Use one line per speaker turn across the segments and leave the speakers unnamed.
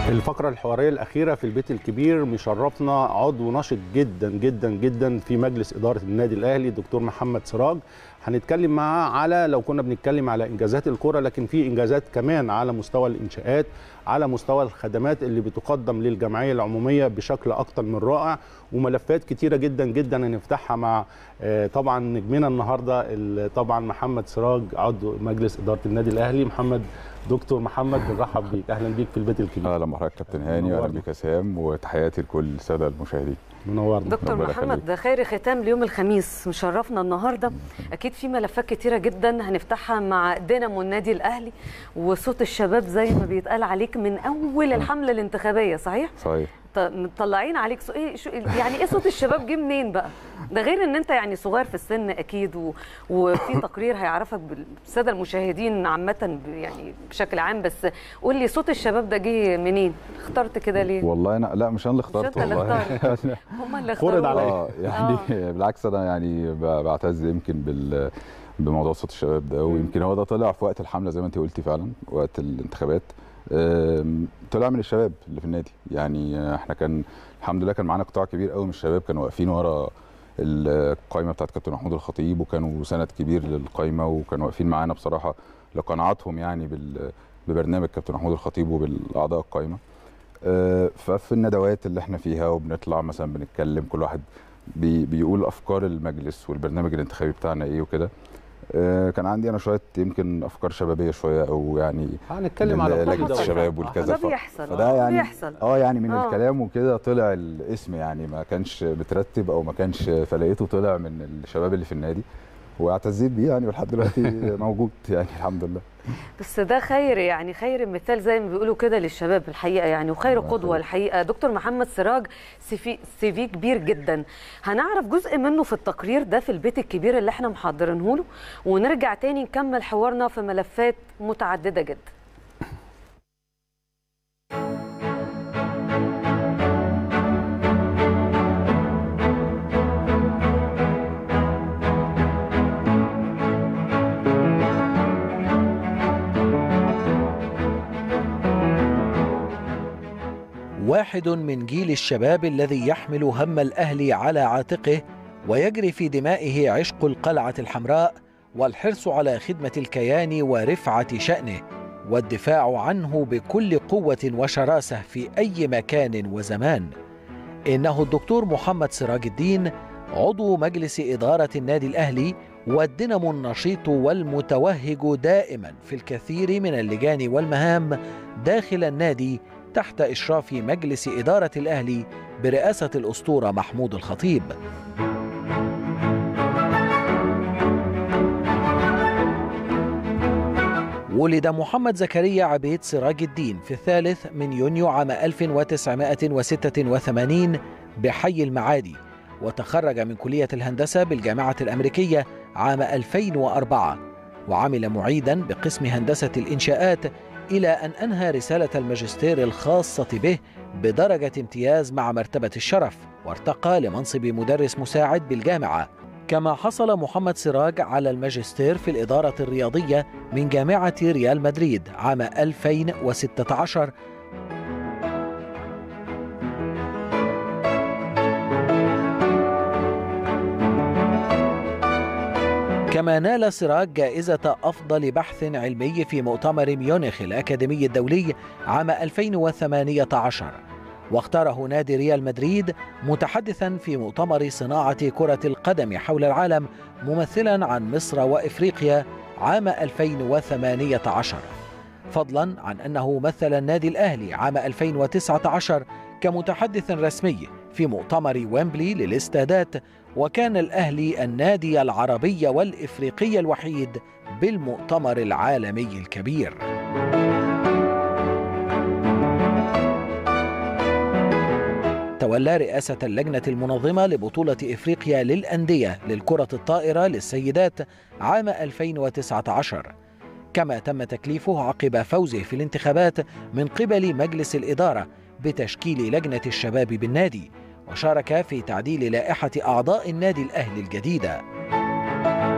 الفقرة الحوارية الأخيرة في البيت الكبير مشرفنا عضو نشط جدا جدا جدا في مجلس إدارة النادي الأهلي دكتور محمد سراج هنتكلم معاه على لو كنا بنتكلم على إنجازات الكرة لكن في إنجازات كمان على مستوى الإنشاءات على مستوى الخدمات اللي بتقدم للجمعية العمومية بشكل أكتر من رائع وملفات كتيرة جدا جدا هنفتحها مع طبعا نجمنا النهاردة طبعا محمد سراج عضو مجلس إدارة النادي الأهلي محمد دكتور محمد بنرحب بيك اهلا بيك في البيت الكبير
اهلا بحضرتك كابتن هاني واهلا بيك يا سام وتحياتي لكل الساده المشاهدين
منورنا
دكتور محمد ده خير ختام ليوم الخميس مشرفنا النهارده اكيد في ملفات كتيره جدا هنفتحها مع دينامو النادي الاهلي وصوت الشباب زي ما بيتقال عليك من اول الحمله الانتخابيه صحيح
صحيح
مطلعين عليك سو... إيه شو... يعني ايه صوت الشباب جه منين بقى ده غير ان انت يعني صغير في السن اكيد و... وفي تقرير هيعرفك بالساده المشاهدين عامه ب... يعني بشكل عام بس قول لي صوت الشباب ده جه منين اخترت كده ليه
والله انا لا مش انا اللي اخترت
مش انت اللي اخترت هم اللي اختاروا
اه يعني آه. بالعكس انا يعني بعتز يمكن بال بموضوع صوت الشباب ده ويمكن هو ده طلع في وقت الحمله زي ما انت قلتي فعلا وقت الانتخابات طلع من الشباب اللي في النادي يعني احنا كان الحمد لله كان معانا قطاع كبير قوي من الشباب كانوا واقفين ورا القائمه بتاعت كابتن محمود الخطيب وكانوا سند كبير للقائمه وكانوا واقفين معانا بصراحه لقناعاتهم يعني ببرنامج كابتن محمود الخطيب وبالاعضاء القائمه ففي الندوات اللي احنا فيها وبنطلع مثلا بنتكلم كل واحد بي بيقول افكار المجلس والبرنامج الانتخابي بتاعنا ايه وكده كان عندي انا شويه يمكن افكار شبابيه شويه او يعني
هنتكلم على
لجنه الشباب والكذا
ده بيحصل
فده يعني
بيحصل.
اه يعني من آه. الكلام وكده طلع الاسم يعني ما كانش مترتب او ما كانش فلقيته طلع من الشباب اللي في النادي واعتزيت بيه يعني ولحد دلوقتي موجود يعني الحمد لله
بس ده خير يعني خير مثال زي ما بيقولوا كده للشباب الحقيقه يعني وخير قدوه الحقيقه دكتور محمد سراج سي في كبير جدا هنعرف جزء منه في التقرير ده في البيت الكبير اللي احنا محضرينه له ونرجع تاني نكمل حوارنا في ملفات متعدده جدا
واحد من جيل الشباب الذي يحمل هم الاهلي على عاتقه ويجري في دمائه عشق القلعه الحمراء والحرص على خدمه الكيان ورفعه شانه والدفاع عنه بكل قوه وشراسه في اي مكان وزمان انه الدكتور محمد سراج الدين عضو مجلس اداره النادي الاهلي والدينامو النشيط والمتوهج دائما في الكثير من اللجان والمهام داخل النادي تحت إشراف مجلس إدارة الأهلي برئاسة الأسطورة محمود الخطيب. ولد محمد زكريا عبيد سراج الدين في الثالث من يونيو عام 1986 بحي المعادي وتخرج من كلية الهندسة بالجامعة الأمريكية عام 2004 وعمل معيدا بقسم هندسة الإنشاءات إلى أن أنهى رسالة الماجستير الخاصة به بدرجة امتياز مع مرتبة الشرف وارتقى لمنصب مدرس مساعد بالجامعة كما حصل محمد سراج على الماجستير في الإدارة الرياضية من جامعة ريال مدريد عام 2016 كما نال سراج جائزة أفضل بحث علمي في مؤتمر ميونخ الأكاديمي الدولي عام 2018 واختاره نادي ريال مدريد متحدثا في مؤتمر صناعة كرة القدم حول العالم ممثلا عن مصر وإفريقيا عام 2018 فضلا عن أنه مثل النادي الأهلي عام 2019 كمتحدث رسمي في مؤتمر ويمبلي للاستادات وكان الأهلي النادي العربي والإفريقي الوحيد بالمؤتمر العالمي الكبير تولى رئاسة اللجنة المنظمة لبطولة إفريقيا للأندية للكرة الطائرة للسيدات عام 2019 كما تم تكليفه عقب فوزه في الانتخابات من قبل مجلس الإدارة بتشكيل لجنة الشباب بالنادي وشارك في تعديل لائحة أعضاء النادي الأهلي الجديدة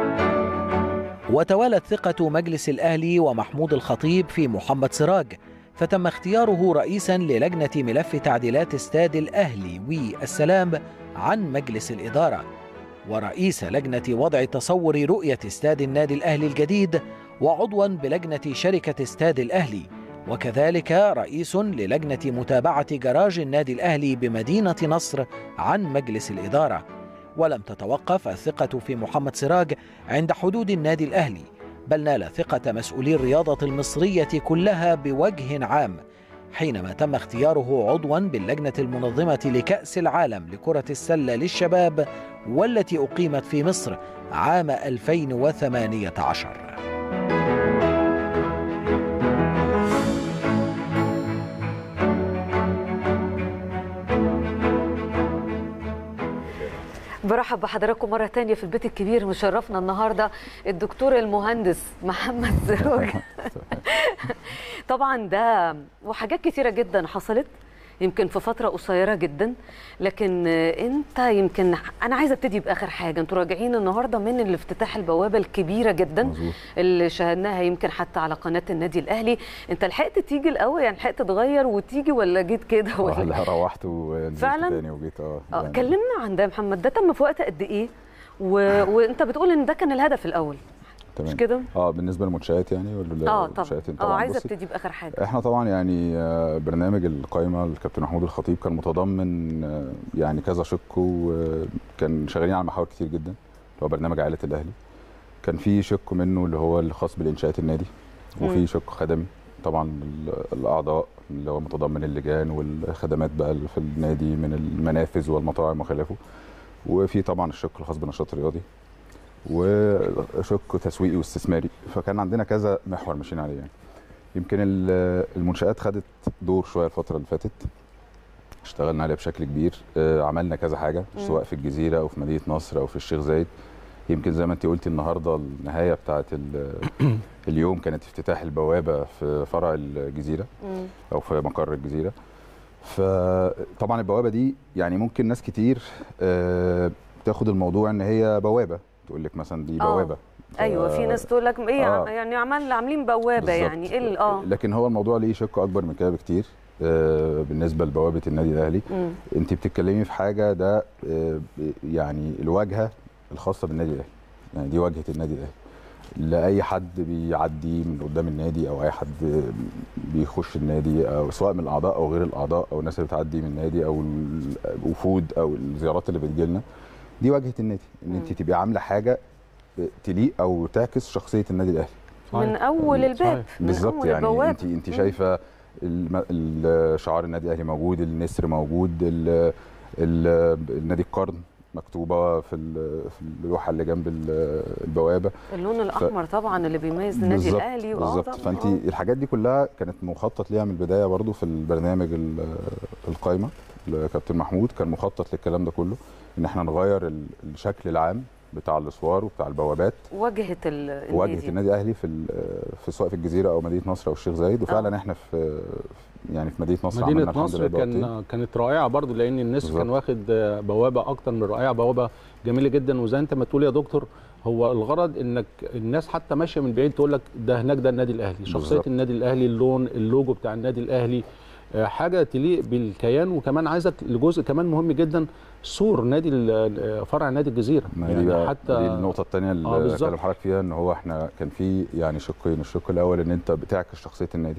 وتوالت ثقة مجلس الأهلي ومحمود الخطيب في محمد سراج فتم اختياره رئيسا للجنة ملف تعديلات استاد الأهلي والسلام عن مجلس الإدارة ورئيس لجنة وضع تصور رؤية استاد النادي الأهلي الجديد وعضوا بلجنة شركة استاد الأهلي وكذلك رئيس للجنة متابعة جراج النادي الأهلي بمدينة نصر عن مجلس الإدارة ولم تتوقف الثقة في محمد سراج عند حدود النادي الأهلي بل نال ثقة مسؤولي الرياضة المصرية كلها بوجه عام حينما تم اختياره عضوا باللجنة المنظمة لكأس العالم لكرة السلة للشباب والتي أقيمت في مصر عام 2018
برحب بحضراتكم مرة تانية في البيت الكبير مشرفنا النهاردة الدكتور المهندس محمد زروج طبعا ده وحاجات كتيرة جدا حصلت يمكن في فترة قصيرة جدا لكن انت يمكن انا عايزة ابتدي باخر حاجة انتوا راجعين النهاردة من الافتتاح البوابة الكبيرة جدا
مظبوط.
اللي شاهدناها يمكن حتى على قناة النادي الاهلي انت لحقت تيجي الاول يعني لحقت تغير وتيجي ولا جيت كده ولا
لا روحت ونزلت
فعلاً؟
تاني وجيت اه
اه
يعني
كلمنا عن ده يا محمد ده تم في وقت قد ايه و... وانت بتقول ان ده كان الهدف الاول
تمام.
مش كده
اه بالنسبه للمنشات يعني ولا
اه طبعا
المنشآت
اه عايزه
بصي،
ابتدي باخر حاجه
احنا طبعا يعني آه، برنامج القائمه الكابتن محمود الخطيب كان متضمن آه، يعني كذا شق وكان شغالين على محاور كتير جدا اللي هو برنامج عائله الاهلي كان في شق منه اللي هو الخاص بالانشاءات النادي
مم.
وفي شق خدمي طبعا ال- الاعضاء اللي هو متضمن اللجان والخدمات بقى اللي في النادي من المنافذ والمطاعم وخلافه وفي طبعا الشق الخاص بالنشاط الرياضي وشق تسويقي واستثماري فكان عندنا كذا محور ماشيين عليه يعني يمكن ال- المنشآت خدت دور شويه الفتره اللي فاتت اشتغلنا عليها بشكل كبير آه، عملنا كذا حاجه
مم.
سواء في الجزيره او في مدينه نصر او في الشيخ زايد يمكن زي ما انت قلتي النهارده النهايه بتاعه ال- اليوم كانت افتتاح البوابه في فرع الجزيره
مم.
او في مقر الجزيره فطبعا البوابه دي يعني ممكن ناس كتير آه، تاخد الموضوع ان هي بوابه تقول لك مثلا دي
آه.
بوابه ف-
ايوه في ناس تقول لك ايه
آه.
يعني عمال عاملين بوابه
بالظبط.
يعني ايه ال- اه
لكن هو الموضوع ليه شق اكبر من كده بكتير آه، بالنسبه لبوابه النادي الاهلي
مم.
انت بتتكلمي في حاجه ده آه، ب- يعني الواجهه الخاصه بالنادي الاهلي يعني دي واجهه النادي الاهلي لاي حد بيعدي من قدام النادي او اي حد بيخش النادي او سواء من الاعضاء او غير الاعضاء او الناس اللي بتعدي من النادي او الوفود او الزيارات اللي بتجيلنا دي واجهه النادي ان انت
مم.
تبقي عامله حاجه تليق او تعكس شخصيه النادي الاهلي
من اول الباب
صحيح.
من
بالظبط
اول
يعني
البواب
انت انت
مم.
شايفه الم- ال- شعار النادي الاهلي موجود النسر موجود ال ال النادي القرن مكتوبه في ال- في اللوحه اللي جنب ال- البوابه
اللون الاحمر طبعا اللي بيميز النادي
بالظبط،
الاهلي وآه
بالظبط
طبعاً،
فانت
آه.
الحاجات دي كلها كانت مخطط ليها من البدايه برضو في البرنامج ال- القايمه لكابتن محمود كان مخطط للكلام ده كله ان احنا نغير ال- الشكل العام بتاع الاسوار وبتاع البوابات
واجهه ال-
واجهه
النادي
النادي الاهلي في ال- في سواء في الجزيره او مدينه نصر او الشيخ زايد وفعلا احنا في يعني في مدينه نصر عملنا
مدينه
الحمد
نصر
لله بوابتين.
كان كانت رائعه برضو لان النسر كان
بالظبط.
واخد بوابه اكتر من رائعه بوابه جميله جدا وزي انت ما تقول يا دكتور هو الغرض انك الناس حتى ماشيه من بعيد تقول لك ده هناك ده النادي الاهلي شخصيه
بالظبط.
النادي الاهلي اللون اللوجو بتاع النادي الاهلي آه، حاجه تليق بالكيان وكمان عايزك لجزء كمان مهم جدا سور نادي ال- فرع نادي الجزيره
ما هي دي بقى
حتى
دي النقطة الثانية
آه،
اللي
بالظبط.
بكلم حضرتك فيها ان هو احنا كان في يعني شقين، الشق الأول ان انت بتعكس شخصية النادي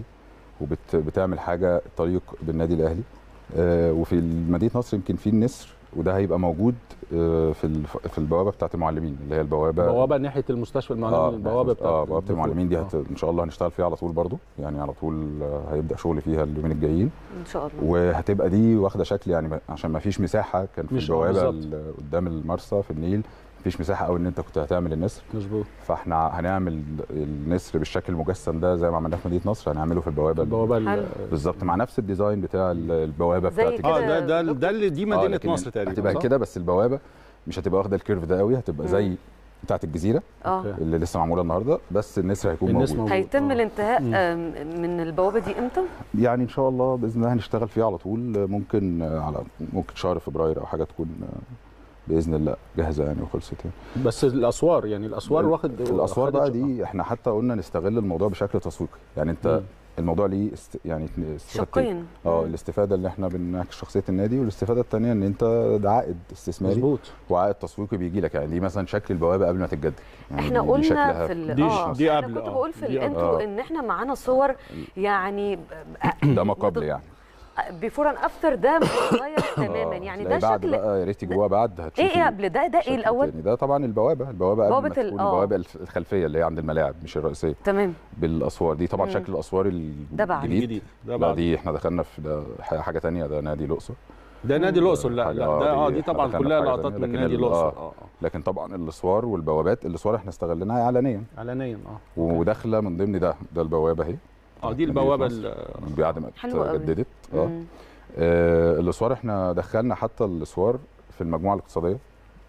وبتعمل حاجة تليق بالنادي الأهلي آه وفي مدينة نصر يمكن في النسر وده هيبقى موجود آه في الف- في البوابة بتاعة المعلمين اللي هي البوابة
بوابه ناحيه المستشفى المعلمين
اه
البوابه بتاعت
اه بوابة المعلمين دي
آه.
هت... ان شاء الله هنشتغل فيها على طول برضو يعني على طول آه، هيبدأ شغل فيها اليومين الجايين
ان شاء الله
وهتبقى دي واخده شكل يعني ما- عشان ما فيش مساحه كان في
مش-
البوابه
بالظبط.
ال- قدام المرسى في النيل مفيش مساحه قوي ان انت كنت هتعمل النسر
مظبوط
فاحنا هنعمل النسر بالشكل المجسم ده زي ما عملناه في مدينه نصر هنعمله في البوابه ال-
البوابه ال-
حلو.
بالظبط مع نفس الديزاين بتاع ال- البوابه
زي
بتاعت
كده
اه
الجزيرة.
ده ده ده اللي دي
آه،
مدينه
لكن
نصر تقريبا
هتبقى
صح؟
كده بس البوابه مش هتبقى واخده الكيرف ده قوي هتبقى زي
مم.
بتاعت الجزيره
اه
أوكي.
اللي لسه معموله النهارده بس النسر هيكون
النسر
موجود
موجود.
هيتم
آه.
الانتهاء
مم.
آم، من البوابه دي امتى؟
يعني ان شاء الله باذن الله هنشتغل فيه على طول ممكن آه، على ممكن شهر فبراير او حاجه تكون آه، باذن الله جاهزه يعني وخلصت يعني
بس الاسوار يعني الاسوار واخد
الاسوار
خدت
بقى
شقة.
دي احنا حتى قلنا نستغل الموضوع بشكل تسويقي يعني انت
مم.
الموضوع ليه است... يعني استفادتين.
شقين
اه
مم.
الاستفاده اللي احنا بنعكس شخصيه النادي والاستفاده الثانيه ان انت ده عائد استثماري
مظبوط
وعائد تسويقي بيجي لك يعني دي مثلا شكل البوابه قبل ما تتجدد يعني
احنا
دي
قلنا
شكلها
في ال...
دي-
اه
دي
احنا
قبل،
كنت
آه.
بقول في
دي
ال-
قبل.
انتوا
آه.
ان احنا معانا صور يعني
ده ما قبل يعني
بيفور ان افتر ده متغير تماما يعني ده
تلاقي بعد
شكل
بقى يا ريت جواه بعد
ايه
هتشوفي
ايه قبل ده ده ايه
شكل
الاول
تاني. ده طبعا البوابه البوابه قبل
بوابة
ما
ال-
تكون
آه.
البوابه الف- الخلفيه اللي هي عند الملاعب مش الرئيسيه
تمام
بالاسوار دي طبعا
مم.
شكل الاسوار
ده بعد.
الجديد
الجديد ده
لا
بعد
دي احنا دخلنا في ده ح- حاجه تانية ده نادي الاقصر
ده نادي الاقصر لا
حاجة-
لا
آه،
ده اه
دي
دي طبعا
دخلنا في
كلها
حاجة
لقطات
تانية،
من
لكن
نادي
ال-
الاقصر
آه.
اه اه
لكن طبعا الاسوار والبوابات الاسوار احنا استغلناها اعلانيا
علنيا اه
وداخله من ضمن ده ده البوابه اهي
اه دي
مدينة
البوابه
مصر.
ال-
بعد ما
حلو قوي.
اتجددت اه
مم.
آه، الاسوار احنا دخلنا حتى الاسوار في المجموعه الاقتصاديه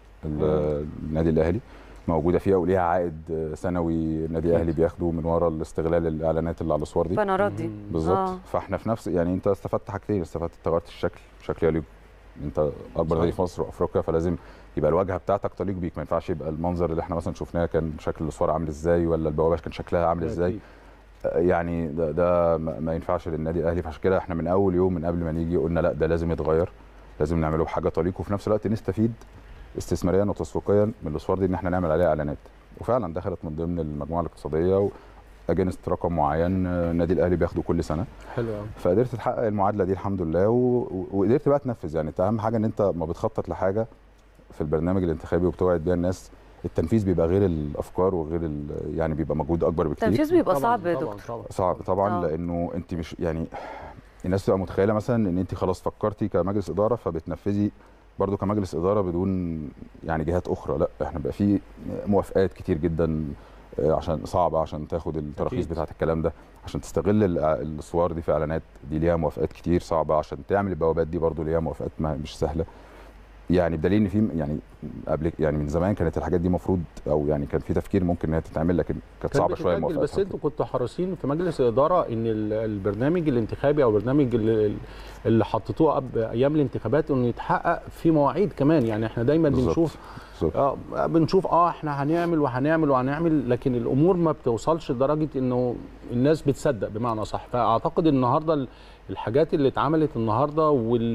ال- النادي الاهلي موجوده فيها وليها عائد آه، سنوي النادي الاهلي بياخده من ورا الاستغلال الاعلانات اللي على الاسوار دي
البانرات دي
بالظبط
آه.
فاحنا في نفس يعني انت استفدت حاجتين استفدت تغيرت الشكل شكل يليق انت اكبر
صحيح.
نادي في مصر وافريقيا فلازم يبقى الواجهه بتاعتك تليق بيك ما ينفعش يبقى المنظر اللي احنا مثلا شفناه كان شكل الاسوار عامل ازاي ولا البوابه كان شكلها عامل ازاي
أكيد.
آه، يعني ده, ده ما ما ينفعش للنادي الاهلي فعشان كده احنا من اول يوم من قبل ما نيجي قلنا لا ده لازم يتغير لازم نعمله بحاجه تليق وفي نفس الوقت نستفيد استثماريا وتسويقيا من الاسوار دي ان احنا نعمل عليها اعلانات وفعلا دخلت من ضمن المجموعه الاقتصاديه اجنست رقم معين آه، النادي الاهلي بياخده كل سنه
حلو قوي
فقدرت تحقق المعادله دي الحمد لله و... و- وقدرت بقى تنفذ يعني انت اهم حاجه ان انت ما بتخطط لحاجه في البرنامج الانتخابي وبتوعد بيها الناس التنفيذ بيبقى غير الافكار وغير ال... يعني بيبقى مجهود اكبر بكتير
التنفيذ بيبقى
طبعاً،
صعب يا
طبعاً،
دكتور
طبعاً.
صعب طبعا
آه.
لانه انت مش يعني الناس تبقى متخيله مثلا ان انت خلاص فكرتي كمجلس اداره فبتنفذي برضو كمجلس اداره بدون يعني جهات اخرى لا احنا بقى في موافقات كتير جدا آه، عشان صعبه عشان تاخد التراخيص
أكيد.
بتاعه الكلام ده عشان تستغل ال- الصور دي في اعلانات دي ليها موافقات كتير صعبه عشان تعمل البوابات دي برضو ليها موافقات ما مش سهله يعني بدليل ان في يعني قبل يعني من زمان كانت الحاجات دي مفروض او يعني كان في تفكير ممكن انها تتعمل لكن كانت
كان
صعبه شويه
بتتأجل،
الموافقات
بس انتوا كنتوا حريصين في مجلس الاداره ان ال- البرنامج الانتخابي او البرنامج اللي, اللي حطيتوه قبل ايام الانتخابات انه يتحقق في مواعيد كمان يعني احنا دايما
بالظبط.
بنشوف
بالظبط.
اه بنشوف اه احنا هنعمل وهنعمل وهنعمل لكن الامور ما بتوصلش لدرجه انه الناس بتصدق بمعنى صح فاعتقد النهارده ال- الحاجات اللي اتعملت النهارده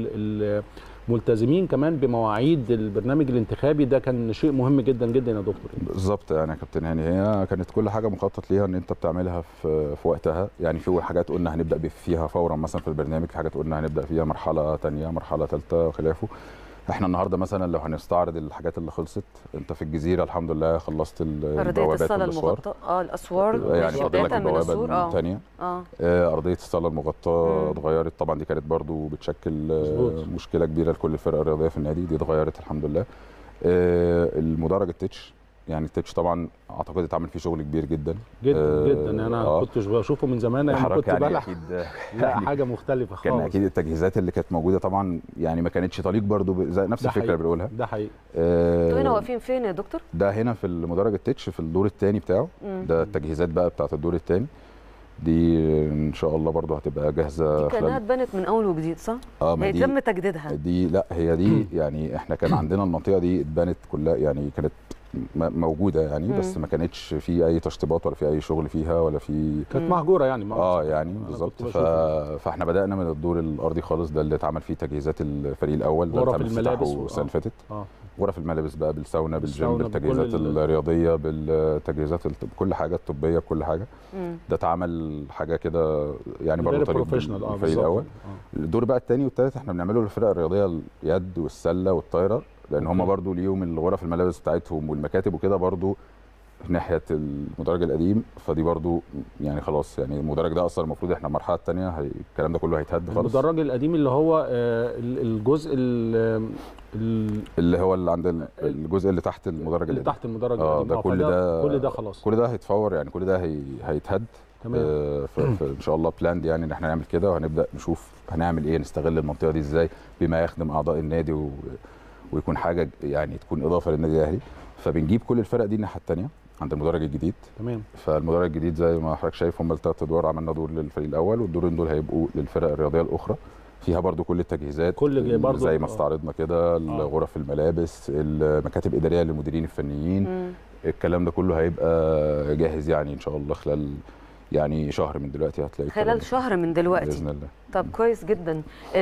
والملتزمين كمان بمواعيد البرنامج الانتخابي ده كان شيء مهم جدا جدا يا دكتور
بالظبط يعني يا كابتن هاني هي كانت كل حاجه مخطط ليها ان انت بتعملها في في وقتها يعني في حاجات قلنا هنبدا بيه- فيها فورا مثلا في البرنامج في حاجات قلنا هنبدا فيها مرحله تانية مرحله ثالثه وخلافه احنا النهارده مثلا لو هنستعرض الحاجات اللي خلصت انت في الجزيره الحمد لله خلصت ال-
ارضيه
البوابات
الصاله
والاسوار
المغطاه اه الاسوار
يعني
ماشي،
فاضل لك
بداية من السور
البوابه
اه
الثانيه
اه
آه، ارضيه الصاله المغطاه
مم.
اتغيرت طبعا دي كانت برضو بتشكل آه،
مظبوط.
مشكله كبيره لكل الفرق الرياضيه في النادي دي اتغيرت الحمد لله آه، المدرج التتش يعني التتش طبعا اعتقد اتعمل فيه شغل كبير جدا
جدا
آه،
جدا انا
آه.
كنتش بشوفه من زمان لما
حضرتك
كنت
يعني
بلح
اكيد
لا
يعني
حاجه مختلفه
كان
خالص
اكيد التجهيزات اللي كانت موجوده طبعا يعني ما كانتش طليق برضو ب- زي نفس
ده
الفكره
حقيقي.
اللي بنقولها
ده حقيقي
آه،
انتوا هنا واقفين فين يا دكتور؟
ده هنا في المدرج التتش في الدور الثاني بتاعه
مم.
ده التجهيزات بقى بتاعت الدور الثاني دي ان شاء الله برضو هتبقى جاهزه
دي كانها
خلال
اتبنت من اول وجديد صح؟
اه ما
هي
دي
تم تجديدها
دي لا هي دي يعني احنا كان عندنا المنطقه دي اتبنت كلها يعني كانت م- موجوده يعني بس
مم.
ما كانتش في اي تشطيبات ولا في اي شغل فيها ولا في
كانت
مم.
مهجوره يعني ما
اه يعني
أنا
بالظبط
كنت
ف...
بشوفه.
فاحنا بدانا من الدور الارضي خالص ده اللي اتعمل فيه تجهيزات الفريق الاول ده
غرف
اللي تم
الملابس
افتتاحه
و-
السنه اللي فاتت
اه
غرف الملابس بقى بالساونا بالجيم
بالساونا،
بالتجهيزات
بكل ال-
الرياضيه بالتجهيزات الط- بكل حاجه الطبيه بكل حاجه
مم.
ده اتعمل حاجه كده يعني برضه
غير
طريق
بروفيشنال اه
الفريق
بالظبط.
الاول
آه.
الدور بقى الثاني والثالث احنا بنعمله للفرق الرياضيه اليد والسله والطايره لان هم
أوكي.
برضو ليهم الغرف الملابس بتاعتهم والمكاتب وكده برضو في ناحيه المدرج القديم فدي برضو يعني خلاص يعني المدرج ده اصلا المفروض احنا المرحله الثانيه هي الكلام ده كله هيتهد خالص
المدرج القديم اللي هو آه، ال- الجزء ال- ال-
اللي هو اللي عند ال- الجزء اللي تحت المدرج
اللي
القديم
تحت المدرج
اه
القديم
ده كل
فده-
ده
كل ده خلاص
كل ده هيتفور يعني كل ده هي هيتهد
تمام
آه، ف- ف- ان شاء الله بلاند يعني ان احنا نعمل كده وهنبدا نشوف هنعمل ايه نستغل المنطقه دي ازاي بما يخدم اعضاء النادي و... ويكون حاجه يعني تكون اضافه للنادي الاهلي فبنجيب كل الفرق دي الناحيه الثانيه عند المدرج الجديد
تمام
فالمدرج الجديد زي ما حضرتك شايف هم الثلاث ادوار عملنا دور للفريق الاول والدورين دول هيبقوا للفرق الرياضيه الاخرى فيها برضو كل التجهيزات
كل جاي برضو-
زي ما
آه.
استعرضنا كده غرف الملابس المكاتب الاداريه للمديرين الفنيين
مم.
الكلام ده كله هيبقى جاهز يعني ان شاء الله خلال يعني شهر من دلوقتي هتلاقي الكلام
خلال
ده.
شهر من دلوقتي
باذن الله
طب كويس جدا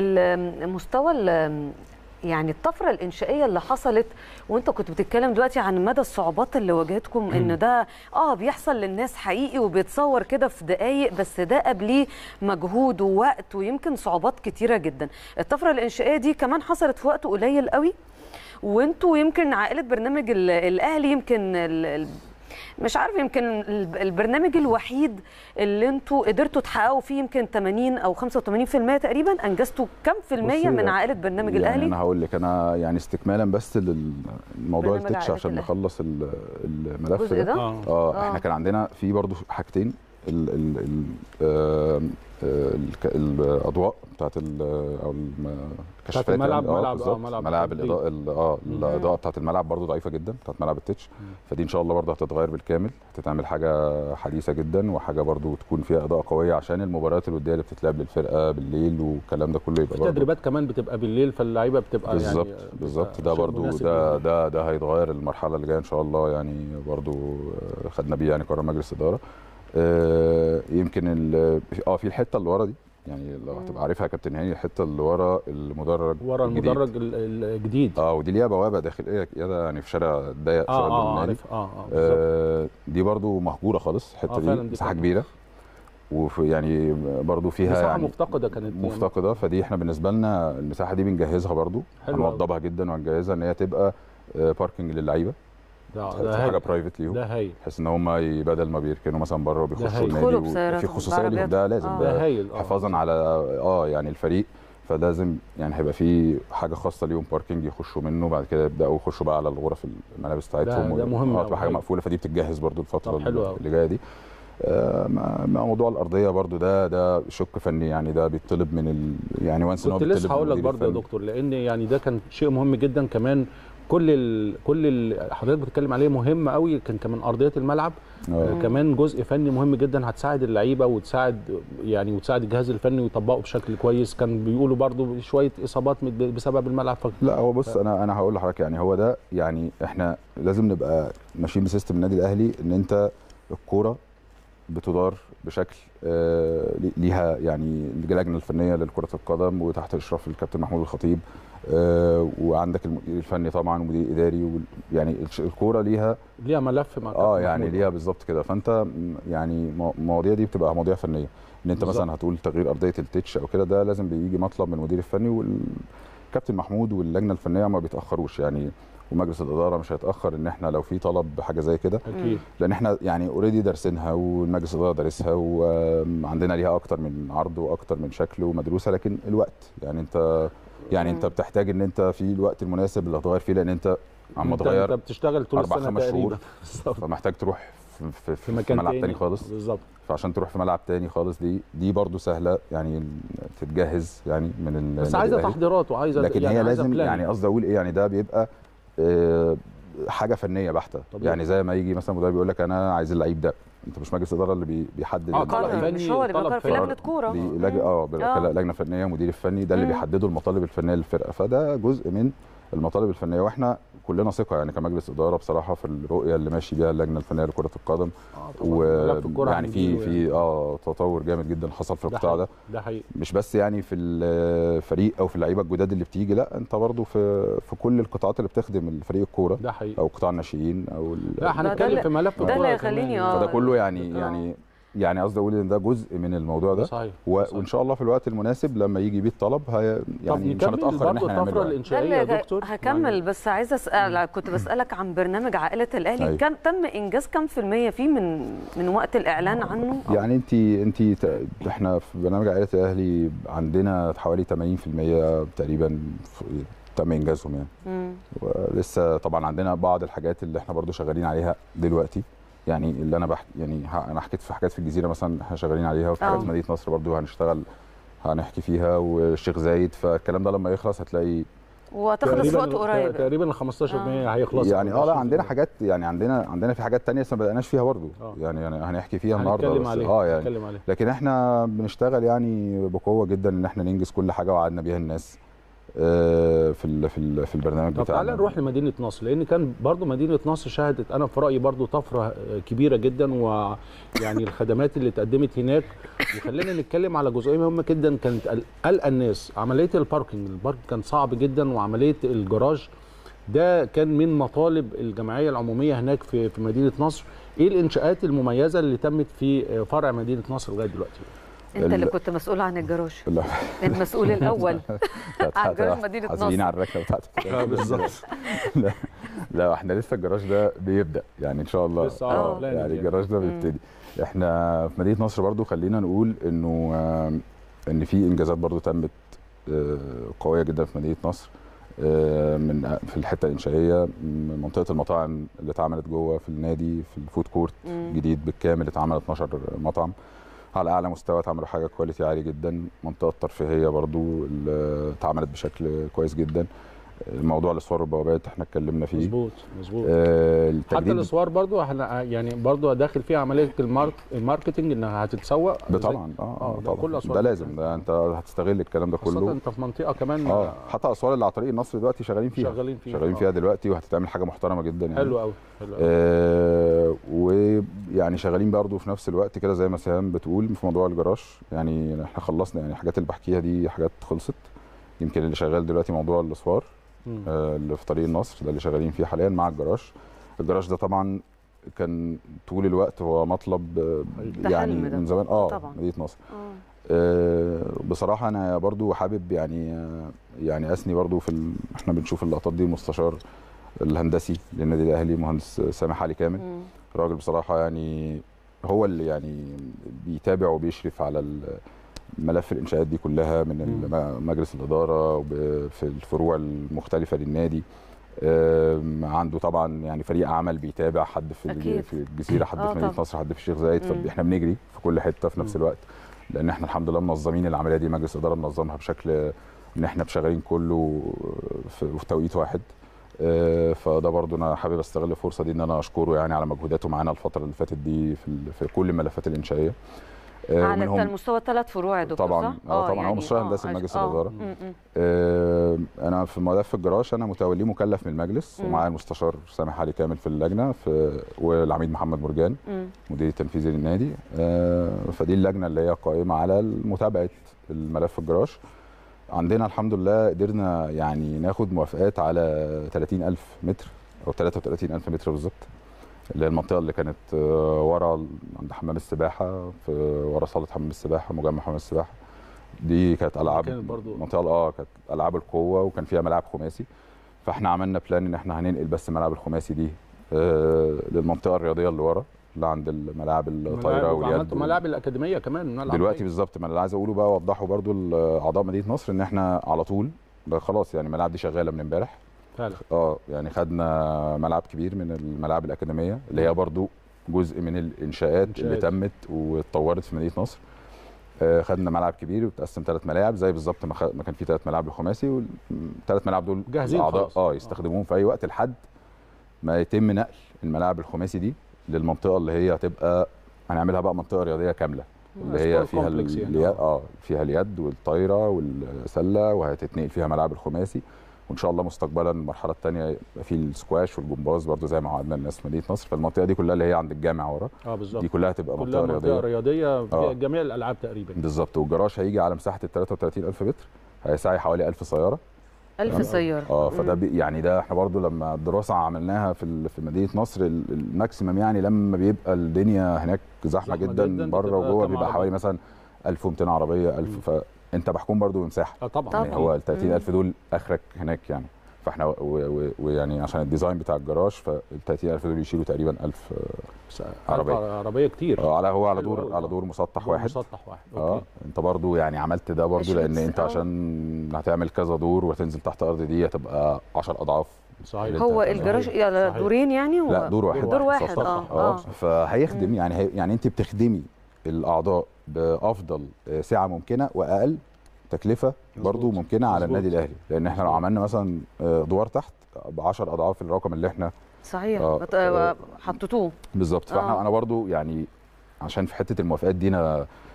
المستوى ال- يعني الطفره الانشائيه اللي حصلت وانت كنت بتتكلم دلوقتي عن مدى الصعوبات اللي واجهتكم ان ده اه بيحصل للناس حقيقي وبيتصور كده في دقائق بس ده قبليه مجهود ووقت ويمكن صعوبات كتيره جدا الطفره الانشائيه دي كمان حصلت في وقت قليل قوي وانتوا يمكن عائله برنامج ال- الاهلي يمكن ال- ال- مش عارف يمكن ال- البرنامج الوحيد اللي انتوا قدرتوا تحققوا فيه يمكن 80 او 85% تقريبا انجزتوا كم في المية
بصي،
من عائله برنامج
يعني
الاهلي
انا هقول لك انا يعني استكمالا بس للموضوع
برنامج
التتش
عائلة
عشان
الأهلي.
نخلص ال- الملف
الجزء ده
اه
اه
آه.
احنا كان عندنا في برضو حاجتين ال ال ال آه، آه، الك- الاضواء بتاعت ال او الم- الكشافات
الملعب،
يعني.
ملعب- آه،
بالظبط.
ملعب
ملاعب
التدريب.
الاضاءه ال- اه الاضاءه بتاعت الملعب برضو ضعيفه جدا بتاعت ملعب التتش فدي ان شاء الله برضو هتتغير بالكامل هتتعمل حاجه حديثه جدا وحاجه برضو تكون فيها اضاءه قويه عشان المباريات الوديه اللي بتتلعب للفرقه بالليل والكلام ده كله يبقى
في
برضو
تدريبات كمان بتبقى بالليل فاللعيبه بتبقى
بالظبط
يعني
بالظبط ده
شيء
برضو
مناسب
ده
جداً.
ده ده هيتغير المرحله اللي جايه ان شاء الله يعني برضو آه، خدنا بيه يعني قرار مجلس اداره آه، يمكن ال- اه في الحته اللي ورا دي يعني لو هتبقى عارفها يا كابتن هاني الحته اللي ورا المدرج
ورا
الجديد.
المدرج ال- الجديد
اه ودي ليها بوابه داخليه كده يعني في شارع ضيق
اه
شويه
اه
بالنادي.
عارف اه اه بالظبط.
آه دي برضو مهجوره خالص الحته
آه،
دي
فعلاً دي
مساحه
كانت-
كبيره وفي يعني برضو فيها
مساحه
يعني
مفتقده كانت يعني.
مفتقده فدي احنا بالنسبه لنا المساحه دي بنجهزها برضو
حلو أوي.
هنوضبها جدا وهنجهزها ان هي تبقى آه، باركنج للعيبه
ده
في
ده
حاجه
هايل
برايفت ليهم
ده هايل
بحيث ان هم ي- بدل ما بيركنوا مثلا بره وبيخشوا
هايل.
النادي
يدخلوا
و-
بسياراتهم،
في خصوصيه ليهم ده
بعربياتهم.
لازم
آه.
ده
ده
هايل آه،
حفاظا
بالظبط.
على اه يعني الفريق فلازم يعني هيبقى في حاجه خاصه ليهم باركنج يخشوا منه بعد كده يبداوا يخشوا بقى على الغرف الملابس بتاعتهم
ده مهم
اه
أوي،
تبقى حاجه
هايل.
مقفوله فدي بتتجهز برضو الفتره
طب حلو أوي.
اللي جايه دي آه، مع مع موضوع الارضيه برضو ده ده شق فني يعني ده بيطلب من ال... يعني وانس ان هو
كنت
بيطلب
لسه
من
هقول لك
المدير
برضه يا
الفني.
دكتور لان يعني ده كان شيء مهم جدا كمان كل ال كل ال حضرتك بتتكلم عليه مهم قوي كان كمان ارضيه الملعب
آه.
آه. كمان جزء فني مهم جدا هتساعد اللعيبه وتساعد يعني وتساعد الجهاز الفني ويطبقه بشكل كويس كان بيقولوا برضو شويه اصابات مت- بسبب الملعب ف...
لا هو بص انا انا هقول لحضرتك يعني هو ده يعني احنا لازم نبقى ماشيين بسيستم النادي الاهلي ان انت الكوره بتدار بشكل آه، لي- ليها يعني اللجنه الفنيه لكره القدم وتحت اشراف الكابتن محمود الخطيب آه، وعندك المدير الفني طبعا ومدير اداري وال- يعني الش- الكوره ليها
ليها ملف مع
اه
كابتن
يعني
محمود.
ليها بالظبط كده فانت م- يعني مو- المواضيع دي بتبقى مواضيع فنيه ان انت
بالظبط.
مثلا هتقول تغيير ارضيه التتش او كده ده لازم بيجي مطلب من المدير الفني والكابتن محمود واللجنه الفنيه ما بيتاخروش يعني ومجلس الاداره مش هيتاخر ان احنا لو في طلب بحاجه زي كده
اكيد
لان احنا يعني اوريدي دارسينها والمجلس الاداره دارسها وعندنا ليها اكتر من عرض واكتر من شكل ومدروسه لكن الوقت يعني انت يعني انت بتحتاج ان انت في الوقت المناسب اللي هتغير فيه لان انت عم
انت,
تغير
انت بتشتغل طول
أربع
السنه
خمس
تقريبا
شهور.
بالظبط.
فمحتاج تروح في, في,
في مكان
ملعب
تاني,
تاني خالص
بالظبط
فعشان تروح في ملعب تاني خالص دي دي برضو سهله يعني تتجهز يعني من ال-
بس
النادي
عايزه
الأهلي.
تحضيرات وعايزه
لكن
يعني
هي
عايزة
لازم
planning.
يعني قصدي اقول ايه يعني ده بيبقى آه، حاجه فنيه بحته
طبيعي.
يعني زي ما يجي مثلا مدرب يقول لك انا عايز اللعيب ده انت مش مجلس اداره اللي بي- بيحدد
آه،
اللعيب.
طبعاً.
مش هو اللي
طلب
بيقرر في
فني.
لجنه كوره
دي لج... اه بيبقى
آه.
كلا- لجنه فنيه ومدير الفني ده اللي
مم.
بيحددوا المطالب الفنيه للفرقه فده جزء من المطالب الفنيه واحنا كلنا ثقه يعني كمجلس اداره بصراحه في الرؤيه اللي ماشي بيها اللجنه الفنيه لكره القدم
آه، طبعاً. ملف الكرة
ويعني في
هنجيله
في اه تطور جامد جدا حصل في
ده
القطاع ده
حقيقي. ده حقيقي
مش بس يعني في الفريق او في اللعيبه الجداد اللي بتيجي لا انت برضو في في كل القطاعات اللي بتخدم الفريق الكوره
ده حقيقي
او قطاع الناشئين او ال-
لا
ده
هنتكلم
اللي-
في ملف
ده اللي
الكرة
يخليني
كمان.
آه.
فده كله يعني
آه.
يعني يعني قصدي اقول ان ده جزء من الموضوع
ده
ده
صحيح
و...
ده صحيح.
وان شاء الله في الوقت المناسب لما يجي بيه الطلب هي
طب
يعني مش
نكمل
هنتاخر ان
برضه
احنا نعمله
الطفره
يعني.
ده
الانشائيه يا
اللي
دكتور
هكمل
يعني
بس عايزه اسال كنت بسالك عن برنامج عائله الاهلي
أيوة.
كم تم انجاز كم في الميه فيه من من وقت الاعلان عنه أو-
يعني انت انت ت- احنا في برنامج عائله الاهلي عندنا حوالي 80% تقريبا ف- تم انجازهم يعني
مم.
ولسه طبعا عندنا بعض الحاجات اللي احنا برضو شغالين عليها دلوقتي يعني اللي انا بحكي يعني ه- انا حكيت في حاجات في الجزيره مثلا احنا شغالين عليها وفي حاجات
آه.
في مدينه نصر برضو هنشتغل هنحكي فيها والشيخ زايد فالكلام ده لما يخلص هتلاقي
وهتخلص في وقت
تقريباً-
قريب
تقريبا ال 15% هيخلص
يعني اه لا عندنا حاجات يعني عندنا عندنا في حاجات تانية لسه ما بدأناش فيها برضو
آه.
يعني يعني هنحكي فيها النهارده
هنتكلم
بس
عليه
اه يعني
هنتكلم عليه
لكن احنا بنشتغل يعني بقوه جدا ان احنا ننجز كل حاجه وعدنا بيها الناس آه، في ال- في ال- في البرنامج
طب
بتاعنا
تعالى نروح لمدينه نصر لان كان برضو مدينه نصر شهدت انا في رايي برضو طفره آه، كبيره جدا ويعني الخدمات اللي اتقدمت هناك وخلينا نتكلم على جزئيه مهمه جدا كانت قل- قلق الناس عمليه الباركنج الباركنج كان صعب جدا وعمليه الجراج ده كان من مطالب الجمعيه العموميه هناك في في مدينه نصر ايه الانشاءات المميزه اللي تمت في آه، فرع مدينه نصر لغايه دلوقتي
انت
ال-
اللي كنت مسؤول عن الجراج
لا
المسؤول الاول عن جراج مدينة
حاسبين
نصر.
على الركنه بتاعتك
آه، بالظبط.
لا لا احنا لسه الجراج ده بيبدا يعني ان شاء الله
لسه، آه،
اه
planning
يعني
يعني.
الجراج ده بيبتدي احنا في مدينه نصر برضو خلينا نقول انه آه، ان في انجازات برضو تمت آه، قويه جدا في مدينه نصر آه، من في الحته الانشائيه من منطقه المطاعم اللي اتعملت جوه في النادي في الفود كورت
مم.
جديد بالكامل اتعمل 12 مطعم على اعلى مستوى اتعملوا حاجه كواليتي عالي جدا منطقه الترفيهيه برضو اللي اتعملت بشكل كويس جدا الموضوع الاسوار والبوابات احنا اتكلمنا فيه
مظبوط مظبوط
آه
حتى
التجديد
الاسوار برضو احنا يعني برضو داخل فيها عمليه المارك الماركتنج انها هتتسوق
ده
زي-
طبعا اه,
آه،
آه
ده كل
طبعا
أسوار
ده لازم ده انت هتستغل الكلام ده
خاصه
كله
انت في منطقه كمان
اه حتى الاسوار اللي على طريق النصر دلوقتي شغالين فيها
شغالين فيها
شغالين
آه.
فيها دلوقتي وهتتعمل حاجه محترمه جدا يعني
حلو قوي حلو قوي
آه ويعني شغالين برضو في نفس الوقت كده زي ما سهام بتقول في موضوع الجراج يعني احنا خلصنا يعني الحاجات اللي بحكيها دي حاجات خلصت يمكن اللي شغال دلوقتي موضوع الاسوار
مم.
آه، اللي في طريق النصر ده اللي شغالين فيه حاليا مع الجراج الجراج ده طبعا كان طول الوقت هو مطلب آه،
ده
يعني
حلم ده.
من زمان اه
طبعاً.
مدينه نصر
آه.
آه، بصراحه انا برضو حابب يعني آه، يعني اثني برضو في ال... احنا بنشوف اللقطات دي المستشار الهندسي للنادي الاهلي مهندس سامح علي كامل
مم.
راجل بصراحه يعني هو اللي يعني بيتابع وبيشرف على ال- ملف الانشاءات دي كلها من الم- مجلس الاداره وب- في الفروع المختلفه للنادي آم، عنده طبعا يعني فريق عمل بيتابع حد في
أكيد.
ال- في الجزيره حد
آه
في مدينه
طبعاً.
نصر حد في الشيخ زايد
مم.
فاحنا بنجري في كل حته في نفس
مم.
الوقت لان احنا الحمد لله منظمين العمليه دي مجلس اداره منظمها بشكل ان احنا شغالين كله في في توقيت واحد آه، فده برضو انا حابب استغل الفرصه دي ان انا اشكره يعني على مجهوداته معانا الفتره اللي فاتت دي في ال- في كل الملفات الانشائيه آه،
على
ومنهم-
المستوى الثلاث فروع يا دكتور
طبعاً.
صح؟
آه، طبعاً. هو مستشار
آه،
هندسي
عش-
مجلس
آه.
الإدارة.
م- م.
آه، انا في ملف الجراج انا متولي مكلف من المجلس
مم.
ومعايا المستشار سامح علي كامل في اللجنه في والعميد محمد مرجان
م.
مدير التنفيذي للنادي آه، فدي اللجنه اللي هي قائمه على متابعه الملف الجراج عندنا الحمد لله قدرنا يعني ناخد موافقات على 30000 متر او 33000 متر بالظبط اللي هي المنطقه اللي كانت آه، ورا ال- عند حمام السباحه في ورا صاله حمام السباحه مجمع حمام السباحه دي كانت العاب
كانت برضو-
منطقه اه كانت العاب القوه وكان فيها ملاعب خماسي فاحنا عملنا بلان ان احنا هننقل بس ملاعب الخماسي دي آه للمنطقه الرياضيه اللي ورا اللي عند الملاعب الطايره
ملاعب-
واليد
وعملتوا ملاعب الاكاديميه كمان ملعب
دلوقتي
كويس.
بالظبط ما اللي عايز اقوله بقى اوضحه برضو لاعضاء مدينه نصر ان احنا على طول ده خلاص يعني الملاعب دي شغاله من امبارح
فعلا
اه يعني خدنا ملعب كبير من الملاعب الاكاديميه اللي هي برضو جزء من الانشاءات اللي
إنشاءات.
تمت واتطورت في مدينه نصر آه، خدنا ملعب كبير وتقسم ثلاث ملاعب زي بالظبط ما, خ... ما كان في ثلاث ملاعب للخماسي والثلاث ملاعب دول
جاهزين
الاعضاء
خلاص.
اه يستخدموهم في اي وقت لحد ما يتم نقل الملاعب الخماسي دي للمنطقه اللي هي هتبقى هنعملها بقى منطقه رياضيه كامله اللي هي
سبورت
فيها
كومبلكس يعني.
اليد اه فيها اليد والطايره والسله وهتتنقل فيها ملاعب الخماسي وان شاء الله مستقبلا المرحله الثانيه يبقى في السكواش والجمباز برضو زي ما وعدنا الناس في مدينه نصر فالمنطقه دي كلها اللي هي عند الجامع ورا
اه بالظبط
دي كلها هتبقى
كلها
منطقه
منطقه
رياضيه
رياضيه فيها
آه.
جميع الالعاب تقريبا
بالظبط والجراج هيجي على مساحه ال 33000 متر هيسعي حوالي 1000 سياره
ألف
تمام.
سيارة
اه فده
مم.
بي يعني ده احنا برضو لما الدراسه عملناها في ال- في مدينه نصر ال- الماكسيمم يعني لما بيبقى الدنيا هناك زحمه,
زحمة
جدا,
جداً،
بره
بتبقى
وجوه
كام
بيبقى
عربية؟
حوالي مثلا 1200 عربيه 1000 فانت محكوم برضو بمساحه
اه طبعا
طبعاً.
يعني هو ال 30000 دول اخرك هناك يعني فاحنا و- و- ويعني عشان الديزاين بتاع الجراج فال 30000 دول يشيلوا تقريبا 1000
س-
عربية.
عربيه كتير
اه على هو على
حلو
دور
أوي.
على دور مسطح
دور
واحد
مسطح واحد
اه
اوكي
انت برضو يعني عملت ده برضو
عشرين
لان
س-
انت
آه.
عشان هتعمل كذا دور وهتنزل تحت ارض دي هتبقى 10 اضعاف
صحيح
هو
صحيح.
الجراج على
صحيح.
دورين يعني و...
لا دور واحد
دور واحد
مسطح.
اه
اه
اه
فهيخدم يعني هي يعني انت بتخدمي الاعضاء بافضل آه، سعه ممكنه واقل تكلفه برضو
مظبوط.
ممكنه على
مظبوط.
النادي الاهلي لان احنا لو
مظبوط.
عملنا مثلا آه، ادوار تحت ب 10 اضعاف الرقم اللي احنا
صحيح
آه،
بت-
آه.
حطيتوه
بالظبط فاحنا
آه.
انا برضو يعني عشان في حته الموافقات دي انا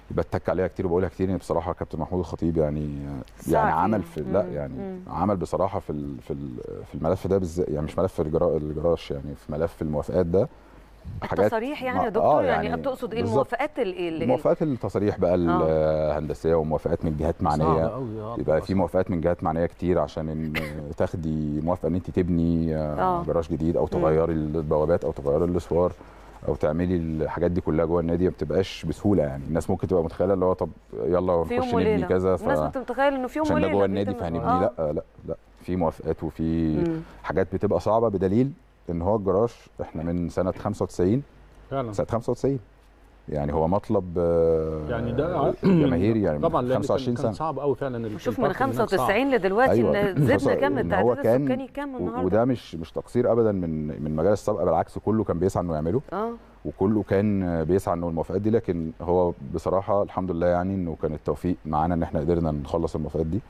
بتك عليها كتير وبقولها كتير ان بصراحه كابتن محمود الخطيب يعني
سعى
يعني
فيه.
عمل في لا
مم.
يعني
مم.
عمل بصراحه في ال- في ال- في الملف ده بالذات يعني مش ملف الجرا- الجراش يعني في ملف الموافقات ده
التصاريح يعني يا
ما-
دكتور
آه
يعني, تقصد ايه
بالظبط.
الموافقات ال- ال- ال-
موافقات التصاريح بقى الهندسيه وموافقات من جهات معنيه يبقى في موافقات من جهات معنيه كتير عشان ان تاخدي موافقه ان انت تبني
آه.
آه، جراج جديد او تغيري البوابات او تغيري الاسوار او تعملي الحاجات دي كلها جوه النادي ما بتبقاش بسهوله يعني الناس ممكن تبقى متخيله اللي هو طب يلا
في يوم
نخش نبني
وليله
كذا ف
الناس بتتخيل انه في يوم
عشان
وليله
ده جوه النادي
بيتم-
فهنبني
آه.
لا لا لا في موافقات وفي
مم.
حاجات بتبقى صعبه بدليل ان هو الجراج احنا من سنه 95
فعلا
سنه 95 يعني هو مطلب آه،
يعني ده
جماهيري يعني
طبعا لأن
25
كان,
سنه
كان صعب قوي فعلا ال-
شوف من
الفرق هناك صعب.
95 لدلوقتي
أيوة.
إن زدنا
خصوصاً
كام
إن هو
التعداد
كان-
السكاني كام
و-
النهارده
وده مش مش تقصير ابدا من من المجال السابقه بالعكس كله كان بيسعى انه يعمله
اه
وكله كان بيسعى انه الموافقات دي لكن هو بصراحه الحمد لله يعني انه كان التوفيق معانا ان احنا قدرنا نخلص الموافقات دي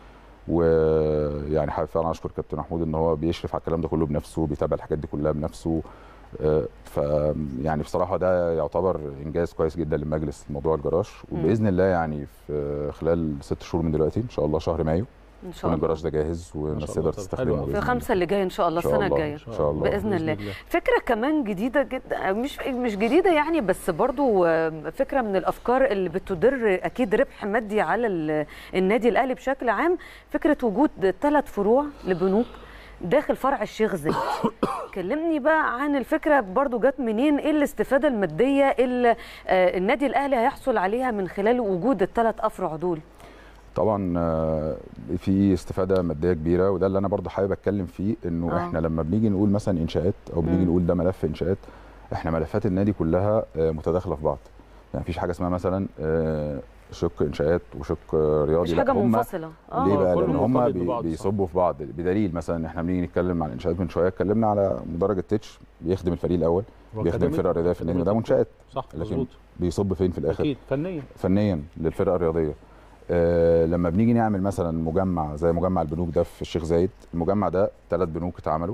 ويعني حابب فعلا اشكر كابتن محمود ان هو بيشرف على الكلام ده كله بنفسه بيتابع الحاجات دي كلها بنفسه آه، ف يعني بصراحه ده يعتبر انجاز كويس جدا للمجلس موضوع الجراج وباذن الله يعني في خلال ست شهور من دلوقتي ان شاء الله شهر مايو
ان شاء
يكون
الله
الجراج ده جاهز والناس
الله.
تقدر
طب حلو
تستخدمه
أوي.
في
بإذن
خمسة اللي جاي ان شاء الله
إن شاء
السنه
الله.
الجايه
ان شاء الله
باذن الله فكره كمان جديده جدا مش مش جديده يعني بس برضو آه، فكره من الافكار اللي بتدر اكيد ربح مادي على ال- النادي الاهلي بشكل عام فكره وجود ثلاث فروع لبنوك داخل فرع الشيخ زايد كلمني بقى عن الفكره برضو جت منين ايه الاستفاده الماديه اللي آه، النادي الاهلي هيحصل عليها من خلال وجود الثلاث افرع دول
طبعا آه، في استفاده ماديه كبيره وده اللي انا برضه حابب اتكلم فيه انه
آه.
آه. احنا لما بنيجي نقول مثلا انشاءات او بنيجي
مم.
نقول ده ملف انشاءات احنا ملفات النادي كلها آه، متداخله في بعض يعني مفيش حاجه اسمها مثلا آه، شق انشاءات وشق آه، رياضي
مش حاجه
هم
منفصله
ليه بقى
كله
لان هم
مرتبط
بي
ببعض، صح.
بيصبوا في بعض بدليل مثلا احنا بنيجي نتكلم عن الانشاءات من شويه اتكلمنا على مدرج التتش بيخدم الفريق الاول بيخدم الفرقه الرياضيه في النادي وده منشات
صح
لكن
مظبوط
بيصب فين في الاخر
اكيد فنيا
فنيا للفرقه الرياضيه آه لما بنيجي نعمل مثلا مجمع زي مجمع البنوك ده في الشيخ زايد المجمع ده ثلاث بنوك اتعملوا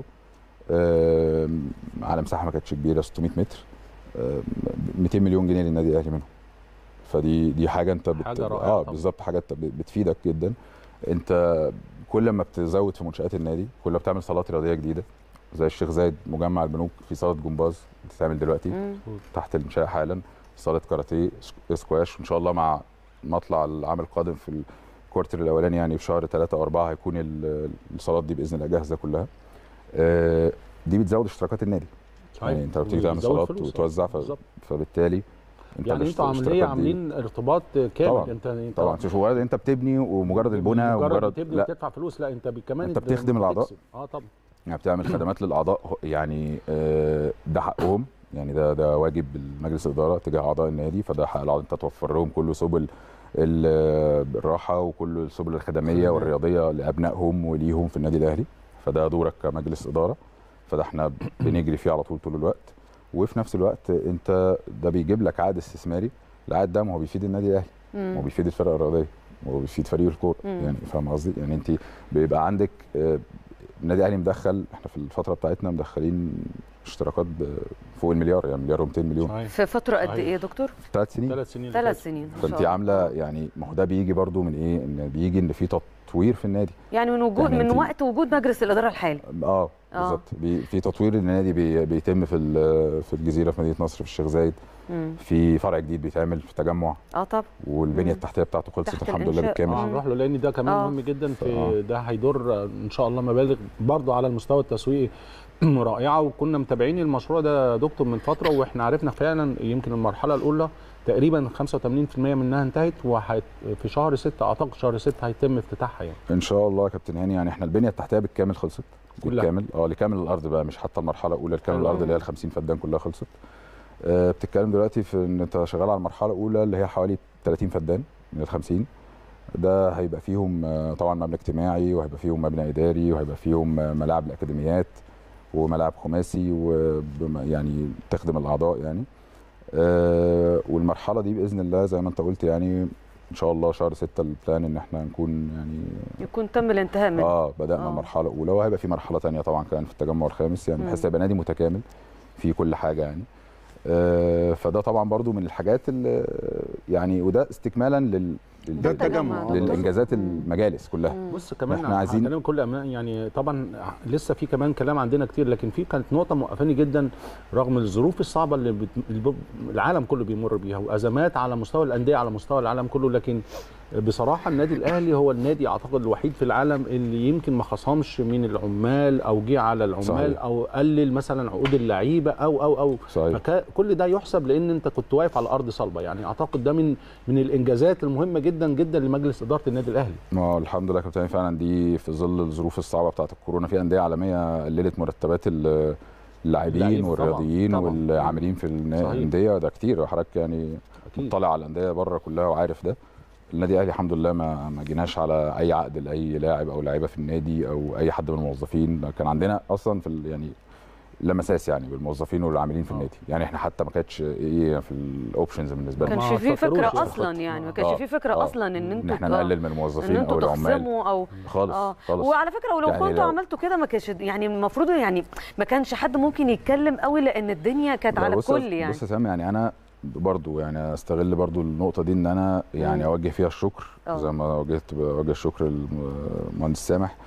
آه على مساحه ما كانتش كبيره 600 متر آه 200 مليون جنيه للنادي الاهلي منهم فدي دي حاجه انت بت...
حاجة رائعة
اه
طبعاً.
بالظبط حاجه انت بت- بتفيدك جدا انت كل ما بتزود في منشات النادي كل ما بتعمل صالات رياضيه جديده زي الشيخ زايد مجمع البنوك في صاله جمباز بتتعمل دلوقتي
مم.
تحت الانشاء حالا صاله كاراتيه سكواش وان شاء الله مع مطلع العام القادم في الكوارتر الاولاني يعني في شهر ثلاثة او أربعة هيكون ال- الصالات دي باذن الله جاهزه كلها آه، دي بتزود اشتراكات النادي يعني انت بتيجي تعمل
وبيزود
صالات
فلوس.
وتوزع ف-
بالظبط.
فبالتالي انت
يعني انتوا
الاشتراكات
عاملين
دي-
عاملين ارتباط كامل
طبعاً.
انت انت
طبعا مش مجرد انت بتبني ومجرد البناء
مجرد
ومجرد
تبني
لا
وتدفع فلوس لا انت كمان
انت بتخدم الأعضاء.
بتكسب. اه طبعا
يعني بتعمل خدمات للاعضاء يعني آه، ده حقهم يعني ده ده واجب المجلس الاداره تجاه اعضاء النادي فده حق الاعضاء انت توفر لهم كل سبل ال- الراحه وكل السبل الخدميه
خدمية.
والرياضيه لابنائهم وليهم في النادي الاهلي فده دورك كمجلس اداره فده احنا بنجري فيه على طول طول الوقت وفي نفس الوقت انت ده بيجيب لك عائد استثماري العائد ده ما هو بيفيد النادي الاهلي
مم.
وبيفيد الفرقه الرياضيه وبيفيد فريق الكوره
مم.
يعني فاهم قصدي يعني انت بيبقى عندك آه، النادي الاهلي مدخل احنا في الفتره بتاعتنا مدخلين اشتراكات ب- فوق المليار يعني مليار و200 مليون
صحيح
في فتره قد
صحيح.
ايه يا دكتور
في ثلاث سنين
ثلاث سنين
ثلاث سنين ما شاء
فانت
الله.
عامله يعني ما هو ده بيجي برضو من ايه ان بيجي ان في تطوير في النادي
يعني من وجود
يعني
من
انت-
وقت وجود مجلس الاداره الحالي
اه بالظبط بي- في تطوير النادي بي بيتم في ال- في الجزيره في مدينه نصر في الشيخ زايد
مم.
في فرع جديد بيتعمل في تجمع
اه طب
والبنيه
مم.
التحتيه بتاعته خلصت
تحت
الحمد لله
الإنشاء.
بالكامل
اه نروح له لان ده كمان
آه.
مهم جدا في
آه.
ده هيدر ان شاء الله مبالغ برضه على المستوى التسويقي رائعه وكنا متابعين المشروع ده يا دكتور من فتره واحنا عرفنا فعلا يمكن المرحله الاولى تقريبا 85% منها انتهت وحت في شهر 6 اعتقد شهر 6 هيتم افتتاحها يعني
ان شاء الله يا كابتن هاني يعني احنا البنيه التحتيه بالكامل خلصت
كلها.
بالكامل اه لكامل الارض بقى مش حتى المرحله الاولى لكامل
حلو.
الارض اللي هي ال 50 فدان كلها خلصت آه بتتكلم دلوقتي في ان انت شغال على المرحله الاولى اللي هي حوالي 30 فدان من ال 50 ده هيبقى فيهم آه، طبعا مبنى اجتماعي وهيبقى فيهم مبنى اداري وهيبقى فيهم آه، ملاعب الاكاديميات وملاعب خماسي ويعني تخدم الاعضاء يعني آه والمرحله دي باذن الله زي ما انت قلت يعني ان شاء الله شهر 6 البلان ان احنا نكون يعني
يكون تم الانتهاء منه
اه بدانا
آه.
آه. مرحله اولى وهيبقى في مرحله ثانيه طبعا كمان في التجمع الخامس يعني
مم.
بحيث يبقى نادي متكامل في كل حاجه يعني آه، فده طبعا برضو من الحاجات اللي يعني وده استكمالا لل لل-
ده التجمع.
للانجازات المجالس كلها
بص كمان
إحنا عايزين-
هكلمك كل أمان يعني طبعا لسه في كمان كلام عندنا كتير لكن في كانت نقطه موقفاني جدا رغم الظروف الصعبه اللي بت... اللي ب- العالم كله بيمر بيها وازمات على مستوى الانديه على مستوى العالم كله لكن بصراحه النادي الاهلي هو النادي اعتقد الوحيد في العالم اللي يمكن ما خصمش من العمال او جه على العمال
صحيح.
او قلل مثلا عقود اللعيبه او او او
صحيح
فكل ده يحسب لان انت كنت واقف على ارض صلبه يعني اعتقد ده من من الانجازات المهمه جدا جدا لمجلس اداره النادي الاهلي
ما هو الحمد لله كابتن فعلا دي في ظل الظروف الصعبه بتاعت الكورونا في انديه عالميه قللت مرتبات ال- اللاعبين
اللعيبة
والرياضيين
طبعاً.
والعاملين في النا-
صحيح.
الانديه ده كتير حضرتك يعني
اكيد
مطلع على الانديه بره كلها وعارف ده النادي الاهلي الحمد لله ما ما جيناش على اي عقد لاي لاعب او لاعيبه في النادي او اي حد من الموظفين كان عندنا اصلا في ال- يعني لمساس يعني بالموظفين والعاملين في
آه.
النادي يعني احنا حتى ما كانتش ايه في الاوبشنز بالنسبه
ما
لنا
ما
كانش في
فكروش
فكره
يعني.
اصلا يعني ما
آه.
كانش
آه.
في فكره
آه.
اصلا ان
ان
انتوا
احنا
ت-
نقلل من
ان
الموظفين او
انتوا
العمال
تخصموا او
خالص
اه
خالص
وعلى فكره ولو
يعني
كنتوا
لو-
عملتوا كده ما كانش يعني المفروض يعني ما كانش حد ممكن يتكلم قوي لان الدنيا كانت
لا
على
بص-
الكل يعني
بص يا سامي يعني انا برضو يعني استغل برضو النقطه دي ان انا يعني
مم.
اوجه فيها الشكر
آه.
زي ما وجهت بوجه الشكر للمهندس سامح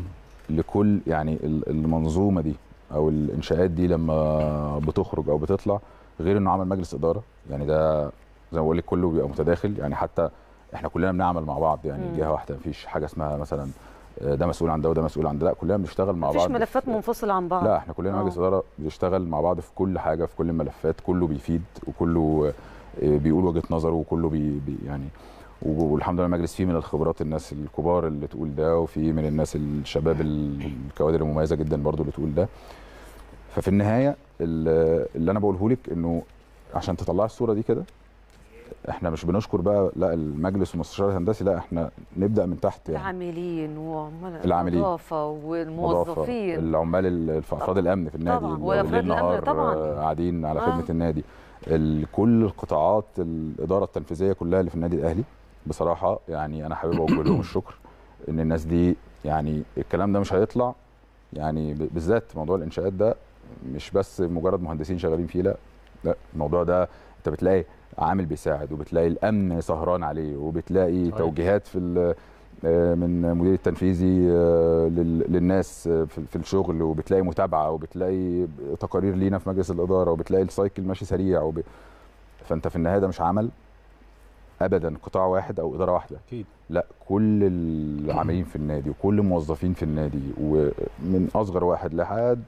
لكل يعني ال- المنظومه دي او الانشاءات دي لما بتخرج او بتطلع غير انه عمل مجلس اداره يعني ده زي ما بقول لك كله بيبقى متداخل يعني حتى احنا كلنا بنعمل مع بعض يعني
مم.
جهه واحده مفيش حاجه اسمها مثلا آه، ده مسؤول عن ده وده مسؤول عن ده لا كلنا بنشتغل مع
مفيش
بعض
ملفات
في-
منفصله عن بعض
لا احنا كلنا
آه.
مجلس اداره بنشتغل مع بعض في كل حاجه في كل الملفات كله بيفيد وكله آه، بيقول وجهه نظره وكله بي بي يعني والحمد لله المجلس فيه من الخبرات الناس الكبار اللي تقول ده وفي من الناس الشباب ال- الكوادر المميزه جدا برضو اللي تقول ده ففي النهايه ال- اللي انا بقوله لك انه عشان تطلعي الصوره دي كده احنا مش بنشكر بقى لا المجلس والمستشار الهندسي لا احنا نبدا من تحت يعني
العاملين وعمال
العاملين.
النظافه والموظفين
العمال ال- في افراد الامن في النادي
طبعاً،
اللي
وأفراد
ليل
الأمن
نهار
طبعاً.
آه، قاعدين على
آه.
خدمه النادي ال- كل القطاعات الاداره التنفيذيه كلها اللي في النادي الاهلي بصراحه يعني انا حابب اوجه لهم الشكر ان الناس دي يعني الكلام ده مش هيطلع يعني ب- بالذات موضوع الانشاءات ده مش بس مجرد مهندسين شغالين فيه لا لا الموضوع ده انت بتلاقي عامل بيساعد وبتلاقي الامن سهران عليه وبتلاقي
صحيح.
توجيهات في ال- آه، من المدير التنفيذي آه، لل- للناس آه، في في الشغل وبتلاقي متابعه وبتلاقي تقارير لينا في مجلس الاداره وبتلاقي السايكل ماشي سريع وب... فانت في النهايه ده مش عمل ابدا قطاع واحد او اداره واحده
اكيد
لا كل العاملين في النادي وكل الموظفين في النادي ومن اصغر واحد لحد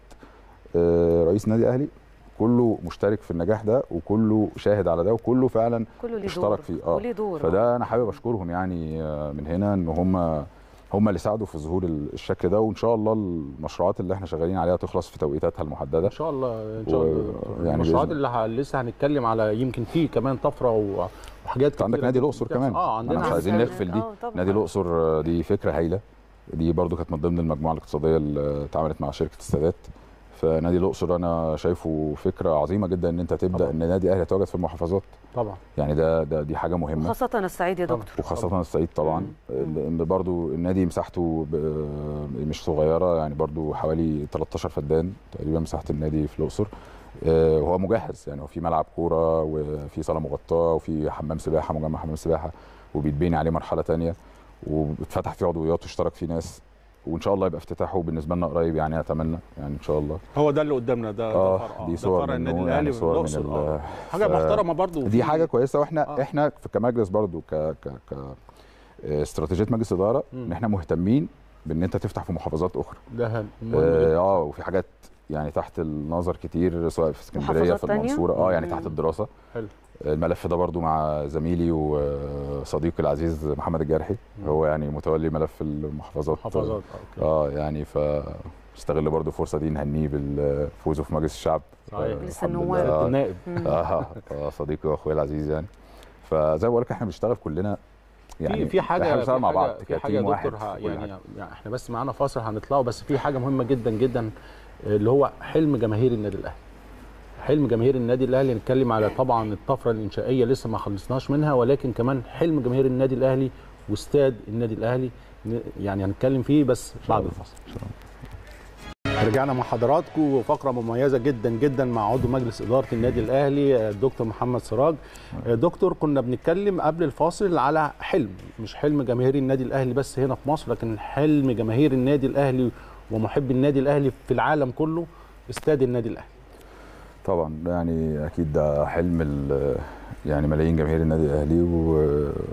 آه، رئيس النادي الاهلي كله مشترك في النجاح ده وكله شاهد على ده وكله فعلا
كله ليه
اشترك
دور
فيه، آه.
وليه دور
فده انا حابب اشكرهم يعني آه، من هنا ان هم هم اللي ساعدوا في ظهور ال- الشكل ده وان شاء الله المشروعات اللي احنا شغالين عليها تخلص في توقيتاتها المحدده
ان شاء الله ان شاء
و-
الله
يعني
المشروعات
بإذن-
اللي ه- لسه هنتكلم على يمكن في كمان طفره و- وحاجات
انت عندك
كتيرة
نادي
جداً
الاقصر
بتحصل.
كمان
اه
انا
عندنا
مش عايزين
عندنا-
نغفل دي
آه، طبعاً.
نادي الاقصر آه، دي فكره هايله دي برضو كانت من ضمن المجموعه الاقتصاديه اللي اتعملت مع شركه السادات فنادي الاقصر انا شايفه فكره عظيمه جدا ان انت تبدا
طبعاً.
ان نادي اهلي يتواجد في المحافظات
طبعا
يعني ده ده دي حاجه مهمه
وخاصه الصعيد يا
طبعاً.
دكتور
وخاصة الصعيد طبعا
مم.
ال- برضو النادي مساحته ب- مش صغيرة يعني برضو حوالي 13 فدان تقريبا مساحة النادي في الأقصر آه، وهو مجهز يعني هو في ملعب كورة وفي صالة مغطاة وفي حمام سباحة مجمع حمام سباحة وبيتبني عليه مرحلة تانية واتفتح فيه عضويات واشترك فيه ناس وان شاء الله يبقى افتتاحه بالنسبه لنا قريب يعني اتمنى يعني ان شاء الله
هو ده اللي قدامنا ده ده
اه
فرع-
دي
ده
صور
فرع النادي
منه
الاهلي
يعني صور من
والأقصر. آه.
ال-
حاجه
ف-
محترمه برضو
دي
في-
حاجه كويسه واحنا
آه.
آه. احنا في- كمجلس برضو ك ك ك استراتيجيه مجلس اداره
مم.
ان احنا مهتمين بان انت تفتح في محافظات اخرى
ده مهم
اه
جداً.
آه، وفي حاجات يعني تحت النظر كتير سواء في اسكندريه
محافظات
في
تانية؟
المنصوره اه يعني
مم.
تحت الدراسه
حلو.
الملف ده برضو مع زميلي وصديقي العزيز محمد الجرحي
مم.
هو يعني متولي ملف المحافظات
محافظات آه، اوكي
اه يعني ف استغل برضو الفرصه دي نهنيه بالفوزه في مجلس الشعب
صحيح.
آه،
مجلس
الحمد لله.
النواب.
آه،
النائب
مم.
اه آه، صديقي واخويا العزيز يعني فزي ما بقول لك احنا بنشتغل كلنا يعني
في في حاجه
احنا
في
بنشتغل مع
حاجة-
بعض
في حاجه يا
كتيم واحد
دكتور ه-
في كل
يعني,
حاجة.
يعني احنا بس معانا فاصل هنطلعه بس في حاجه مهمه جدا جدا اللي هو حلم جماهير النادي الاهلي حلم جماهير النادي الاهلي نتكلم على طبعا الطفره الانشائيه لسه ما خلصناش منها ولكن كمان حلم جماهير النادي الاهلي واستاد النادي الاهلي ن- يعني هنتكلم فيه بس بعد الفاصل رجعنا مع حضراتكم وفقره مميزه جدا جدا مع عضو مجلس اداره النادي الاهلي الدكتور محمد سراج دكتور كنا بنتكلم قبل الفاصل على حلم مش حلم جماهير النادي الاهلي بس هنا في مصر لكن حلم جماهير النادي الاهلي ومحبي النادي الاهلي في العالم كله استاد النادي الاهلي
طبعا يعني اكيد ده حلم ال- يعني ملايين جماهير النادي الاهلي و...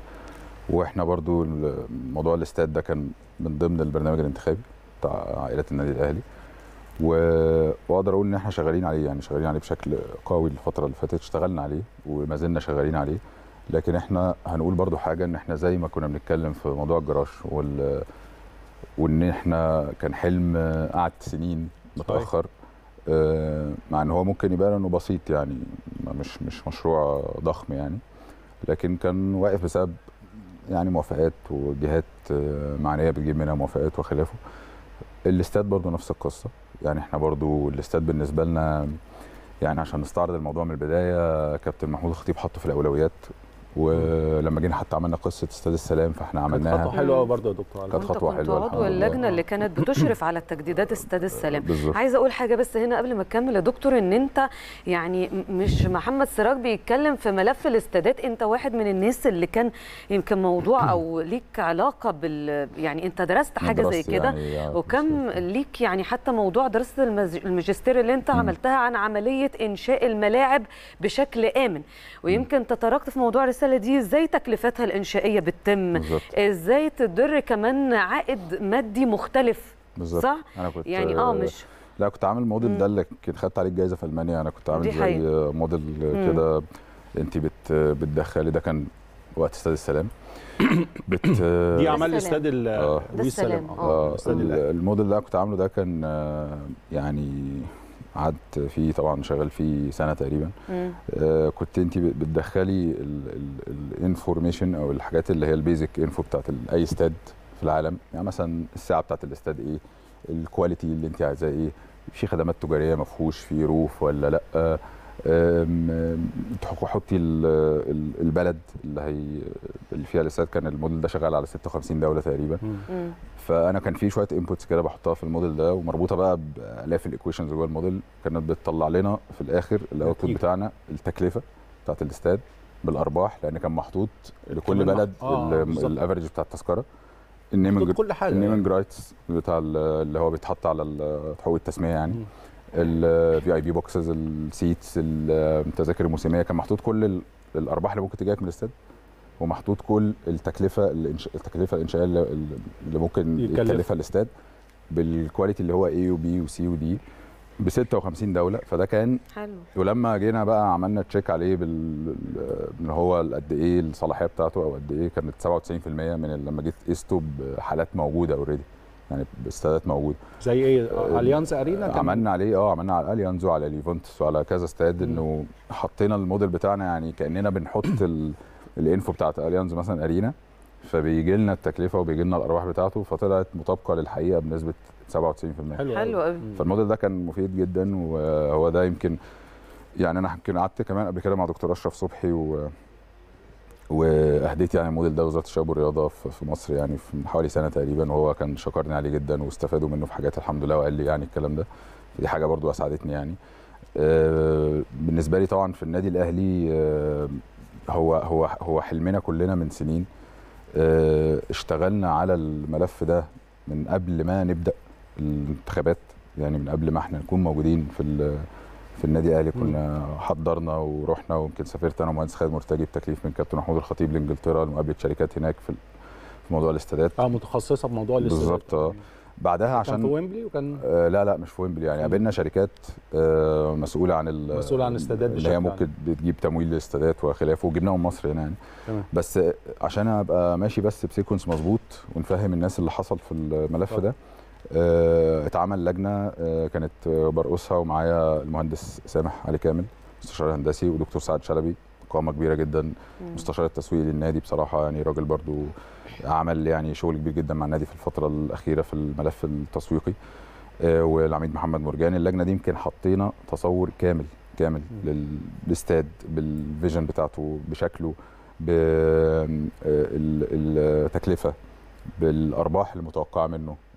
واحنا برضو موضوع الاستاد ده كان من ضمن البرنامج الانتخابي بتاع عائله النادي الاهلي و... واقدر اقول ان احنا شغالين عليه يعني شغالين عليه بشكل قوي الفتره اللي فاتت اشتغلنا عليه وما زلنا شغالين عليه لكن احنا هنقول برضو حاجه ان احنا زي ما كنا بنتكلم في موضوع الجراج وال... وان احنا كان حلم قعد سنين متاخر آه، مع ان هو ممكن يبان انه بسيط يعني ما- مش مش مشروع ضخم يعني لكن كان واقف بسبب يعني موافقات وجهات آه، معنيه بتجيب منها موافقات وخلافه الاستاد برضو نفس القصه يعني احنا برضو الاستاد بالنسبه لنا يعني عشان نستعرض الموضوع من البدايه كابتن محمود الخطيب حطه في الاولويات ولما جينا حتى عملنا قصه استاد السلام فاحنا
كانت خطوه
عملناها
حلوه برضه يا دكتور علي
كانت
وانت
خطوة
كنت
حلوة الحمد
عضو
لله.
اللجنه اللي كانت بتشرف على تجديدات استاد السلام
بالظبط
عايزه اقول حاجه بس هنا قبل ما اكمل يا دكتور ان انت يعني م- مش محمد سراج بيتكلم في ملف الاستادات انت واحد من الناس اللي كان يمكن موضوع او ليك علاقه بال يعني انت درست حاجه زي
دراستي
كده
يعني يعني
وكم ليك يعني حتى موضوع دراسه المز- الماجستير اللي انت
مم.
عملتها عن عمليه انشاء الملاعب بشكل امن ويمكن تطرقت في موضوع الرساله دي ازاي تكلفتها الانشائيه بتتم
بالظبط
ازاي تدر كمان عائد مادي مختلف
بالظبط
صح
انا كنت
يعني اه مش
لا كنت عامل موديل
مم.
ده اللي كنت خدت عليه الجايزه في المانيا انا كنت عامل
دي
زي
حقيقة.
موديل
مم.
كده انت بت بتدخلي ده كان وقت استاد السلام بت
دي اعمال
السلام.
الاستاد ال-
آه.
دي
السلام،
السلام
آه.
آه
استاد
ال-
الاهلي
الموديل اللي انا كنت عامله ده كان آه، يعني قعدت فيه طبعا شغال فيه سنه تقريبا
مم.
آه، كنت انت بتدخلي الانفورميشن او الحاجات اللي هي البيزك انفو بتاعت ال- اي استاد في العالم يعني مثلا الساعه بتاعت الاستاد ايه الكواليتي اللي انت عايزاه ايه في خدمات تجاريه ما فيهوش في روف ولا لا آم، آم، تح- حطي ال- ال- البلد اللي هي اللي فيها الاستاد كان الموديل ده شغال على 56 دوله تقريبا
مم.
مم.
فانا كان في شويه انبوتس كده بحطها في الموديل ده ومربوطه بقى بالاف الايكويشنز جوه الموديل كانت بتطلع لنا في الاخر الاوتبوت
نتيجة.
بتاعنا التكلفه بتاعت الاستاد بالارباح لان كان محطوط لكل
كمان
بلد
مح- آه،
ال-
بالظبط.
الافرج بتاع التذكره
محطوط
النيمنج
كل حاجه
النيمنج رايتس بتاع ال- اللي هو بيتحط على ال- حقوق التسميه يعني
مم.
الفي اي بي بوكسز السيتس التذاكر الموسميه كان محطوط كل ال- الارباح اللي ممكن تجيلك من الاستاد ومحطوط كل التكلفه الإنش... التكلفه الانشائيه اللي, اللي ممكن
يكلف.
يكلفها الاستاد بالكواليتي اللي هو اي وبي وسي ودي ب 56 دوله فده كان
حلو
ولما جينا بقى عملنا تشيك عليه بال ان هو قد ايه الصلاحيه بتاعته او قد ايه كانت 97% من ال- لما جيت قسته بحالات موجوده اوريدي يعني باستادات موجوده
زي ايه آه، اليانز ارينا كان-
عملنا عليه اه عملنا على اليانز وعلى اليوفنتوس وعلى كذا استاد
مم.
انه حطينا الموديل بتاعنا يعني كاننا بنحط ال- الانفو بتاعت اليانز مثلا ارينا فبيجي لنا التكلفه وبيجي لنا الارباح بتاعته فطلعت مطابقه للحقيقه بنسبه 97%
حلو
حلو قوي
فالموديل ده كان مفيد جدا وهو ده يمكن يعني انا يمكن قعدت كمان قبل كده مع دكتور اشرف صبحي و واهديت يعني الموديل ده وزاره الشباب والرياضه في في مصر يعني في من حوالي سنه تقريبا وهو كان شكرني عليه جدا واستفادوا منه في حاجات الحمد لله وقال لي يعني الكلام ده دي حاجه برضو اسعدتني يعني آه، بالنسبه لي طبعا في النادي الاهلي آه، هو هو هو حلمنا كلنا من سنين آه، اشتغلنا على الملف ده من قبل ما نبدا الانتخابات يعني من قبل ما احنا نكون موجودين في ال- في النادي الاهلي كنا حضرنا ورحنا ويمكن سافرت انا ومهندس خالد مرتجي بتكليف من كابتن محمود الخطيب لانجلترا لمقابله شركات هناك في في موضوع الاستادات
اه متخصصه بموضوع الاستاد
بالظبط، آه. بعدها
كان في
عشان
ويمبلي وكان
آه لا لا مش في ويمبلي يعني قابلنا شركات آه مسؤوله عن ال-
مسؤولة عن الاستادات
اللي
بشكل
هي
عام.
ممكن بتجيب تمويل للاستادات وخلافه وجبناهم مصر هنا يعني
تمام.
بس آه، عشان ابقى ماشي بس بسيكونس مظبوط ونفهم الناس اللي حصل في الملف
اتفضل.
ده آه اتعمل لجنه آه كانت آه، برقصها ومعايا المهندس سامح علي كامل مستشار هندسي ودكتور سعد شلبي قامه كبيره جدا
مم.
مستشار التسويق للنادي بصراحه يعني راجل برضو عمل يعني شغل كبير جدا مع النادي في الفتره الاخيره في الملف التسويقي آه، والعميد محمد مرجان اللجنه دي يمكن حطينا تصور كامل كامل لل- للاستاد بالفيجن بتاعته بشكله بالتكلفه بالارباح المتوقعه منه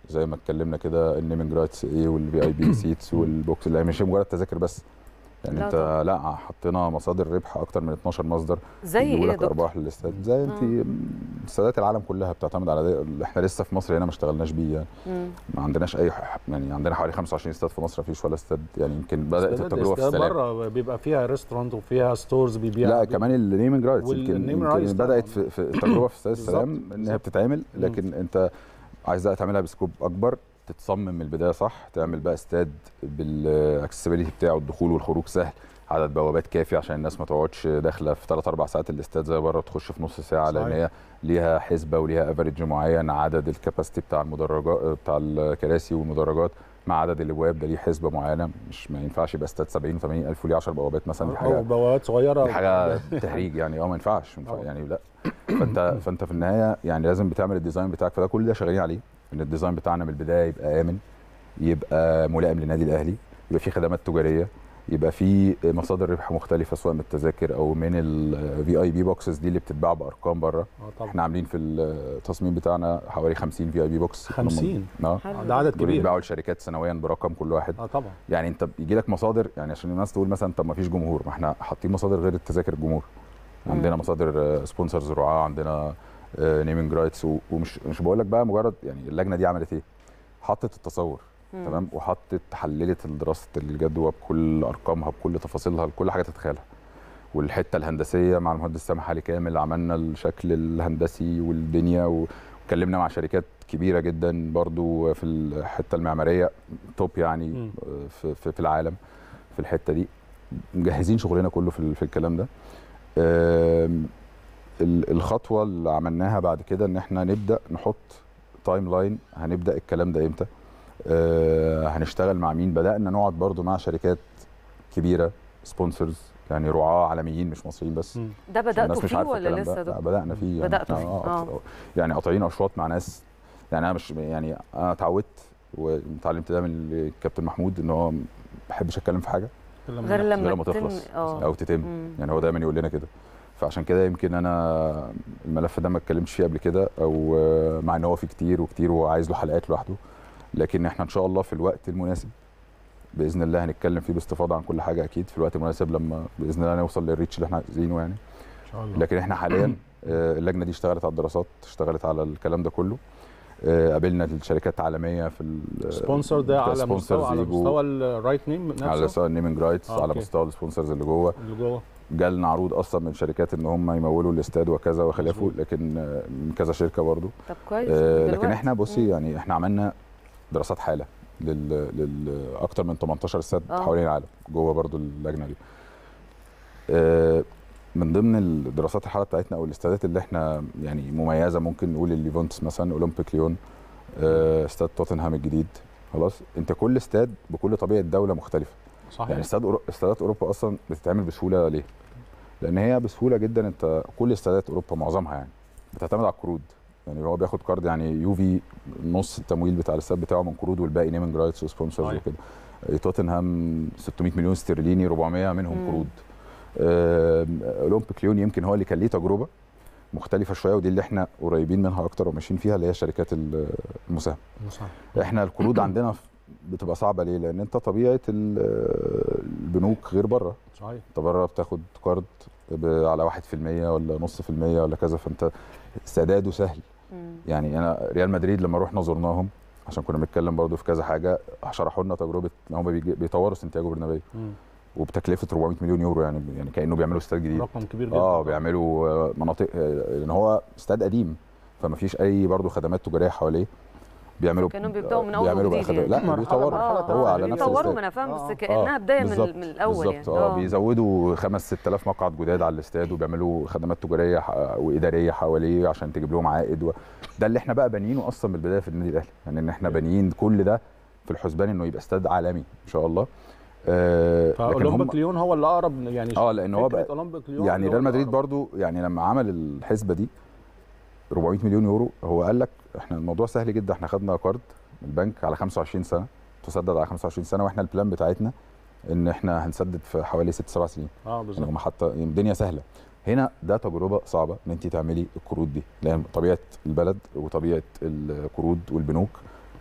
زي ما اتكلمنا كده النيمنج رايتس ايه والفي اي بي سيتس والبوكس اللي هي مش مجرد تذاكر بس يعني
لا
انت
طبعاً.
لا حطينا مصادر ربح اكتر من 12 مصدر
زي ايه
يجيبوا
يا
لك
دكتور
ارباح للاستاد زي انت استادات العالم كلها بتعتمد على ده اللي احنا لسه في مصر هنا ما اشتغلناش بيه يعني
مم.
ما عندناش اي ح- يعني عندنا حوالي 25 استاد في مصر ما فيش ولا استاد يعني يمكن بدات التجربه في السلام
بره بيبقى فيها ريستورانت وفيها ستورز بيبيع
لا كمان النيمنج رايتس
وال-
يمكن,
النيم
يمكن
رايتس
بدات
طبعاً.
في, في التجربه في استاد
بالظبط،
السلام انها
بالظبط.
بتتعمل لكن انت عايز بقى تعملها بسكوب اكبر تتصمم من البدايه صح تعمل بقى استاد بالاكسسبيليتي بتاعه الدخول والخروج سهل عدد بوابات كافي عشان الناس ما تقعدش داخله في 3 4 ساعات الاستاد زي بره تخش في نص ساعه لان
صحيح.
هي ليها حسبه وليها افريج معين عدد الكاباسيتي بتاع المدرجات بتاع الكراسي والمدرجات مع عدد الابواب ده ليه حسبه معينه مش ما ينفعش يبقى استاد 70 80 الف وليه 10 بوابات مثلا دي حاجه
او بوابات صغيره
دي حاجه تهريج يعني اه ما ينفعش ما ينفع-
طبعا.
يعني لا فانت فانت في النهايه يعني لازم بتعمل الديزاين بتاعك فده كل ده شغالين عليه ان الديزاين بتاعنا من البدايه يبقى امن يبقى ملائم للنادي الاهلي يبقى فيه خدمات تجاريه يبقى في مصادر ربح مختلفه سواء من التذاكر او من الفي اي بي بوكسز دي اللي بتتباع بارقام بره
اه طبعا
احنا عاملين في التصميم بتاعنا حوالي 50 في اي بي بوكس
50
اه
حلو.
ده عدد
دول
كبير
بيتباعوا لشركات سنويا برقم كل واحد
اه طبعا
يعني انت بيجي لك مصادر يعني عشان الناس تقول مثلا طب ما فيش جمهور ما احنا حاطين مصادر غير التذاكر الجمهور عندنا مصادر سبونسرز رعاه عندنا نيمنج رايتس ومش مش بقول لك بقى مجرد يعني اللجنه دي عملت ايه حطت التصور
مم.
تمام وحطت حللت دراسه الجدوى بكل ارقامها بكل تفاصيلها بكل حاجه تتخيلها والحته الهندسيه مع المهندس سامح علي كامل عملنا الشكل الهندسي والبنيه واتكلمنا مع شركات كبيره جدا برضو في الحته المعماريه توب يعني
مم.
في, في, في العالم في الحته دي مجهزين شغلنا كله في, ال- في الكلام ده آم، ال- الخطوه اللي عملناها بعد كده ان احنا نبدا نحط تايم لاين هنبدا الكلام ده امتى آه، هنشتغل مع مين بدانا نقعد برضو مع شركات كبيره سبونسرز يعني رعاه عالميين مش مصريين بس
مم.
ده
عشان
بداتوا
الناس مش
فيه
عارفة
ولا
الكلام ده.
لسه
لا،
دكتور
بدانا فيه يعني
بدأتوا فيه،
آه،
آه.
يعني قاطعين اشواط مع ناس يعني انا مش يعني انا اتعودت واتعلمت ده من الكابتن محمود ان هو ما بحبش اتكلم في حاجه
غير لما
غير لما
تتم-
تخلص
اه
او تتم
مم.
يعني هو دايما يقول لنا كده فعشان كده يمكن انا الملف ده ما اتكلمتش فيه قبل كده او آه، مع ان هو فيه كتير وكتير وهو عايز له حلقات لوحده لكن احنا ان شاء الله في الوقت المناسب باذن الله هنتكلم فيه باستفاضه عن كل حاجه اكيد في الوقت المناسب لما باذن الله نوصل للريتش اللي احنا عايزينه يعني
ان شاء الله
لكن احنا حاليا آه، اللجنه دي اشتغلت على الدراسات اشتغلت على الكلام ده كله آه، قابلنا الشركات عالميه في ال-
سبونسر ده على
sponsors
مستوى على
يجوا
مستوى الرايت نيم
على
نفسه
مستوى النيمنج رايتس
آه،
على
أوكي.
مستوى السبونسرز اللي جوه
اللي جوه
جالنا عروض اصلا من شركات ان هم يمولوا الاستاد وكذا وخلافه
مظبوط.
لكن آه، من كذا شركه برضو
طب كويس
آه، لكن
دلوقتي.
احنا بصي
مم.
يعني احنا عملنا دراسات حاله لل, لل اكتر من 18 استاد
آه.
حوالين العالم جوه برضو اللجنه دي آه، من ضمن الدراسات الحاله بتاعتنا او الاستادات اللي احنا يعني مميزه ممكن نقول الليفونتس مثلا اولمبيك ليون آه، استاد توتنهام الجديد خلاص انت كل استاد بكل طبيعه دوله مختلفه
صحيح
يعني استاد أورو... استادات اوروبا اصلا بتتعمل بسهوله ليه؟ لان هي بسهوله جدا انت كل استادات اوروبا معظمها يعني بتعتمد على القروض يعني هو بياخد كارد يعني يوفي نص التمويل بتاع الاستاد بتاعه من قروض والباقي نيمنج رايتس وسبونسرز
صحيح.
وكده توتنهام 600 مليون استرليني 400 منهم
مم.
قروض آم، اولمبيك ليون يمكن هو اللي كان ليه تجربه مختلفه شويه ودي اللي احنا قريبين منها اكتر وماشيين فيها اللي هي شركات ال- المساهمه
صح
احنا القروض عندنا ف- بتبقى صعبه ليه؟ لان انت طبيعه ال- البنوك غير بره،
صحيح
انت بره بتاخد كارد ب- على 1% ولا نص في المية ولا كذا فانت سداده سهل
مم.
يعني انا ريال مدريد لما رحنا زرناهم عشان كنا بنتكلم برضو في كذا حاجه شرحوا لنا تجربه ان هم بيجي- بيطوروا سانتياغو برنابيو
مم.
وبتكلفه 400 مليون يورو يعني يعني كانه بيعملوا استاد جديد
رقم كبير جدا
اه بيعملوا آه، مناطق آه، لان هو استاد قديم فما فيش اي برضو خدمات تجاريه حواليه بيعملوا
كانوا بيبداوا من أول
بيعملوا بقى
وجديد
خدمات-
يعني.
لا
مرحلة-
بيطوروا
مرحلة
هو على
تدريجية.
نفس
بيطوروا
الاستاد
ما انا فاهم
آه.
بس كانها بدايه من,
بالظبط،
ال- من الاول
بالظبط
يعني
اه بيزودوا 5 6000 مقعد جداد على الاستاد وبيعملوا خدمات تجاريه ح- واداريه حواليه عشان تجيب لهم عائد و... ده اللي احنا بقى بانيينه اصلا من البدايه في النادي الاهلي يعني ان احنا بانيين كل ده في الحسبان انه يبقى استاد عالمي ان شاء الله آه لكن هم
فاولمبيك ليون هو اللي اقرب يعني
اه لان هو
فكرة
بقى
اولمبيك ليون
يعني
هو
ريال مدريد
الأقرب.
برضو يعني لما عمل الحسبه دي 400 مليون يورو هو قال لك احنا الموضوع سهل جدا احنا خدنا كارد من البنك على 25 سنه تسدد على 25 سنه واحنا البلان بتاعتنا ان احنا هنسدد في حوالي 6 7 سنين
اه
يعني
بالظبط
هم حتى يعني الدنيا سهله هنا ده تجربه صعبه ان انت تعملي القروض دي لان طبيعه البلد وطبيعه القروض والبنوك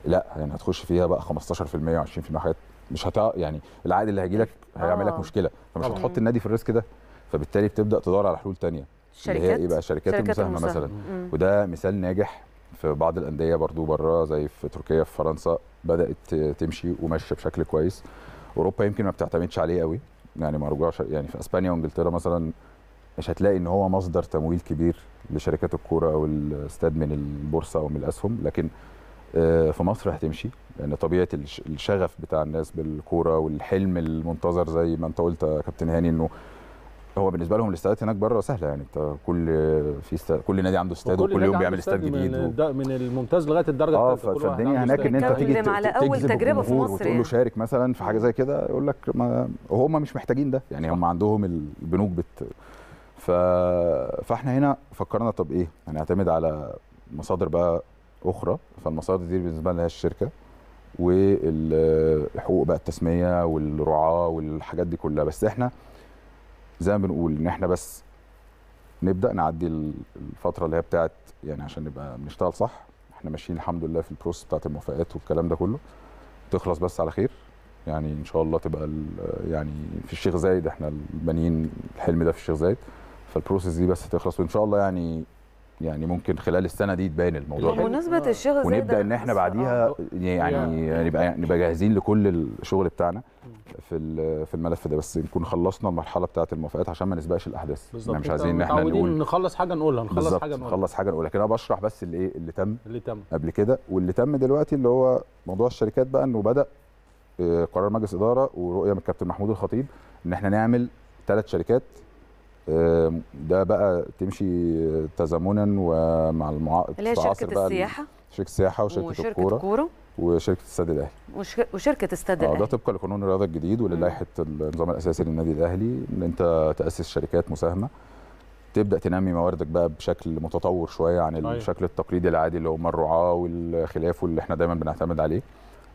لا يعني هتخش فيها بقى 15% و20% حاجات مش هتع يعني العائد اللي هيجي لك هيعمل لك
آه.
مشكله فمش
طبعاً.
هتحط النادي في الريسك ده فبالتالي بتبدا تدور على حلول تانية اللي هي
شركات
ايه بقى الشركات
شركات
المساهمه
المساهمة.
مثلا
مم.
وده مثال ناجح في بعض الانديه برضو بره زي في تركيا في فرنسا بدات تمشي وماشيه بشكل كويس اوروبا يمكن ما بتعتمدش عليه قوي يعني ما رجعش يعني في اسبانيا وانجلترا مثلا مش هتلاقي ان هو مصدر تمويل كبير لشركات الكوره او الاستاد من البورصه او من الاسهم لكن آه، في مصر هتمشي لان طبيعه الش- الشغف بتاع الناس بالكوره والحلم المنتظر زي ما انت قلت يا كابتن هاني انه هو بالنسبه لهم الاستادات هناك بره سهله يعني انت كل في استاد كل نادي عنده استاد وكل يوم بيعمل استاد جديد
من,
و...
الد- من الممتاز لغايه الدرجه
اه
الثالثة،
ف-
كل واحد
فالدنيا
عنده
هناك ان انت
استاد.
تيجي
بنتكلم على
ت-
أول
تجذب
تجربة في
الجمهور
مصر
وتقول له
يعني.
شارك مثلا في حاجه زي كده يقول لك ما وهم مش محتاجين ده يعني هم عندهم البنوك بت ف... فاحنا هنا فكرنا طب ايه هنعتمد على مصادر بقى اخرى فالمصادر دي بالنسبه لنا هي الشركه والحقوق بقى التسميه والرعاه والحاجات دي كلها بس احنا زي ما بنقول ان احنا بس نبدا نعدي ال- الفتره اللي هي بتاعت يعني عشان نبقى بنشتغل صح احنا ماشيين الحمد لله في البروسس بتاعت الموافقات والكلام ده كله تخلص بس على خير يعني ان شاء الله تبقى ال- يعني في الشيخ زايد احنا بانيين الحلم ده في الشيخ زايد فالبروسس دي بس تخلص وان شاء الله يعني يعني ممكن خلال السنه دي تبان الموضوع ده
بمناسبة الشيخ زايد
ونبدا ان احنا
أنا آسفة،
بعديها
آه.
يعني نبقى نبقى جاهزين لكل الشغل بتاعنا في ال- في الملف ده بس نكون خلصنا المرحله بتاعه الموافقات عشان ما نسبقش الاحداث
بالظبط
احنا مش
انت
عايزين ان احنا
متعودين
نقول
نخلص حاجه نقولها نخلص
بالظبط
حاجه نقولها
نخلص حاجه نقول لكن انا بشرح بس اللي ايه اللي تم
اللي تم
قبل كده واللي تم دلوقتي اللي هو موضوع الشركات بقى انه بدا آه، قرار مجلس اداره ورؤيه من الكابتن محمود الخطيب ان احنا نعمل ثلاث شركات آه، ده بقى تمشي تزامنا ومع المعا...
اللي هي
في عصر
شركة
بقى
السياحة
شركه السياحه وشركه,
وشركة
الكوره
الكورة
وشركه السد الاهلي
وشك- وشركة استاد
اه ده
الأهلي
طبقا لقانون الرياضه الجديد وللائحه النظام الاساسي للنادي الاهلي ان انت تاسس شركات مساهمه تبدا تنمي مواردك بقى بشكل متطور شويه عن
أيوة.
الشكل التقليدي العادي اللي هم الرعاه والخلاف واللي احنا دايما بنعتمد عليه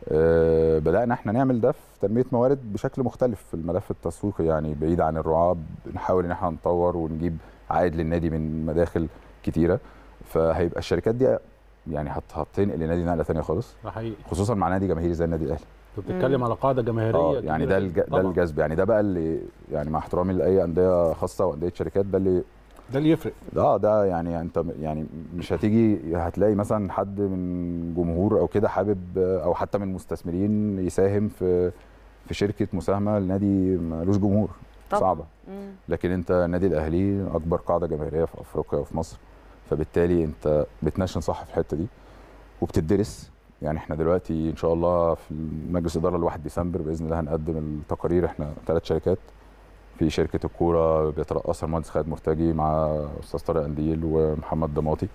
آه، بدانا احنا نعمل ده في تنميه موارد بشكل مختلف في الملف التسويقي يعني بعيد عن الرعاه بنحاول ان احنا نطور ونجيب عائد للنادي من مداخل كتيره فهيبقى الشركات دي يعني هت- هتنقل النادي نقله ثانيه خالص
ده حقيقي
خصوصا مع نادي جماهيري زي النادي الاهلي
انت بتتكلم على قاعده جماهيريه
اه يعني
كبيرة
ده الج...
جداً.
ده
طبعاً.
الجذب يعني ده بقى اللي يعني مع احترامي لاي انديه خاصه وانديه شركات ده اللي
ده اللي يفرق
اه ده يعني انت م- يعني مش هتيجي هتلاقي مثلا حد من جمهور او كده حابب آه، او حتى من مستثمرين يساهم في في شركه مساهمه لنادي ملوش جمهور
طبعاً.
صعبه
مم.
لكن انت النادي الاهلي اكبر قاعده جماهيريه في افريقيا وفي مصر فبالتالي انت بتنشن صح في الحته دي وبتدرس يعني احنا دلوقتي ان شاء الله في مجلس اداره ال 1 ديسمبر باذن الله هنقدم التقارير احنا ثلاث شركات في شركه الكوره بيترأسها المهندس خالد مرتجي مع استاذ طارق قنديل ومحمد ضماطي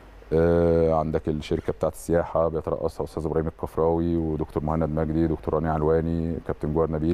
آه عندك الشركه بتاعت السياحه بيترأسها استاذ ابراهيم الكفراوي ودكتور مهند مجدي دكتور راني علواني كابتن جوار نبيل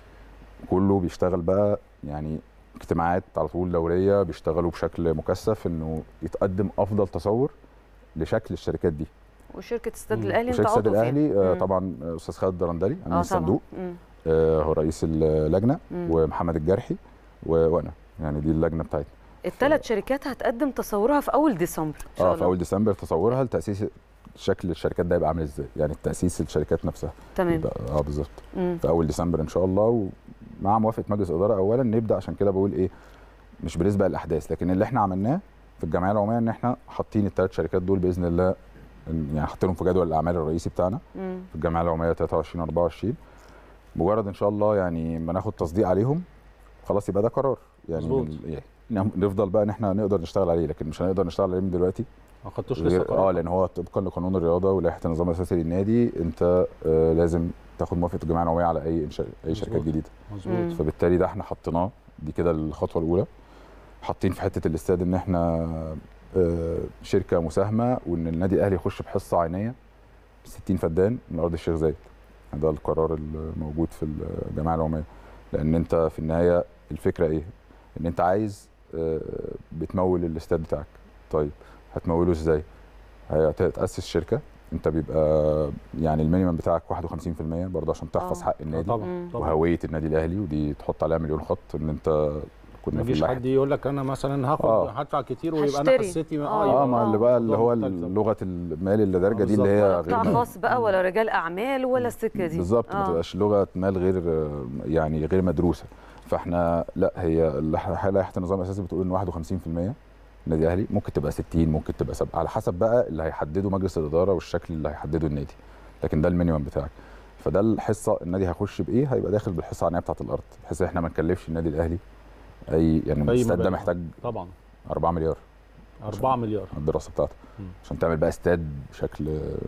كله بيشتغل بقى يعني اجتماعات على طول دوريه بيشتغلوا بشكل مكثف انه يتقدم افضل تصور لشكل الشركات دي
وشركة استاد
مم.
الأهلي أنت
وشركه السد
عضو فيها.
الاهلي آه
مم.
طبعا آه، استاذ خالد الدرندلي امين
اه طبعا
الصندوق
مم.
آه هو رئيس اللجنه
مم.
ومحمد الجرحي و- وانا يعني دي اللجنه بتاعتنا
الثلاث شركات هتقدم تصورها في أول ديسمبر إن شاء
اه
الله
في اول ديسمبر تصورها لتاسيس شكل الشركات ده يبقى عامل ازاي يعني تاسيس الشركات نفسها
تمام
يبقى- اه بالظبط
مم.
في اول ديسمبر ان شاء الله ومع موافقه مجلس الاداره اولا نبدا عشان كده بقول ايه مش بنسبق الاحداث لكن اللي احنا عملناه في الجمعيه العموميه ان احنا حاطين الثلاث شركات دول باذن الله إن- يعني حاطينهم في جدول الاعمال الرئيسي بتاعنا
مم.
في الجمعيه العموميه 23 24 مجرد ان شاء الله يعني ما ناخد تصديق عليهم خلاص يبقى ده قرار يعني
مظبوط.
من- يعني نفضل بقى ان احنا نقدر نشتغل عليه لكن مش هنقدر نشتغل عليه من دلوقتي
ما خدتوش لسه
غير
قرار
اه لان هو طبقا لقانون الرياضه ولائحه النظام الاساسي للنادي انت آه لازم تاخد موافقه الجمعيه العموميه على اي إنشاء- اي شركات
مظبوط.
جديده
مظبوط
مم.
فبالتالي ده احنا حطيناه دي كده الخطوه الاولى حاطين في حته الاستاد ان احنا آه، شركه مساهمه وان النادي الاهلي يخش بحصه عينيه 60 فدان من ارض الشيخ زايد ده القرار الموجود في الجمعيه العموميه لان انت في النهايه الفكره ايه ان انت عايز آه، بتمول الاستاد بتاعك طيب هتموله ازاي هتاسس شركه انت بيبقى يعني المينيمم بتاعك 51% برضه عشان تحفظ
آه.
حق
آه
النادي
طبعا
مم.
طبعا
وهويه النادي الاهلي ودي تحط عليها مليون خط ان انت كنا
ما
في
يجيش
اللائحه
حد يقول لك انا مثلا هاخد
آه.
هدفع كتير ويبقى انا
هشتري.
حسيتي
آه.
يبقى
اه ما اللي بقى اللي هو
موضوع مختلف.
لغه المال اللي دارجه دي اللي هي
ولا
غير
قطاع
م-
خاص بقى ولا رجال اعمال ولا السكه دي
بالظبط ما
آه.
تبقاش لغه مال غير يعني غير مدروسه فاحنا لا هي اللائحه لائحه النظام الاساسي بتقول ان 51% النادي الاهلي ممكن تبقى 60 ممكن تبقى 7 على حسب بقى اللي هيحدده مجلس الاداره والشكل اللي هيحدده النادي لكن ده المينيمم بتاعك فده الحصه النادي هيخش بايه هيبقى داخل بالحصه العنيه بتاعه الارض بحيث ان احنا ما نكلفش النادي الاهلي اي يعني
أي
الاستاد ده
مبالغ.
محتاج
طبعا
4 مليار
4 مليار
الدراسه بتاعته
مم.
عشان تعمل بقى استاد بشكل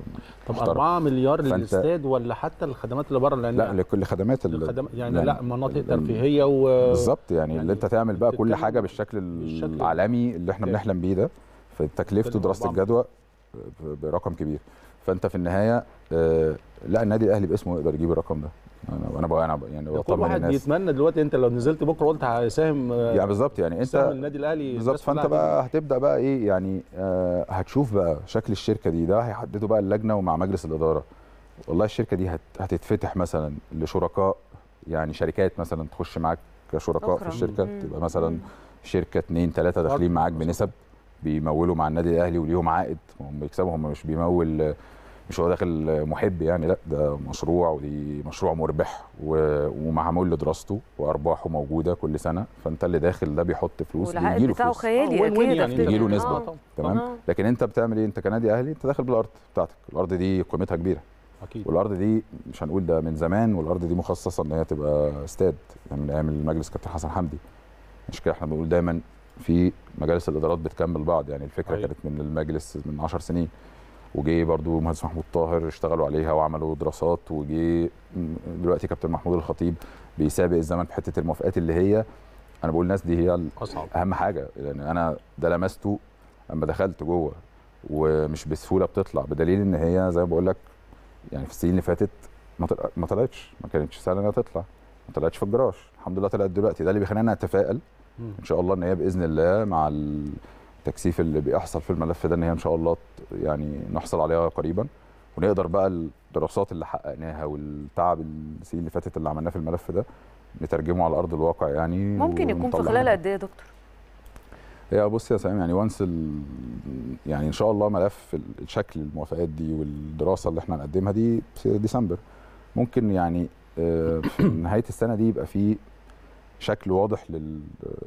طب
محترم.
4 مليار
فأنت-
للاستاد ولا حتى الخدمات اللي بره لان
لا لكل خدمات ال-
الخدمات يعني,
يعني
لا مناطق
ال-
ترفيهيه و
بالظبط يعني,
يعني
اللي انت تعمل بقى كل
بتتكلم
حاجه بالشكل
بالشكل
العالمي اللي احنا
كامل.
بنحلم بيه ده فتكلفته
بتتكلم
دراسه
أربعة
الجدوى ب- برقم كبير فانت في النهايه آه، لا النادي الاهلي باسمه يقدر يجيب الرقم ده انا وانا بقى انا بقى يعني
كل
بطمن
واحد
الناس
بيتمنى دلوقتي انت لو نزلت بكره قلت هساهم آه،
يعني بالظبط يعني
سهم
انت
النادي الاهلي
بالظبط
الناس
فانت
كلها
بقى هتبدا بقى ايه يعني آه هتشوف بقى شكل الشركه دي ده هيحدده بقى اللجنه ومع مجلس الاداره والله الشركه دي هت هتتفتح مثلا لشركاء يعني شركات مثلا تخش معاك كشركاء في
أخرى.
الشركه
مم.
تبقى مثلا
مم.
شركه اتنين تلاته داخلين معاك بنسب بيمولوا مع النادي الاهلي وليهم عائد هم بيكسبوا هم مش بيمول مش هو داخل محب يعني لا ده مشروع ودي مشروع مربح و- ومعمول لدراسته وارباحه موجوده كل سنه فانت اللي داخل ده بيحط فلوس
والعائد
بيجيله
بتاعه
فلوس
خيالي
آه، وين وين
اكيد
يعني
أفتكر.
بيجيله
آه.
نسبة.
طبعاً.
تمام
آه.
لكن انت بتعمل ايه انت كنادي اهلي انت داخل بالارض بتاعتك الارض دي قيمتها كبيره
اكيد
والارض دي مش هنقول ده من زمان والارض دي مخصصه ان هي تبقى استاد يعني من ايام المجلس كابتن حسن حمدي مش كده احنا بنقول دايما في مجالس الادارات بتكمل بعض يعني الفكره
أيوة.
كانت من المجلس من 10 سنين وجي برضو مهندس محمود طاهر اشتغلوا عليها وعملوا دراسات وجي دلوقتي كابتن محمود الخطيب بيسابق الزمن في حته الموافقات اللي هي انا بقول الناس دي هي
اصعب
اهم حاجه لان انا ده لمسته اما دخلت جوه ومش بسهوله بتطلع بدليل ان هي زي ما بقول لك يعني في السنين اللي فاتت ما طل- ما طلعتش ما كانتش سهله انها تطلع ما طلعتش في الجراج الحمد لله طلعت دلوقتي ده اللي بيخلينا نتفائل
مم.
ان شاء الله ان هي باذن الله مع التكثيف اللي بيحصل في الملف ده ان هي ان شاء الله ت- يعني نحصل عليها قريبا ونقدر بقى الدراسات اللي حققناها والتعب السنين اللي فاتت اللي عملناه في الملف ده نترجمه على ارض الواقع يعني
ممكن يكون في
ونطلع
خلال
منها.
قد ايه يا دكتور
هي بص يا سامي يعني وانس ال... يعني ان شاء الله ملف الشكل الموافقات دي والدراسه اللي احنا هنقدمها دي في ديسمبر ممكن يعني آه، في نهايه السنه دي يبقى في شكل واضح لل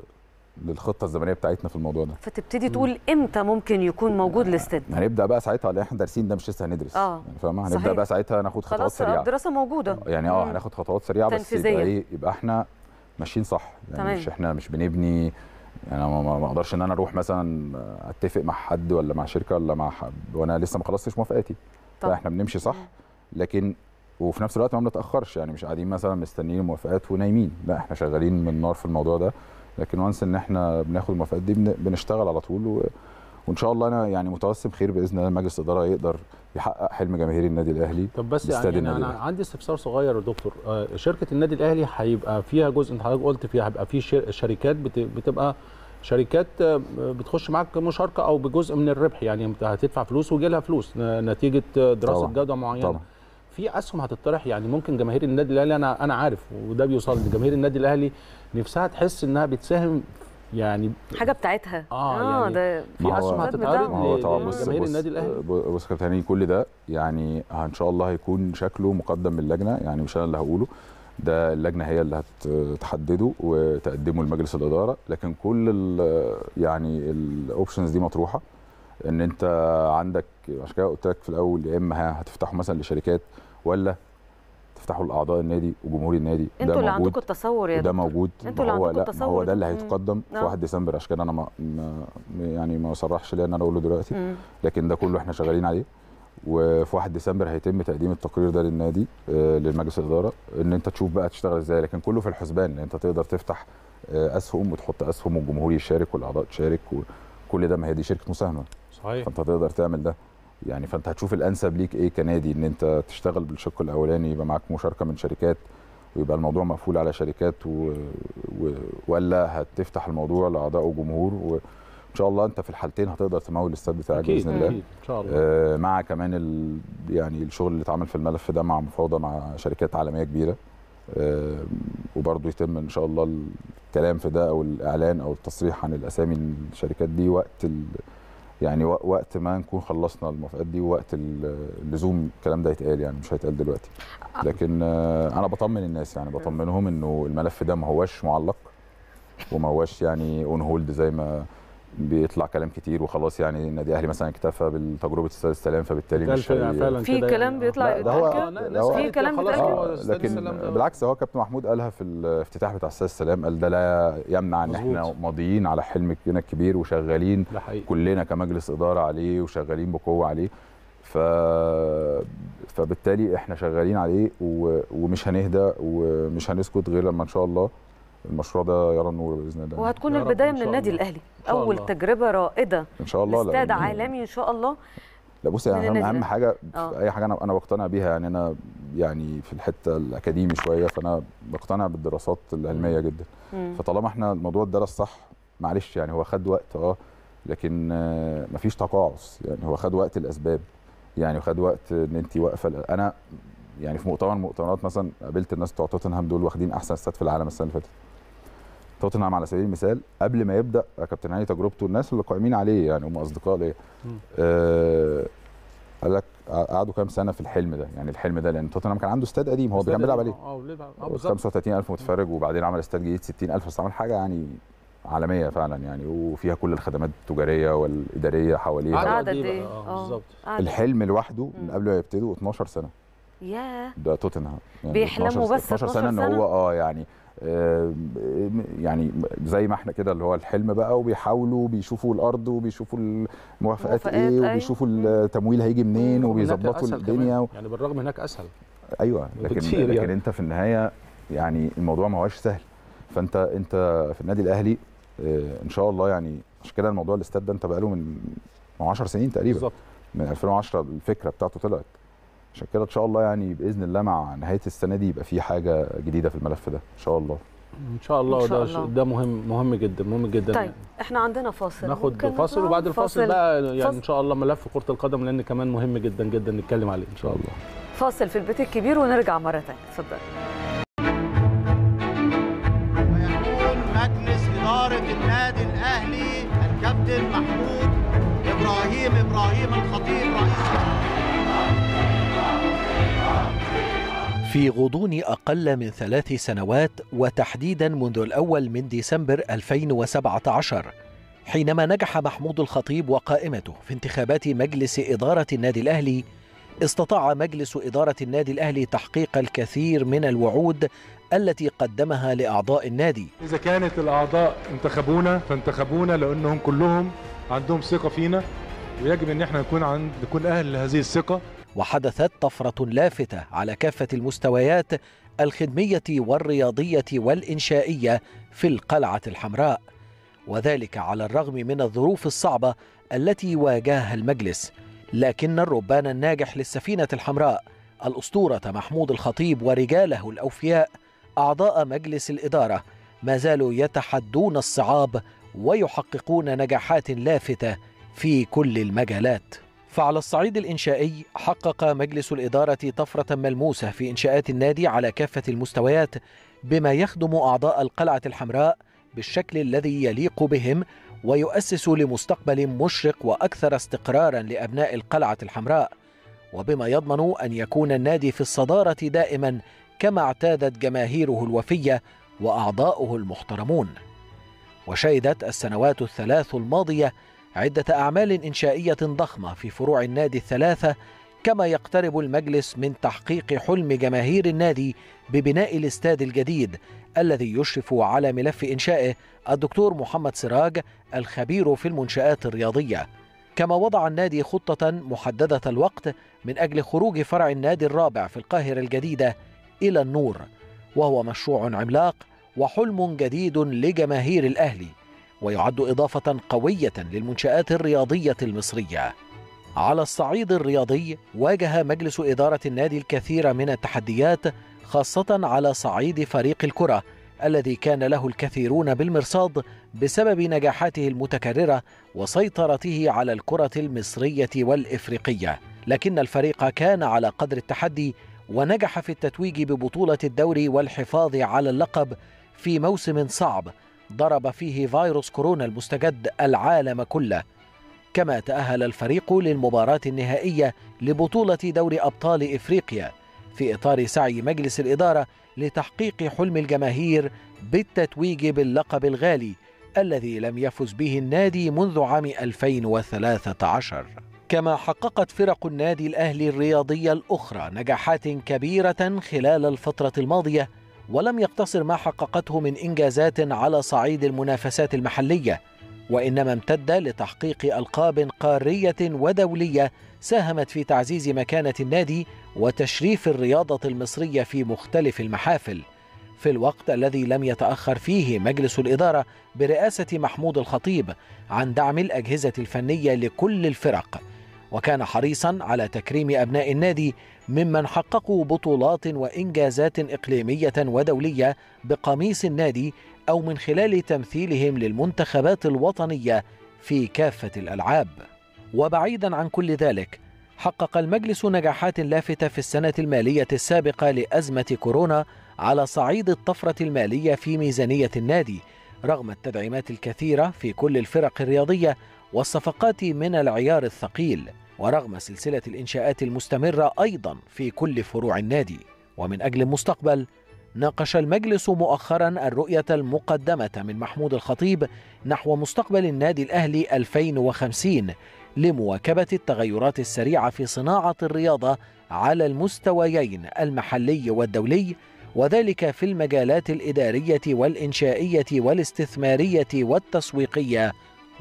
للخطه الزمنيه بتاعتنا في الموضوع ده
فتبتدي تقول امتى ممكن يكون موجود الاستاد
هنبدا بقى ساعتها لان احنا دارسين ده مش لسه هندرس
آه.
يعني فاهمه هنبدا
صحيح.
بقى ساعتها ناخد خطوات
خلاص
سريعه
الدراسه موجوده
يعني اه
مم.
هناخد خطوات سريعه بس
تنفيذية.
يبقى ايه يبقى احنا ماشيين صح يعني
تمام.
مش احنا مش بنبني يعني أنا ما- ما ما اقدرش ان انا اروح مثلا اتفق مع حد ولا مع شركه ولا مع حد وانا لسه ما خلصتش موافقاتي
طب.
لا احنا بنمشي صح لكن وفي نفس الوقت ما بنتاخرش يعني مش قاعدين مثلا مستنيين الموافقات ونايمين لا احنا شغالين من نار في الموضوع ده لكن وانس ان احنا بناخد الموافقات دي بن- بنشتغل على طول و... وان شاء الله انا يعني متوسم خير باذن الله مجلس الاداره يقدر يحقق حلم جماهير النادي الاهلي
طب بس
باستاد
يعني
النادي
انا
الأهلي.
عندي استفسار صغير يا دكتور آه، شركه النادي الاهلي هيبقى فيها جزء انت حضرتك قلت فيها هيبقى في شر- شركات بت- بتبقى شركات آه، بتخش معاك مشاركه او بجزء من الربح يعني انت هتدفع فلوس ويجي لها فلوس ن- نتيجه آه، دراسه
طبعاً.
جوده معينه
طبعا
في اسهم هتطرح يعني ممكن جماهير النادي الاهلي انا انا عارف وده بيوصل لي جماهير النادي الاهلي نفسها تحس انها بتساهم يعني
حاجه بتاعتها
آه، يعني
ده
في
ما هو-
اسهم
ما
هتتعرض
ما هو طبعا بص
لجماهير
بص
النادي الاهلي
بص كابتن هاني كل ده يعني ان شاء الله هيكون شكله مقدم من اللجنه يعني مش انا اللي هقوله ده اللجنه هي اللي هتحدده وتقدمه لمجلس الاداره لكن كل ال يعني الاوبشنز دي مطروحه ان انت عندك عشان كده قلت لك في الاول يا اما ها- هتفتحوا مثلا لشركات ولا تفتحوا لاعضاء النادي وجمهور النادي
انتوا
ده
اللي
موجود
عندكم التصور يا
وده
دكتور
موجود
انتوا
ما
اللي
هو
عندكم
لا ما
التصور
هو ده اللي
ده.
هيتقدم في
آه.
1 ديسمبر عشان كده انا ما ما يعني ما صرحش ليا ان انا اقوله دلوقتي
مم.
لكن ده كله احنا شغالين عليه وفي 1 ديسمبر هيتم تقديم التقرير ده للنادي آه، للمجلس الاداره ان انت تشوف بقى تشتغل ازاي لكن كله في الحسبان ان انت تقدر تفتح آه، اسهم وتحط اسهم والجمهور يشارك والاعضاء تشارك وكل ده ما هي دي شركه مساهمه
صحيح
فانت تقدر تعمل ده يعني فانت هتشوف الانسب ليك ايه كنادي ان انت تشتغل بالشق الاولاني يبقى معاك مشاركه من شركات ويبقى الموضوع مقفول على شركات و... و... ولا هتفتح الموضوع لاعضاء وجمهور وان شاء الله انت في الحالتين هتقدر تمول الاستاد بتاعك
اكيد
باذن الله
اكيد ان شاء الله
آه، مع كمان ال... يعني الشغل اللي اتعمل في الملف ده مع مفاوضه مع شركات عالميه كبيره آه، وبرضه يتم ان شاء الله الكلام في ده او الاعلان او التصريح عن الاسامي الشركات دي وقت ال... يعني وق- وقت ما نكون خلصنا الموافقات دي ووقت ال- اللزوم الكلام ده يتقال يعني مش هيتقال دلوقتي لكن آه، انا بطمن الناس يعني بطمنهم انه الملف ده ما هوش معلق وما هوش يعني اون هولد زي ما بيطلع كلام كتير وخلاص يعني النادي الاهلي مثلا اكتفى بالتجربه استاد السلام فبالتالي
كان
مش
فعلا
هي-
فعلا
في
كده
كلام
يعني.
بيطلع
لا، ده هو-
يتقال
ده
كده؟
هو-
في كلام
خلاص
بيتقال
هو
كده؟
آه
استاد
لكن
السلام ده-
بالعكس هو كابتن محمود قالها في الافتتاح بتاع استاد السلام قال ده لا يمنع ان
مظبوط.
احنا ماضيين على حلم كبير الكبير وشغالين
ده حقيقي
كلنا كمجلس اداره عليه وشغالين بقوه عليه ف فبالتالي احنا شغالين عليه و... ومش هنهدى ومش هنسكت غير لما ان شاء الله المشروع ده يرى النور باذن الله
وهتكون
يا رب
البدايه
إن
من
شاء
النادي
الله.
الاهلي
شاء
اول
الله.
تجربه رائده
ان شاء الله
لاستاد
لأن-
عالمي ان شاء الله
لا بص
من
يعني اهم,
النادي
أهم
الأهلي.
حاجه
آه.
في اي حاجه انا انا بقتنع بيها يعني انا يعني في الحته الاكاديمي شويه فانا بقتنع بالدراسات العلميه جدا
مم.
فطالما احنا الموضوع اتدرس صح معلش يعني هو خد وقت اه لكن آه، مفيش تقاعس يعني هو خد وقت الاسباب يعني خد وقت ان انت واقفه انا يعني في مؤتمر من المؤتمرات مثلا قابلت الناس بتوع توتنهام دول واخدين احسن استاد في العالم السنه اللي فاتت توتنهام على سبيل المثال قبل ما يبدا كابتن هاني تجربته الناس اللي قائمين عليه يعني هم اصدقاء ليا
مم.
آه قال لك قعدوا كام سنه في الحلم ده يعني الحلم ده لان توتنهام كان عنده استاد قديم هو كان بيلعب عليه
اه بيلعب اه بالظبط
35000 متفرج وبعدين عمل استاد جديد 60000 بس عمل حاجه يعني عالميه فعلا يعني وفيها كل الخدمات التجاريه والاداريه حواليها
قعدوا
قعد
قد
قد
إيه
ايه؟
بقى؟ آه،
آه.
بالظبط.
قعد-
الحلم لوحده من
مم.
قبل ما يبتدوا 12 سنه
ياه
ده توتنهام يعني
بيحلموا
12
بس
12 سنه ان
12
هو اه يعني آه، يعني زي ما احنا كده اللي هو الحلم بقى وبيحاولوا بيشوفوا الارض وبيشوفوا الموافقات
موافقات،
ايه
أيوة.
وبيشوفوا التمويل هيجي منين
هناك
وبيظبطوا
أسهل
الدنيا
كمان.
و...
يعني بالرغم هناك اسهل
ايوه لكن
بكتير
لكن
يعني.
انت في النهايه يعني الموضوع ما هوش سهل فانت انت في النادي الاهلي آه، ان شاء الله يعني عشان كده الموضوع الاستاد ده انت بقاله من من 10 سنين تقريبا
بالظبط
من 2010 الفكره بتاعته طلعت عشان كده ان شاء الله يعني باذن الله مع نهايه السنه دي يبقى في حاجه جديده في الملف ده ان شاء الله
ان شاء الله
إن شاء
ده
الله.
ده مهم مهم جدا مهم جدا
طيب
يعني.
احنا عندنا فاصل
ناخد
ممكن
فاصل
نطلع؟
وبعد الفاصل بقى يعني
فاصل.
ان شاء الله ملف كره القدم لان كمان مهم جدا جدا نتكلم عليه ان شاء الله
فاصل في البيت الكبير ونرجع مره ثانيه اتفضل
ويكون مجلس إدارة النادي الأهلي الكابتن محمود إبراهيم إبراهيم الخطيب رئيس
في غضون أقل من ثلاث سنوات وتحديدا منذ الأول من ديسمبر 2017 حينما نجح محمود الخطيب وقائمته في انتخابات مجلس إدارة النادي الأهلي استطاع مجلس إدارة النادي الأهلي تحقيق الكثير من الوعود التي قدمها لأعضاء النادي
إذا كانت الأعضاء انتخبونا فانتخبونا لأنهم كلهم عندهم ثقة فينا ويجب إن احنا نكون عند نكون أهل لهذه الثقة
وحدثت طفرة لافتة على كافة المستويات الخدمية والرياضية والإنشائية في القلعة الحمراء وذلك على الرغم من الظروف الصعبة التي واجهها المجلس لكن الربان الناجح للسفينة الحمراء الأسطورة محمود الخطيب ورجاله الأوفياء أعضاء مجلس الإدارة ما زالوا يتحدون الصعاب ويحققون نجاحات لافتة في كل المجالات فعلى الصعيد الإنشائي حقق مجلس الإدارة طفرة ملموسة في إنشاءات النادي على كافة المستويات بما يخدم أعضاء القلعة الحمراء بالشكل الذي يليق بهم ويؤسس لمستقبل مشرق وأكثر استقرارا لأبناء القلعة الحمراء وبما يضمن أن يكون النادي في الصدارة دائما كما اعتادت جماهيره الوفية وأعضاؤه المحترمون وشهدت السنوات الثلاث الماضية عدة أعمال إنشائية ضخمة في فروع النادي الثلاثة كما يقترب المجلس من تحقيق حلم جماهير النادي ببناء الاستاد الجديد الذي يشرف على ملف إنشائه الدكتور محمد سراج الخبير في المنشآت الرياضية كما وضع النادي خطة محددة الوقت من أجل خروج فرع النادي الرابع في القاهرة الجديدة إلى النور وهو مشروع عملاق وحلم جديد لجماهير الأهلي ويعد إضافة قوية للمنشآت الرياضية المصرية. على الصعيد الرياضي واجه مجلس إدارة النادي الكثير من التحديات خاصة على صعيد فريق الكرة الذي كان له الكثيرون بالمرصاد بسبب نجاحاته المتكررة وسيطرته على الكرة المصرية والإفريقية، لكن الفريق كان على قدر التحدي ونجح في التتويج ببطولة الدوري والحفاظ على اللقب في موسم صعب ضرب فيه فيروس كورونا المستجد العالم كله كما تأهل الفريق للمباراة النهائية لبطولة دوري أبطال إفريقيا في إطار سعي مجلس الإدارة لتحقيق حلم الجماهير بالتتويج باللقب الغالي الذي لم يفز به النادي منذ عام 2013 كما حققت فرق النادي الأهلي الرياضية الأخرى نجاحات كبيرة خلال الفترة الماضية ولم يقتصر ما حققته من إنجازات على صعيد المنافسات المحلية وإنما امتد لتحقيق ألقاب قارية ودولية ساهمت في تعزيز مكانة النادي وتشريف الرياضة المصرية في مختلف المحافل في الوقت الذي لم يتأخر فيه مجلس الإدارة برئاسة محمود الخطيب عن دعم الأجهزة الفنية لكل الفرق وكان حريصا على تكريم أبناء النادي ممن حققوا بطولات وإنجازات إقليمية ودولية بقميص النادي أو من خلال تمثيلهم للمنتخبات الوطنية في كافة الألعاب وبعيدا عن كل ذلك حقق المجلس نجاحات لافتة في السنة المالية السابقة لأزمة كورونا على صعيد الطفرة المالية في ميزانية النادي رغم التدعيمات الكثيرة في كل الفرق الرياضية والصفقات من العيار الثقيل ورغم سلسلة الإنشاءات المستمرة أيضا في كل فروع النادي ومن أجل المستقبل ناقش المجلس مؤخرا الرؤية المقدمة من محمود الخطيب نحو مستقبل النادي الأهلي 2050 لمواكبة التغيرات السريعة في صناعة الرياضة على المستويين المحلي والدولي وذلك في المجالات الإدارية والإنشائية والاستثمارية والتسويقية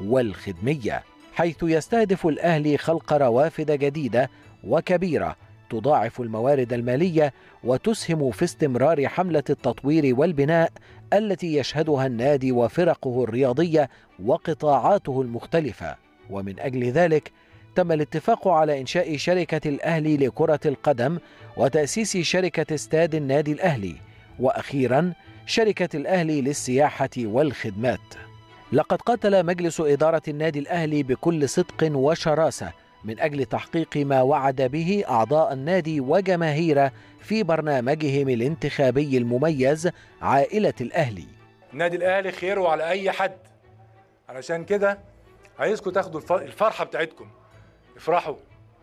والخدمية حيث يستهدف الأهلي خلق روافد جديدة وكبيرة تضاعف الموارد المالية وتسهم في استمرار حملة التطوير والبناء التي يشهدها النادي وفرقه الرياضية وقطاعاته المختلفة ومن أجل ذلك تم الاتفاق على إنشاء شركة الأهلي لكرة القدم وتأسيس شركة استاد النادي الأهلي وأخيرا شركة الأهلي للسياحة والخدمات لقد قاتل مجلس إدارة النادي الأهلي بكل صدق وشراسة من أجل تحقيق ما وعد به أعضاء النادي وجماهيره في برنامجهم الانتخابي المميز عائلة الأهلي
النادي الاهلي خيره على اي حد علشان كده عايزكم تاخدوا الف- الفرحه بتاعتكم افرحوا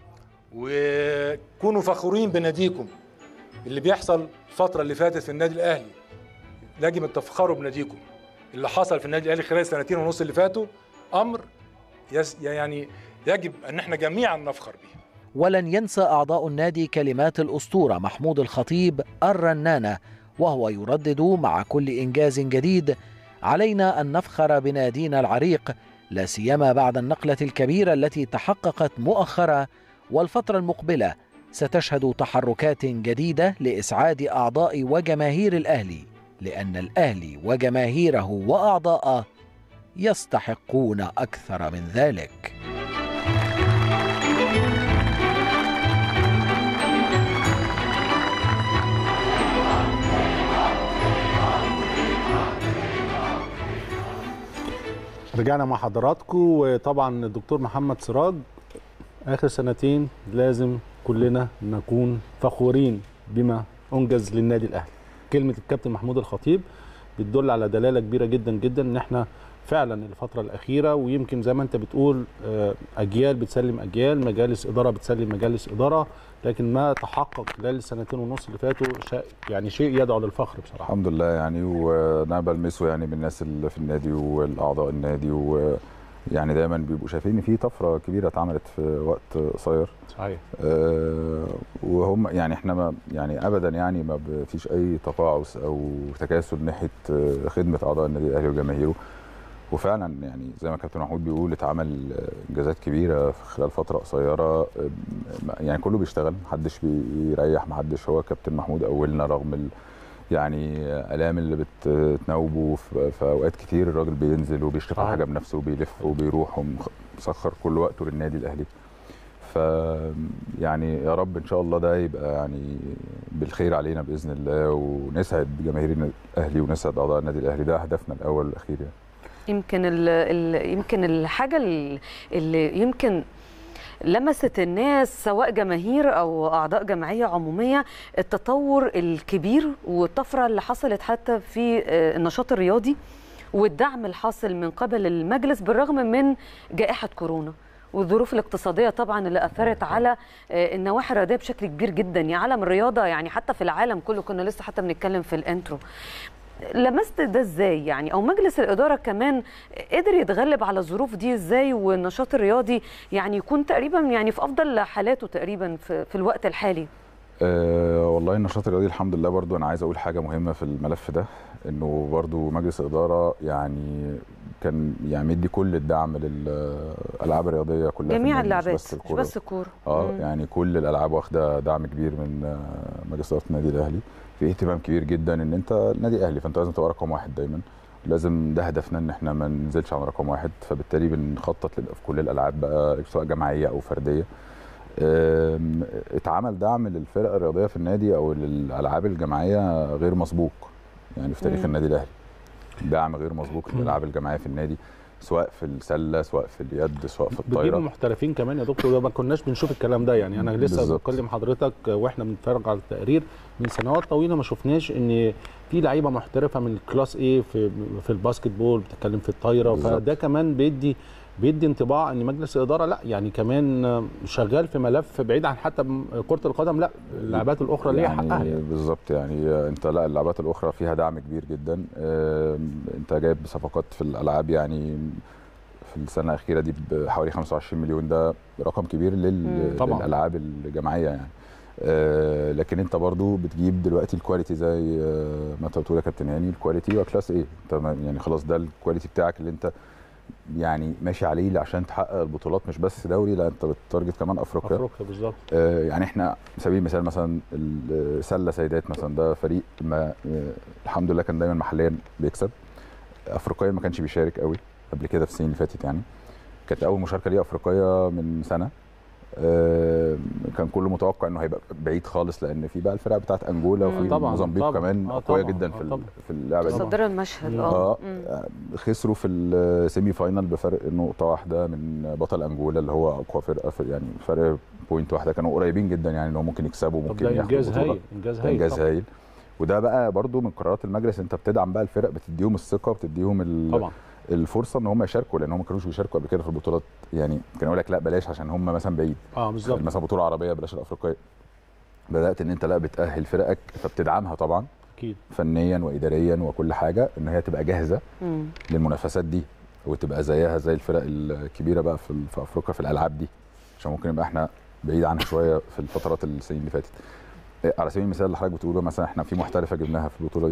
وكونوا فخورين بناديكم اللي بيحصل الفتره اللي فاتت في النادي الاهلي يجب ان تفخروا بناديكم اللي حصل في النادي الاهلي خلال السنتين ونص اللي فاتوا امر يس يعني يجب ان احنا جميعا نفخر به
ولن ينسى أعضاء النادي كلمات الأسطورة محمود الخطيب الرنانة وهو يردد مع كل إنجاز جديد علينا أن نفخر بنادينا العريق لا سيما بعد النقلة الكبيرة التي تحققت مؤخرا والفترة المقبلة ستشهد تحركات جديدة لإسعاد أعضاء وجماهير الأهلي لأن الأهلي وجماهيره وأعضاءه يستحقون أكثر من ذلك
رجعنا مع حضراتكم وطبعا الدكتور محمد سراج اخر سنتين لازم كلنا نكون فخورين بما انجز للنادي الاهلي كلمه الكابتن محمود الخطيب بتدل على دلاله كبيره جدا جدا ان احنا فعلا الفتره الاخيره ويمكن زي ما انت بتقول آه، اجيال بتسلم اجيال مجالس اداره بتسلم مجالس اداره لكن ما تحقق خلال السنتين ونص اللي فاتوا شيء يعني شيء يدعو للفخر بصراحه
الحمد لله يعني وانا بلمسه يعني من الناس اللي في النادي والاعضاء النادي ويعني دايما بيبقوا شايفين ان في طفره كبيره اتعملت في وقت قصير
صحيح
آه، وهم يعني احنا ما يعني ابدا يعني ما فيش اي تقاعس او تكاسل ناحيه آه، خدمه اعضاء النادي الاهلي وجماهيره وفعلا يعني زي ما كابتن محمود بيقول اتعمل آه، انجازات كبيره في خلال فتره قصيره آه، يعني كله بيشتغل محدش بيريح محدش هو كابتن محمود اولنا رغم ال يعني الام اللي بتناوبه في في اوقات كتير الراجل بينزل وبيشتغل
صحيح.
حاجه بنفسه وبيلف وبيروح ومسخر كل وقته للنادي الاهلي ف يعني يا رب ان شاء الله ده يبقى يعني بالخير علينا باذن الله ونسعد جماهير النادي الاهلي ونسعد اعضاء النادي الاهلي ده هدفنا الاول والاخير يعني
يمكن ال ال يمكن الحاجه ال- اللي يمكن لمست الناس سواء جماهير او اعضاء جمعيه عموميه التطور الكبير والطفره اللي حصلت حتى في آه، النشاط الرياضي والدعم الحاصل من قبل المجلس بالرغم من جائحه كورونا والظروف الاقتصاديه طبعا اللي اثرت على آه، النواحي الرياضيه بشكل كبير جدا يعني عالم الرياضه يعني حتى في العالم كله كنا لسه حتى بنتكلم في الانترو لمست ده ازاي يعني او مجلس الاداره كمان قدر يتغلب على الظروف دي ازاي والنشاط الرياضي يعني يكون تقريبا يعني في افضل حالاته تقريبا في, في الوقت الحالي
أه والله النشاط الرياضي الحمد لله برضو انا عايز اقول حاجه مهمه في الملف ده انه برضو مجلس الاداره يعني كان يعني مدي كل الدعم للالعاب الرياضيه كلها في
جميع
النادي، مش
اللعبات
بس
مش
الكوره
بس الكوره
اه
مم.
يعني كل الالعاب واخده دعم كبير من آه، مجلس اداره النادي الاهلي في اهتمام كبير جدا ان انت النادي الاهلي فانت لازم تبقى رقم واحد دايما لازم ده هدفنا ان احنا ما ننزلش عن رقم واحد فبالتالي بنخطط لل- في كل الالعاب بقى سواء جماعيه او فرديه آم، اتعمل دعم للفرق الرياضيه في النادي او للالعاب الجماعيه غير مسبوق يعني في تاريخ
مم.
النادي الاهلي دعم غير مسبوق للالعاب الجماعيه في النادي سواء في السله سواء في اليد سواء في
بتجيبوا
الطايره
محترفين كمان يا دكتور ده ما كناش بنشوف الكلام ده يعني انا لسه
بالظبط.
بكلم حضرتك واحنا بنتفرج على التقرير من سنوات طويله ما شفناش ان في لعيبه محترفه من الكلاس ايه في في الباسكت بول بتتكلم في الطايره
بالظبط.
فده كمان بيدي بيدي انطباع ان مجلس الاداره لا يعني كمان شغال في ملف بعيد عن حتى كره القدم لا اللعبات الاخرى ليها
يعني
حقها يعني.
بالظبط يعني انت لا اللعبات الاخرى فيها دعم كبير جدا آم، انت جايب صفقات في الالعاب يعني في السنه الاخيره دي بحوالي 25 مليون ده رقم كبير لل...
مم.
طبعاً.
للالعاب الجماعيه يعني آه، لكن انت برضو بتجيب دلوقتي الكواليتي زي آه، ما انت بتقول يا كابتن هاني الكواليتي وكلاس ايه انت ما- يعني خلاص ده الكواليتي بتاعك اللي انت يعني ماشي عليه عشان تحقق البطولات مش بس دوري لا انت بتارجت كمان افريقيا
افريقيا بالظبط
آه، يعني احنا على سبيل المثال مثلا السله سيدات مثلا ده فريق ما آه، الحمد لله كان دايما محليا بيكسب افريقيا ما كانش بيشارك قوي قبل كده في السنين اللي فاتت يعني كانت اول مشاركه ليه افريقيه من سنه آه، كان كله متوقع انه هيبقى بعيد خالص لان في بقى الفرق بتاعت انجولا
مم.
وفي
طبعاً،
موزمبيق
طبعاً.
كمان
آه،
قويه
طبعاً،
جدا
آه،
في ال-
طبعاً.
في اللعبه دي
صدر المشهد
مم.
اه
اه
مم.
خسروا في السيمي فاينال بفرق نقطه واحده من بطل انجولا اللي هو اقوى فرقه في يعني فرق بوينت واحده كانوا قريبين جدا يعني ان هم ممكن يكسبوا
طب
ممكن
ده
ياخدوا
انجاز
البطولة.
هايل انجاز
ده
هايل
انجاز
طبعاً.
هايل وده بقى برضو من قرارات المجلس انت بتدعم بقى الفرق بتديهم الثقه بتديهم ال-
طبعا
الفرصه ان هم يشاركوا لان هم ما كانوش بيشاركوا قبل كده في البطولات يعني كانوا يقول لك لا بلاش عشان هم مثلا بعيد
اه بالظبط
مثلا بطوله عربيه بلاش الافريقيه بدات ان انت لا بتاهل فرقك فبتدعمها طبعا
اكيد
فنيا واداريا وكل حاجه ان هي تبقى جاهزه
مم.
للمنافسات دي وتبقى زيها زي الفرق الكبيره بقى في, في افريقيا في الالعاب دي عشان ممكن يبقى احنا بعيد عنها شويه في الفترات السنين اللي فاتت إيه، على سبيل المثال اللي حضرتك بتقوله مثلا احنا في محترفه جبناها في البطوله دي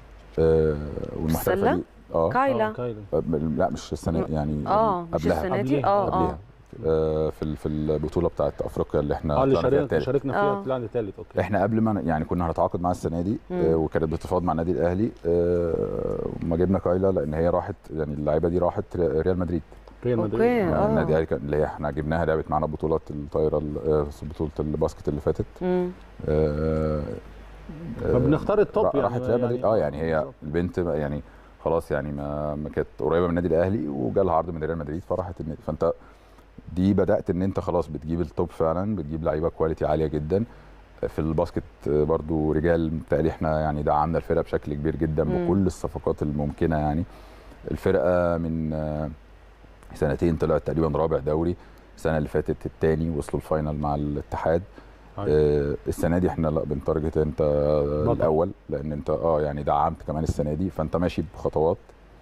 آه والمحترفه
السلة؟
دي اه
كايلا
آه، كايلا
آه، لا مش السنه يعني
اه مش
قبلها
السنه دي
قبليها،
اه
قبليها
اه
آه في ال- في البطوله بتاعت افريقيا اللي احنا
اه اللي
طلعنا فيها
شاركنا
التالت.
شاركنا فيها
آه.
طلعنا ثالث اوكي
احنا قبل ما ن- يعني كنا هنتعاقد معاها السنه دي
مم.
آه وكانت بتفاوض مع النادي الاهلي آه وما جبنا كايلا لان هي راحت يعني اللعيبه دي راحت ر- ريال مدريد
ريال
أوكي.
مدريد
آه.
يعني النادي الاهلي كان- اللي هي احنا جبناها لعبت معانا بطولات الطايره ال- آه، بطوله الباسكت اللي فاتت
مم.
آه، آه،
فبنختار التوب
را-
يعني
راحت ريال مدريد اه يعني هي
بالظبط.
البنت بقى يعني خلاص يعني ما ما كانت قريبه من النادي الاهلي وجالها عرض من ريال مدريد فراحت النادي فانت دي بدات ان انت خلاص بتجيب التوب فعلا بتجيب لعيبه كواليتي عاليه جدا في الباسكت برضو رجال بالتالي احنا يعني دعمنا الفرقه بشكل كبير جدا
مم.
بكل الصفقات الممكنه يعني الفرقه من آه، سنتين طلعت تقريبا رابع دوري السنه اللي فاتت الثاني وصلوا الفاينل مع الاتحاد
أيوة.
آه، السنه دي احنا لا بنتارجت انت
بطل.
الاول لان انت اه يعني دعمت كمان السنه دي فانت ماشي بخطوات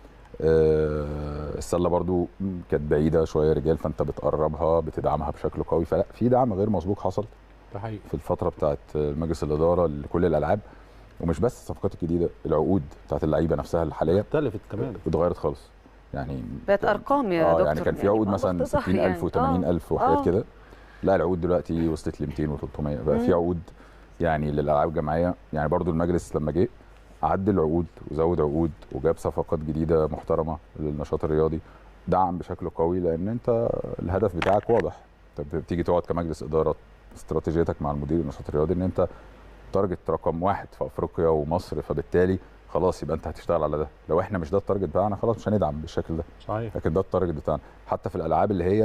آه، السله برضو كانت بعيده شويه رجال فانت بتقربها بتدعمها بشكل قوي فلا في دعم غير مسبوق حصل
ده حقيقي
في الفتره بتاعت مجلس الاداره لكل الالعاب ومش بس الصفقات الجديده العقود بتاعت اللعيبه نفسها الحاليه
اختلفت كمان
اتغيرت خالص يعني
بقت ارقام يا
اه
دكتور
يعني كان في عقود
ما
مثلا
باختصار
60000
يعني.
و80000 وحاجات
آه.
كده لا العقود دلوقتي وصلت ل 200 و300 بقى في
مم.
عقود يعني للالعاب الجماعيه يعني برضو المجلس لما جه عدل عقود وزود عقود وجاب صفقات جديده محترمه للنشاط الرياضي دعم بشكل قوي لان انت الهدف بتاعك واضح انت بتيجي تقعد كمجلس اداره استراتيجيتك مع المدير النشاط الرياضي ان انت تارجت رقم واحد في افريقيا ومصر فبالتالي خلاص يبقى انت هتشتغل على ده لو احنا مش ده التارجت بتاعنا خلاص مش هندعم بالشكل ده
صحيح
لكن ده التارجت بتاعنا حتى في الالعاب اللي هي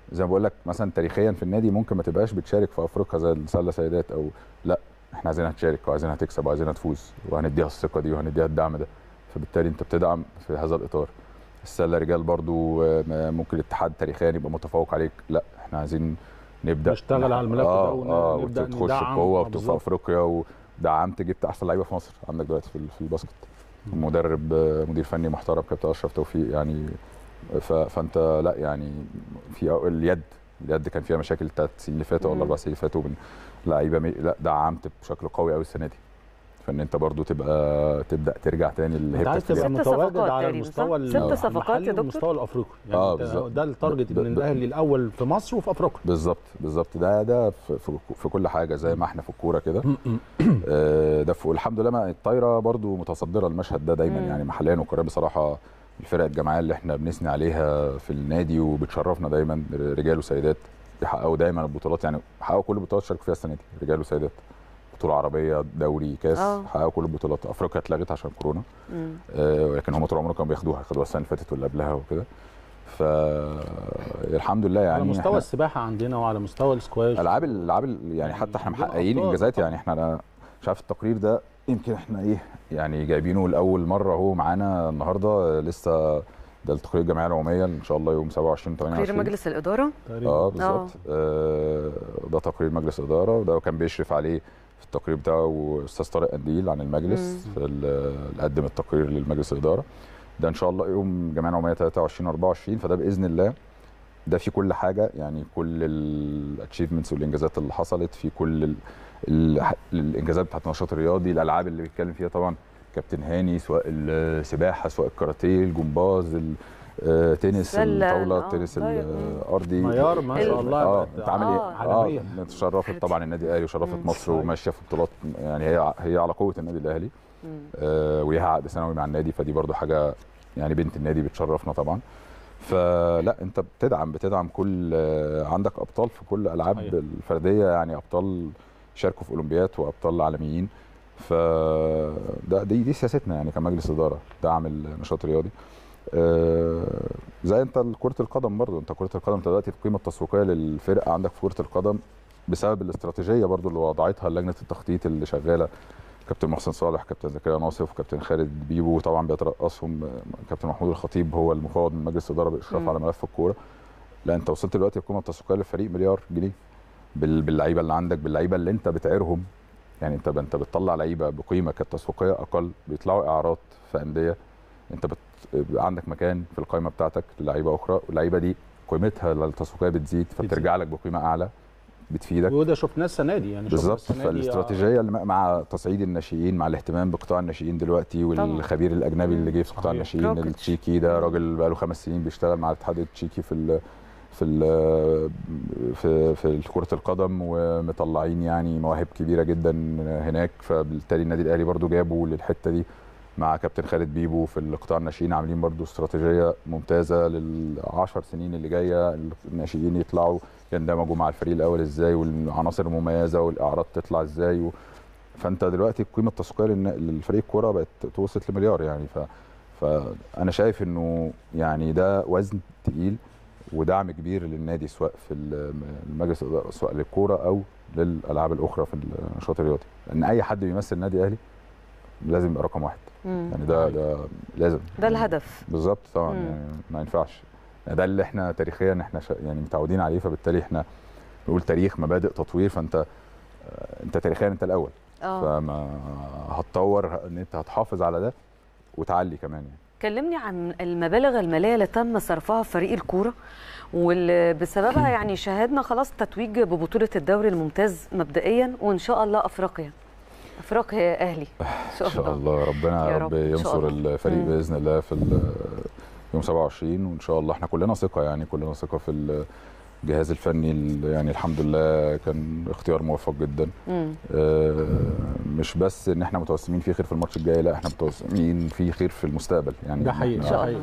زي ما بقول لك مثلا تاريخيا في النادي ممكن ما تبقاش بتشارك في افريقيا زي السله سيدات او لا احنا عايزينها تشارك وعايزينها تكسب وعايزينها تفوز وهنديها الثقه دي وهنديها الدعم ده فبالتالي انت بتدعم في هذا الاطار السله رجال برضو آه، ممكن الاتحاد تاريخيا يبقى متفوق عليك لا احنا عايزين نبدا
نشتغل على الملف ده
اه
ون-
اه
نبدأ
وتخش
ندعم.
بقوه
آه،
وفي
بالظبط.
افريقيا ودعمت جبت احسن لعيبه في مصر عندك دلوقتي في في الباسكت مدرب آه، مدير فني محترم كابتن اشرف توفيق يعني ف- فانت لا يعني في أو- اليد اليد كان فيها مشاكل الثلاث سنين اللي فاتوا ولا
مم.
اربع سنين اللي فاتوا من لعيبه مي- لا دعمت بشكل قوي قوي السنه دي فان انت برضو تبقى تبدا ترجع تاني
انت
لهيبتك
عايز
في
تبقى
اليد.
ست
متواجد
صفقات
على
تقريباً،
المستوى
صح؟ ست صفقات
المحلي
يا دكتور؟
والمستوى الافريقي
آه،
أنت
بالظبط.
ده التارجت
ب-
ان
ب-
الاهلي الاول في مصر وفي افريقيا
بالظبط بالظبط ده ده في, في, في كل حاجه زي ما احنا في الكوره كده آه، ده في والحمد لله ما الطايره برضو متصدره المشهد ده دايما
مم.
يعني محليا وقاريا بصراحه الفرق الجماعيه اللي احنا بنثني عليها في النادي وبتشرفنا دايما رجال وسيدات بيحققوا دايما البطولات يعني حققوا كل البطولات شاركوا فيها السنه دي رجال وسيدات بطوله عربيه دوري كاس
آه.
حققوا كل البطولات افريقيا اتلغت عشان كورونا
مم.
آه، ولكن هم طول عمرهم كانوا بياخدوها خدوها السنه اللي فاتت واللي قبلها وكده فالحمد لله يعني
على مستوى
إحنا-
السباحه عندنا وعلى مستوى السكواش
العاب الالعاب ال- يعني حتى احنا
دول
محققين
أبطال
انجازات
طبعاً.
يعني احنا أنا مش عارف التقرير ده يمكن احنا ايه يعني جايبينه لاول مره هو معانا النهارده لسه ده التقرير الجمعيه العموميه ان شاء الله يوم 27
تقرير
28
مجلس الاداره
تقريبا
اه بالظبط آه ده تقرير مجلس اداره وده كان بيشرف عليه في التقرير بتاعه استاذ طارق قنديل عن المجلس في ال- اللي قدم التقرير للمجلس الاداره ده ان شاء الله يوم جمعيه العموميه 23 24 فده باذن الله ده في كل حاجه يعني كل الاتشيفمنتس والانجازات اللي حصلت في كل ال ال الانجازات بتاعت النشاط الرياضي الالعاب اللي بيتكلم فيها طبعا كابتن هاني سواء السباحه سواء الكاراتيه الجمباز ال- آه، تنس
السلة،
الطاوله
آه،
التنس
طيب.
الارضي
ميار ما شاء الله
اه
بقت
انت عامل ايه؟
آه.
عالمية.
اه اتشرفت طبعا النادي الاهلي وشرفت
مم.
مصر
صحيح.
وماشيه في بطولات يعني هي هي على قوه النادي الاهلي
مم.
آه وليها عقد سنوي مع النادي فدي برضو حاجه يعني بنت النادي بتشرفنا طبعا فلا انت بتدعم بتدعم كل آه، عندك ابطال في كل الالعاب
صحيح.
الفرديه يعني ابطال شاركوا في اولمبياد وابطال عالميين ف ده دي دي سياستنا يعني كمجلس اداره دعم النشاط الرياضي آه، زي انت كره القدم برضو انت كره القدم انت دلوقتي القيمه التسويقيه للفرقه عندك في كره القدم بسبب الاستراتيجيه برضو اللي وضعتها لجنه التخطيط اللي شغاله كابتن محسن صالح كابتن زكريا ناصف وكابتن خالد بيبو طبعا بيترأسهم كابتن محمود الخطيب هو المفوض من مجلس الاداره بالاشراف
مم.
على ملف الكوره لا انت وصلت دلوقتي القيمه التسويقيه للفريق مليار جنيه بال- باللعيبه اللي عندك باللعيبه اللي انت بتعيرهم يعني انت انت بتطلع لعيبه بقيمه كانت تسويقيه اقل بيطلعوا اعارات في انديه انت بت... بيبقى عندك مكان في القائمه بتاعتك للعيبه اخرى واللعيبه دي قيمتها التسويقيه بتزيد فبترجع لك بقيمه اعلى بتفيدك
وده شفناه السنه دي يعني شفنا
بالظبط
السنة دي، آه،
فالاستراتيجيه اللي مع تصعيد الناشئين مع الاهتمام بقطاع الناشئين دلوقتي والخبير الاجنبي اللي جه في قطاع
صحيح.
الناشئين
روكيتش.
التشيكي ده راجل بقى له خمس سنين بيشتغل مع الاتحاد التشيكي في ال في ال في في كره القدم ومطلعين يعني مواهب كبيره جدا هناك فبالتالي النادي الاهلي برضو جابه للحته دي مع كابتن خالد بيبو في القطاع الناشئين عاملين برضو استراتيجيه ممتازه للعشر سنين اللي جايه الناشئين يطلعوا يندمجوا مع الفريق الاول ازاي والعناصر المميزه والاعراض تطلع ازاي و... فانت دلوقتي القيمه التسويقيه للن- للفريق الكوره بقت توصلت لمليار يعني ف فانا شايف انه يعني ده وزن تقيل ودعم كبير للنادي سواء في الم- المجلس الإدارة، سواء للكوره او للالعاب الاخرى في النشاط الرياضي لان اي حد بيمثل النادي الاهلي لازم يبقى رقم واحد
مم.
يعني ده ده لازم
ده الهدف
بالظبط طبعا
مم.
يعني ما ينفعش يعني ده اللي احنا تاريخيا احنا شا يعني متعودين عليه فبالتالي احنا بنقول تاريخ مبادئ تطوير فانت آه، انت تاريخيا انت الاول
اه
فما هتطور ان انت هتحافظ على ده وتعلي كمان يعني
كلمني عن المبالغ الماليه اللي تم صرفها في فريق الكوره واللي بسببها يعني شاهدنا خلاص تتويج ببطوله الدوري الممتاز مبدئيا وان شاء الله افريقيا افريقيا يا اهلي ان شاء
ان شاء
الله
الله ربنا
يا
يا
رب،
رب
إن شاء
ينصر
الله.
الفريق
مم.
باذن الله في ال- يوم 27 وان شاء الله احنا كلنا ثقه يعني كلنا ثقه في الجهاز الفني ال- يعني الحمد لله كان اختيار موفق جدا
مم.
آه، مش بس ان احنا متوسمين في خير في الماتش الجاي لا احنا متوسمين في خير في المستقبل يعني
ده حقيقي
إحنا-
إن شاء الله.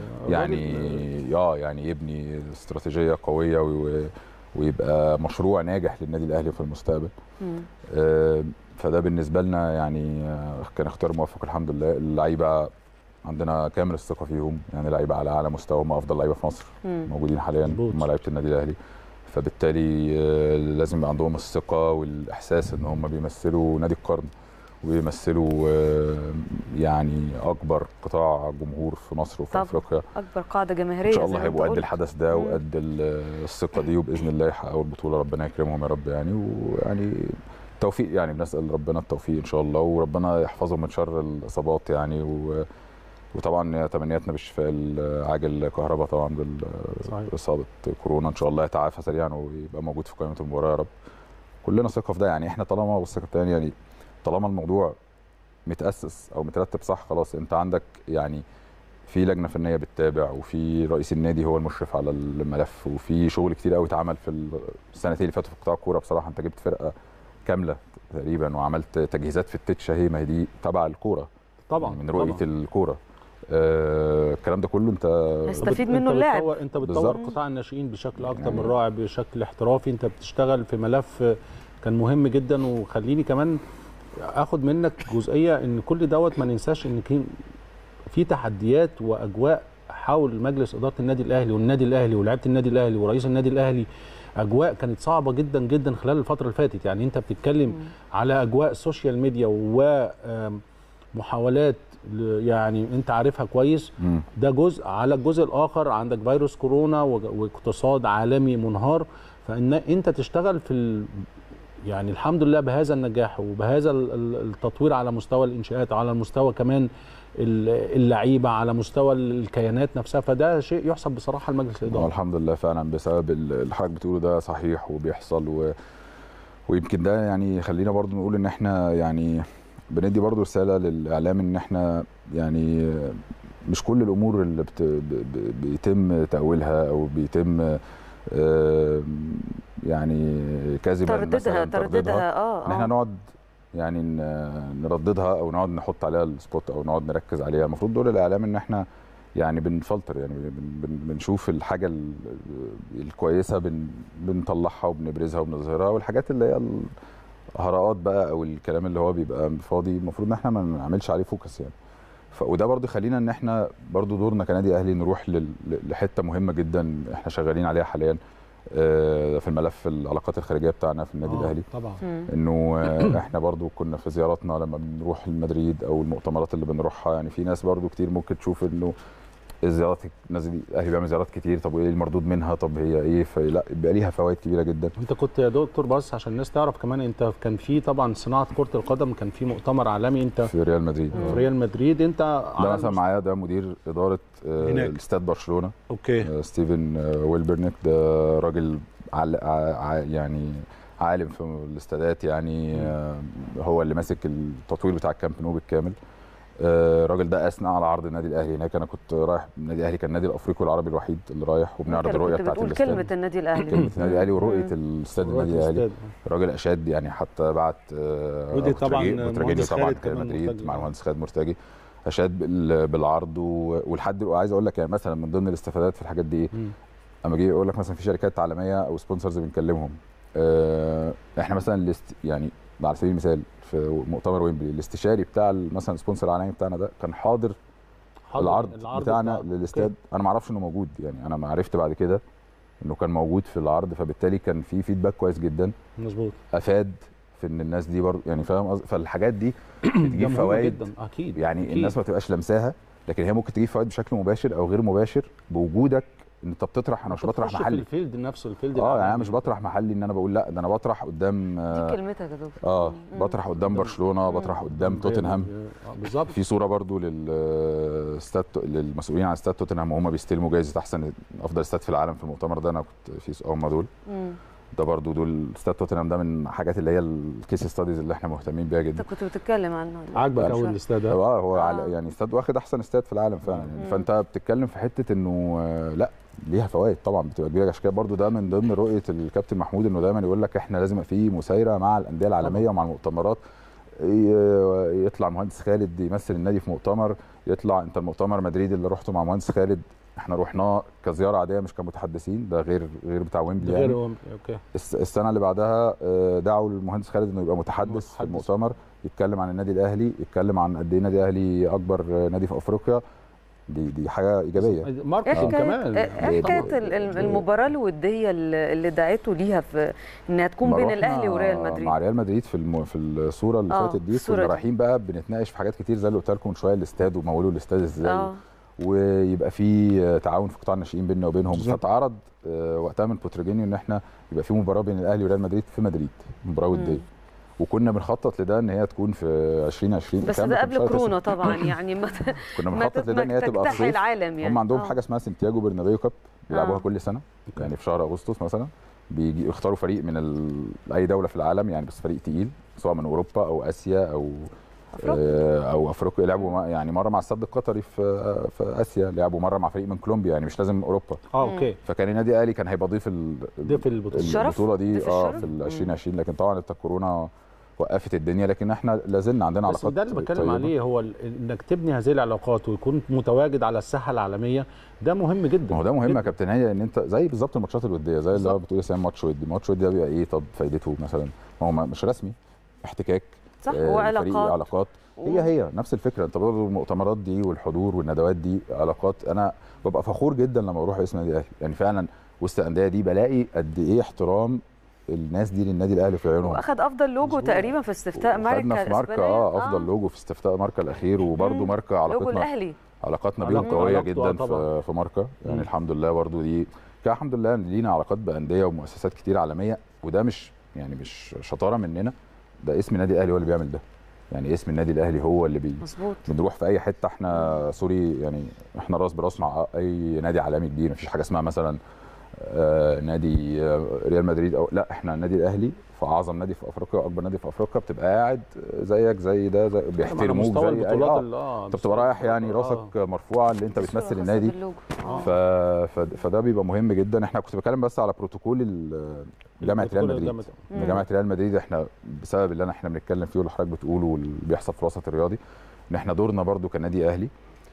يعني اه يعني يبني استراتيجيه قويه و- ويبقى مشروع ناجح للنادي الاهلي في المستقبل
مم.
آه، فده بالنسبه لنا يعني آه، كان اختيار موفق الحمد لله اللعيبه عندنا كامل الثقه فيهم يعني لعيبه على اعلى مستوى هم افضل لعيبه في مصر
مم.
موجودين حاليا
مظبوط.
هم لعيبه النادي الاهلي فبالتالي آه، لازم يبقى عندهم الثقه والاحساس ان هم بيمثلوا نادي القرن وبيمثلوا آه، يعني اكبر قطاع جمهور في مصر وفي
طبعاً.
افريقيا
اكبر قاعده جماهيريه
ان شاء
زي
الله
ما
هيبقوا
أنت
قد
قلت.
الحدث ده
مم.
وقد ال- الثقه دي وباذن الله يحققوا البطوله ربنا يكرمهم يا رب يعني ويعني توفيق يعني بنسال ربنا التوفيق ان شاء الله وربنا يحفظهم من شر الاصابات يعني و وطبعا تمنياتنا بالشفاء العاجل كهرباء طبعا بال-
صحيح.
باصابه كورونا ان شاء الله يتعافى سريعا ويبقى موجود في قائمه المباراه يا رب كلنا ثقه في ده يعني احنا طالما بص يا كابتن يعني طالما الموضوع متاسس او مترتب صح خلاص انت عندك يعني في لجنه فنيه بتتابع وفي رئيس النادي هو المشرف على الملف وفي شغل كتير قوي اتعمل في السنتين اللي فاتوا في قطاع الكوره بصراحه انت جبت فرقه كامله تقريبا وعملت تجهيزات في التتشه هي ما هي دي تبع الكوره
طبعا
من رؤيه
طبعاً.
الكوره آه الكلام ده كله انت
هيستفيد
انت
منه اللاعب
بتطور انت بتطور
بالظبط.
قطاع الناشئين بشكل اكتر
يعني-
من رائع بشكل احترافي انت بتشتغل في ملف كان مهم جدا وخليني كمان اخد منك جزئيه ان كل دوت ما ننساش ان كان في تحديات واجواء حول مجلس اداره النادي الاهلي والنادي الاهلي ولاعيبه النادي اهلي ورئيس النادي الاهلي اجواء كانت صعبه جدا جدا خلال الفتره اللي فاتت يعني انت بتتكلم على اجواء السوشيال ميديا ومحاولات يعني انت عارفها كويس
مم.
ده جزء على الجزء الاخر عندك فيروس كورونا وج- واقتصاد عالمي منهار فان انت تشتغل في ال... يعني الحمد لله بهذا النجاح وبهذا ال- ال- التطوير على مستوى الانشاءات على مستوى كمان ال- اللعيبه على مستوى الكيانات نفسها فده شيء يحسب بصراحه لمجلس
هو
الاداره
الحمد لله فعلا بسبب ال- اللي حضرتك بتقوله ده صحيح وبيحصل و... ويمكن ده يعني خلينا برضو نقول ان احنا يعني بندي برضو رساله للاعلام ان احنا يعني مش كل الامور اللي بت... ب... ب... بيتم تاويلها او بيتم آه، يعني كذبا
ترددها
مثلا
ترددها اه
ان احنا
اه
نقعد يعني ن- نرددها او نقعد نحط عليها السبوت او نقعد نركز عليها المفروض دور الاعلام ان احنا يعني بنفلتر يعني بن بن بنشوف الحاجه ال- الكويسه بن بنطلعها وبنبرزها وبنظهرها والحاجات اللي هي الهراءات بقى او الكلام اللي هو بيبقى فاضي المفروض ان احنا ما نعملش عليه فوكس يعني ف وده برضو خلينا ان احنا برضو دورنا كنادي اهلي نروح لل- لحته مهمه جدا احنا شغالين عليها حاليا آه، في الملف العلاقات الخارجيه بتاعنا في النادي
آه،
الاهلي
طبعا
مم.
انه آه، احنا برضو كنا في زياراتنا لما بنروح المدريد او المؤتمرات اللي بنروحها يعني في ناس برضو كتير ممكن تشوف انه الزيارات الناس دي الاهلي بيعمل زيارات كتير طب وايه المردود منها طب هي ايه فلا بيبقى ليها فوائد كبيره جدا
انت كنت يا دكتور بس عشان الناس تعرف كمان انت كان في طبعا صناعه كره القدم كان في مؤتمر عالمي انت
في ريال مدريد
في ريال مدريد انت
ده
على
مثلا
المست-
معايا ده مدير اداره آه،
هناك.
الاستاد برشلونه
اوكي
آه، ستيفن آه، ويلبرنيك ده راجل عل... ع... ع- يعني عالم في الاستادات يعني آه، هو اللي ماسك التطوير بتاع الكامب نو بالكامل آه، الراجل ده اثنى على عرض النادي الاهلي هناك انا كنت رايح النادي الاهلي كان النادي الافريقي والعربي الوحيد اللي رايح وبنعرض
كنت
الرؤيه بتاعت
بتقول
الاستاد
كلمه النادي الاهلي
كلمه النادي الاهلي ورؤيه
مم.
الاستاد
رؤية
النادي الاهلي
الاستاد.
الراجل اشاد يعني حتى بعت آه،
ودي
أبو
طبعاً
تريجي- أبو تريجيني
مهندس
طبعا
خالد
كان
كمان
مدريد
مرتجي.
مع المهندس خالد مرتجي اشاد بال- بالعرض و- ولحد عايز اقول لك يعني مثلا من ضمن الاستفادات في الحاجات دي ايه
مم.
اما جه يقول لك مثلا في شركات عالميه او سبونسرز بنكلمهم آه، احنا مثلا الاست يعني على سبيل المثال في مؤتمر ويمبلي الاستشاري بتاع ال- مثلا السبونسر العالمي بتاعنا ده كان حاضر
حاضر
العرض, بتاعنا
بتاع-
للاستاد انا ما اعرفش انه موجود يعني انا ما عرفت بعد كده انه كان موجود في العرض فبالتالي كان في فيدباك كويس جدا
مظبوط
افاد في ان الناس دي برضه يعني فاهم قصدي فالحاجات دي
ده
بتجيب
مهم
فوائد
جدا اكيد
يعني
أكيد.
الناس ما تبقاش لمساها لكن هي ممكن تجيب فوائد بشكل مباشر او غير مباشر بوجودك ان انت بتطرح انا مش
أنت
بطرح
بتخش في
محلي
الفيلد نفسه الفيلد
اه يعني انا
العالمي.
مش بطرح محلي ان انا بقول لا ده انا بطرح قدام
دي
اه,
كلمتك يا دكتور
آه
مم.
بطرح قدام برشلونه بطرح قدام توتنهام
آه، بالظبط
في صوره برضو للاستاد للمسؤولين عن استاد توتنهام وهم بيستلموا جائزه احسن افضل استاد في العالم في المؤتمر ده انا كنت في هم دول
مم.
ده برضو دول استاد توتنهام ده من حاجات اللي هي الكيس ستاديز اللي احنا مهتمين بيها
انت
جدا
كنت بتتكلم عنه
عاجبك
مش
قوي
عارف.
الاستاد ده
اه هو
آه.
على يعني استاد واخد احسن استاد في العالم فعلا يعني
مم.
فانت بتتكلم في حته انه آه، لا ليها فوائد طبعا بتبقى كبيره عشان كده برضو ده من ضمن رؤيه الكابتن محمود انه دايما يقول لك احنا لازم يبقى في مسايره مع الانديه العالميه ومع المؤتمرات ي- يطلع المهندس خالد يمثل النادي في مؤتمر يطلع انت المؤتمر مدريد اللي رحته مع المهندس خالد احنا رحناه كزياره عاديه مش كمتحدثين ده غير غير بتاع ويمبلي
غير
يعني
هو- اوكي
الس- السنه اللي بعدها آه، دعوا المهندس خالد انه يبقى متحدث في
متحدث.
المؤتمر يتكلم عن النادي الاهلي يتكلم عن قد ايه النادي الاهلي اكبر آه، نادي في افريقيا دي دي حاجه ايجابيه
ايه
ماركتنج كمان
حكايه ايه حكايه ال- ال- المباراه الوديه اللي اللي دعيته ليها في انها تكون
ما
بين
رحنا
الاهلي وريال مدريد
مع ريال مدريد في الم... في الصوره اللي
آه،
فاتت دي
الصورة
كنا
دي.
رايحين بقى بنتناقش في حاجات كتير زي اللي قلت لكم من شويه الاستاد ومولوا الاستاد ازاي
اه
ويبقى في تعاون في قطاع الناشئين بيننا وبينهم
بالظبط.
فتعرض آه، وقتها من بوترجينيو ان احنا يبقى في مباراه بين الاهلي وريال مدريد في مدريد مباراه وديه
مم.
وكنا بنخطط لده ان هي تكون في 2020
بس
الكلام
ده
كان في
قبل
شهر
كورونا
تسعة.
طبعا يعني ما ت-
كنا
ما
بنخطط لده ان هي تبقى في
تجتاحي
الصيف
العالم يعني
هم عندهم
آه.
حاجه اسمها سانتياجو برنابيو كاب بيلعبوها
آه.
كل سنه يعني في شهر اغسطس مثلا بيجي يختاروا فريق من ال... اي دوله في العالم يعني بس فريق تقيل سواء من اوروبا او اسيا او
أفريقيا.
آه، او افريقيا لعبوا مع- يعني مره مع السد القطري في في اسيا لعبوا مره مع فريق من كولومبيا يعني مش لازم اوروبا
اه اوكي
فكان النادي الاهلي كان هيبقى ضيف ال...
ضيف البطولة.
الشرف؟
البطوله دي
ضيف
اه
الشرف؟
في ال
مم.
2020 لكن طبعا انت الكورونا وقفت الدنيا لكن احنا لازلنا عندنا
بس
علاقات
ده اللي بتكلم
طيبة.
عليه هو ال- انك تبني هذه العلاقات ويكون متواجد على الساحه العالميه ده مهم جدا
ما هو ده مهم
جداً.
يا كابتن هي ان انت زي بالظبط الماتشات الوديه زي اللي هو
بالظبط.
بتقول يا سام ماتش ودي ماتش ودي ده بيبقى ايه طب فايدته مثلا هو ما- مش رسمي احتكاك
صح
آه،
وعلاقات
فريق علاقات هي هي نفس الفكره انت برضه المؤتمرات دي والحضور والندوات دي علاقات انا ببقى فخور جدا لما بروح اسم النادي الاهلي يعني فعلا وسط الانديه دي بلاقي قد ايه احترام الناس دي للنادي الاهلي في عيونهم
واخد افضل لوجو
مظبوط.
تقريبا في استفتاء ماركا
خدنا في ماركا
الإسبانية.
اه افضل لوجو في استفتاء ماركا الاخير وبرده
مم.
ماركا
لوجو
علاقتنا
الاهلي
علاقاتنا
علاقة-
بيهم قويه
علاقته، آه،
جدا
طبعاً.
في في ماركا يعني
مم.
الحمد لله برضو دي كده الحمد لله لينا علاقات بانديه ومؤسسات كتير عالميه وده مش يعني مش شطاره مننا ده اسم النادي الاهلي هو اللي بيعمل ده يعني اسم النادي الاهلي هو اللي بي
مظبوط
بنروح في اي حته احنا سوري يعني احنا راس براس مع اي نادي عالمي كبير مفيش حاجه اسمها مثلا آه، نادي آه، ريال مدريد او لا احنا النادي الاهلي في اعظم نادي في افريقيا واكبر نادي في افريقيا بتبقى قاعد زيك زي ده زي
على
بيحترموك
مستوى
زي أي-
البطولات
آه.
ال- اه
انت بتبقى رايح يعني
آه.
راسك مرفوعه اللي انت بتمثل
الصورة
النادي
خاصة باللوجو.
آه.
ف... ف... فده بيبقى مهم جدا احنا كنت بتكلم بس على بروتوكول ال- جامعه ريال
البطولة
مدريد
جامعة-
ان جامعه ريال مدريد احنا بسبب اللي انا احنا بنتكلم فيه واللي حضرتك بتقوله واللي بيحصل في الوسط الرياضي ان احنا دورنا برضو كنادي اهلي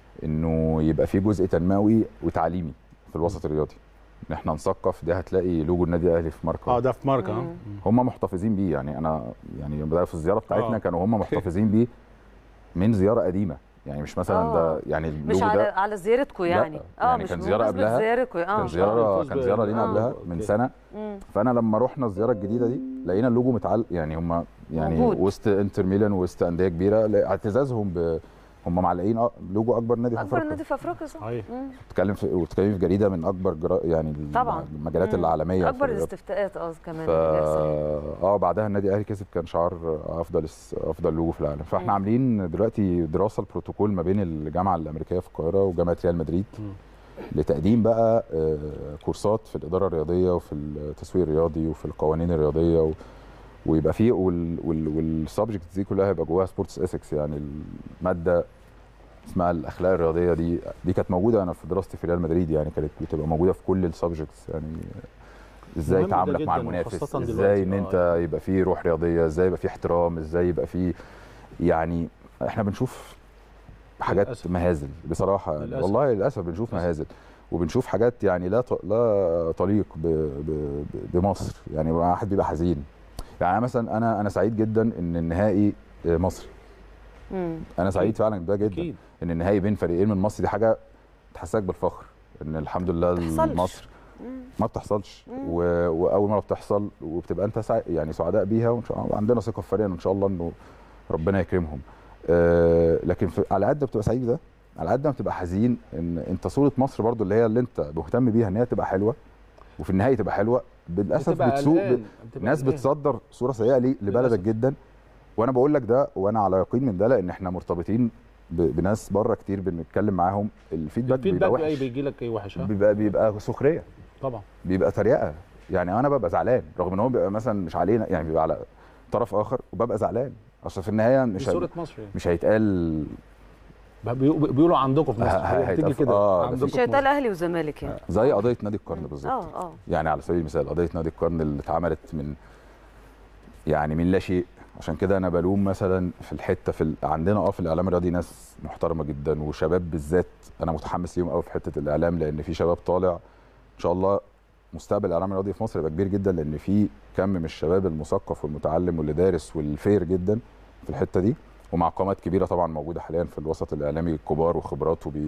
انه يبقى في جزء تنموي وتعليمي في الوسط الرياضي ان احنا نثقف ده هتلاقي لوجو النادي الاهلي في ماركه
اه ده في ماركا آه.
مم.
هم محتفظين بيه يعني انا يعني بدأ في الزياره بتاعتنا
آه.
كانوا هم محتفظين بيه من زياره قديمه يعني مش مثلا
آه.
ده يعني
مش
اللوجو
على
ده
على زيارتكم يعني
لا، يعني
مش
كان زيارة
بمناسبة
قبلها.
زيارتكم اه
كان زياره
الفوز
كان
ب-
زياره لينا
آه.
قبلها من
أوكي.
سنه
مم.
فانا لما رحنا الزياره الجديده دي لقينا اللوجو متعلق يعني هم يعني
موجود.
وسط انتر ميلان وسط انديه كبيره لا- اعتزازهم ب هم معلقين أ- لوجو اكبر نادي في
اكبر
افريقيا
نادي في افريقيا صح
صحيح
مم.
بتتكلم في وبتتكلم في جريده من اكبر جرا... يعني ال-
طبعاً.
المجالات
مم.
العالميه في
اكبر
الرياضة.
الاستفتاءات اه كمان
ف
اللي بيحصل.
اه بعدها النادي الاهلي كسب كان شعار افضل افضل لوجو في العالم فاحنا
مم.
عاملين دلوقتي دراسه البروتوكول ما بين الجامعه الامريكيه في القاهره وجامعه ريال مدريد
مم.
لتقديم بقى آه، كورسات في الاداره الرياضيه وفي التسويق الرياضي وفي القوانين الرياضيه و... ويبقى فيه وال... وال... والسبجكتس دي كلها هيبقى جواها سبورتس اثكس يعني الماده اسمها الاخلاق الرياضيه دي دي كانت موجوده انا في دراستي في ريال مدريد يعني كانت بتبقى موجوده في كل السبجكتس يعني ازاي
مهم ده
تعاملك مع
جداً
المنافس
وخاصة
ازاي
دلوقتي.
ان
آه.
انت يبقى فيه روح رياضيه ازاي يبقى فيه احترام ازاي يبقى فيه يعني احنا بنشوف حاجات
للأسف.
مهازل بصراحه يعني
للأسف.
والله للاسف بنشوف
للأسف.
مهازل وبنشوف حاجات يعني لا ط- لا تليق ب- ب- ب- بمصر يعني واحد بيبقى حزين يعني مثلا انا انا سعيد جدا ان النهائي مصري
مم.
انا سعيد فعلا بده جدا
اكيد
ان النهائي بين فريقين من مصر دي حاجه تحسسك بالفخر ان الحمد لله
بتحصلش.
مصر
مم.
ما بتحصلش
مم.
و... واول مره بتحصل وبتبقى انت سع... يعني سعداء بيها وان شاء الله عندنا ثقه في فريقنا ان شاء الله انه ربنا يكرمهم آه لكن في... على قد ما بتبقى سعيد ده على قد ما بتبقى حزين ان انت صوره مصر برضو اللي هي اللي انت مهتم بيها ان هي تبقى حلوه وفي النهايه تبقى حلوه للاسف
بتبقى
بتسوق ب...
قلقان، بتبقى
ناس
قلقان.
بتصدر صوره سيئه ليه لبلدك
للأسف.
جدا وانا بقول لك ده وانا على يقين من ده لان احنا مرتبطين ب... بناس بره كتير بنتكلم معاهم الفيدباك بيبقى
الفيدباك اي
وحش
بيجي لك ايه وحش ها؟
بيبقى بيبقى سخريه
طبعا
بيبقى تريقه يعني انا ببقى زعلان رغم ان هو بيبقى مثلا مش علينا يعني بيبقى على طرف اخر وببقى زعلان اصل في النهايه
دي
مش هي-
صوره مصر يعني
مش هيتقال
بي- بيقولوا عندكم في مصر
ه- ه-
هي بتيجي
هيتقف-
كده
آه،
عندكم
مش
في
هيتقال
مصر.
اهلي وزمالك يعني
زي قضيه نادي القرن بالظبط
اه اه
يعني على سبيل المثال قضيه نادي القرن اللي اتعملت من يعني من لا شيء عشان كده انا بلوم مثلا في الحته في ال... عندنا اه في الاعلام الرياضي ناس محترمه جدا وشباب بالذات انا متحمس ليهم قوي في حته الاعلام لان في شباب طالع ان شاء الله مستقبل الاعلام الرياضي في مصر يبقى كبير جدا لان في كم من الشباب المثقف والمتعلم واللي دارس والفير جدا في الحته دي ومع قامات كبيره طبعا موجوده حاليا في الوسط الاعلامي الكبار وخبرات وبي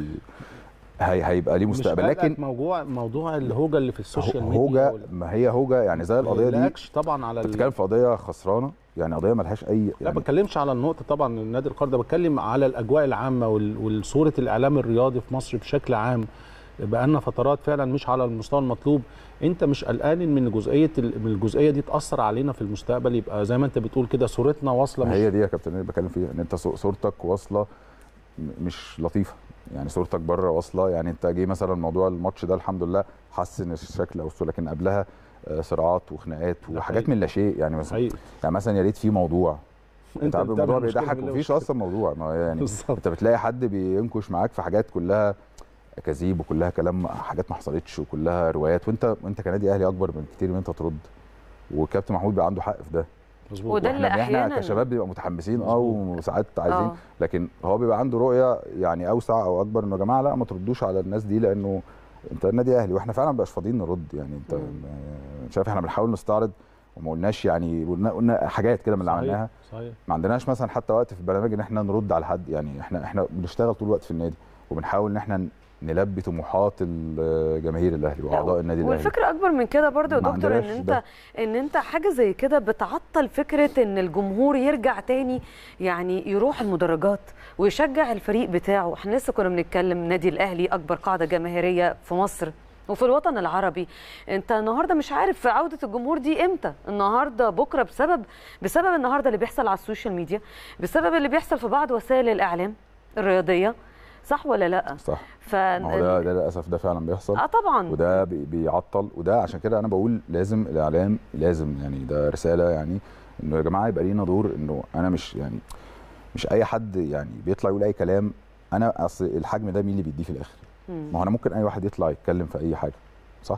هي هيبقى ليه مستقبل
لكن
لكن
موضوع موضوع الهوجه اللي في السوشيال ميديا
هوجه
وال-
ما هي هوجه يعني زي القضيه دي
مقلقكش طبعا على
انت
ال...
بتتكلم في قضيه خسرانه يعني قضيه ملهاش اي
لا
يعني
بتكلمش على النقطة طبعا النادي القرن بتكلم على الأجواء العامة وال- والصورة الإعلام الرياضي في مصر بشكل عام بقالنا فترات فعلا مش على المستوى المطلوب أنت مش قلقان من جزئية ال- من الجزئية دي تأثر علينا في المستقبل يبقى زي ما أنت بتقول كده صورتنا واصلة مش
هي دي يا كابتن اللي بتكلم فيها ان انت صو- صورتك واصله م- مش لطيفه يعني صورتك بره واصله يعني انت جه مثلا موضوع الماتش ده الحمد لله حسن الشكل او الصورة، لكن قبلها آه، صراعات وخناقات
ده
وحاجات
حقيقي.
من لا شيء يعني مثلا
حقيقي
يعني مثلا يا ريت في موضوع انت عارف
بتعمل
الموضوع
مشكلة
بيضحك
بالله
مفيش
مشكلة.
اصلا موضوع ما هو يعني
بالظبط
انت بتلاقي حد بينكش معاك في حاجات كلها اكاذيب وكلها كلام حاجات ما حصلتش وكلها روايات وانت وانت كنادي اهلي اكبر من كتير ان انت ترد وكابتن محمود بقى عنده حق في ده
مظبوط
وده اللي
واحنا احنا
أحياناً-
كشباب بيبقى متحمسين اه
مظبوط.
وساعات عايزين
آه.
لكن هو بيبقى عنده رؤيه يعني اوسع او اكبر انه يا جماعه لا ما تردوش على الناس دي لانه انت النادي اهلي واحنا فعلا مبقاش فاضيين نرد يعني انت
مم.
آه، شايف احنا بنحاول نستعرض وما قلناش يعني قلنا قلنا حاجات كده من اللي
صحيح،
عملناها
صحيح
ما عندناش مثلا حتى وقت في البرنامج ان احنا نرد على حد يعني احنا احنا بنشتغل طول الوقت في النادي وبنحاول ان احنا نلبي طموحات الجماهير الاهلي واعضاء النادي الاهلي
والفكره اكبر من كده برضه يا
ما
دكتور ان
عندناش
انت
ده.
ان انت حاجه زي كده بتعطل فكره ان الجمهور يرجع تاني يعني يروح المدرجات ويشجع الفريق بتاعه احنا لسه كنا بنتكلم النادي الاهلي اكبر قاعده جماهيريه في مصر وفي الوطن العربي انت النهارده مش عارف في عوده الجمهور دي امتى النهارده بكره بسبب بسبب النهارده اللي بيحصل على السوشيال ميديا بسبب اللي بيحصل في بعض وسائل الاعلام الرياضيه صح ولا لا
صح
ف
ما هو ده ده للاسف ده فعلا بيحصل
اه طبعا
وده بي- بيعطل وده عشان كده انا بقول لازم الاعلام لازم يعني ده رساله يعني انه يا جماعه يبقى لينا دور انه انا مش يعني مش اي حد يعني بيطلع يقول اي كلام انا اصل الحجم ده مين اللي بيديه في الاخر
مم.
ما هو انا ممكن اي واحد يطلع يتكلم في اي حاجه صح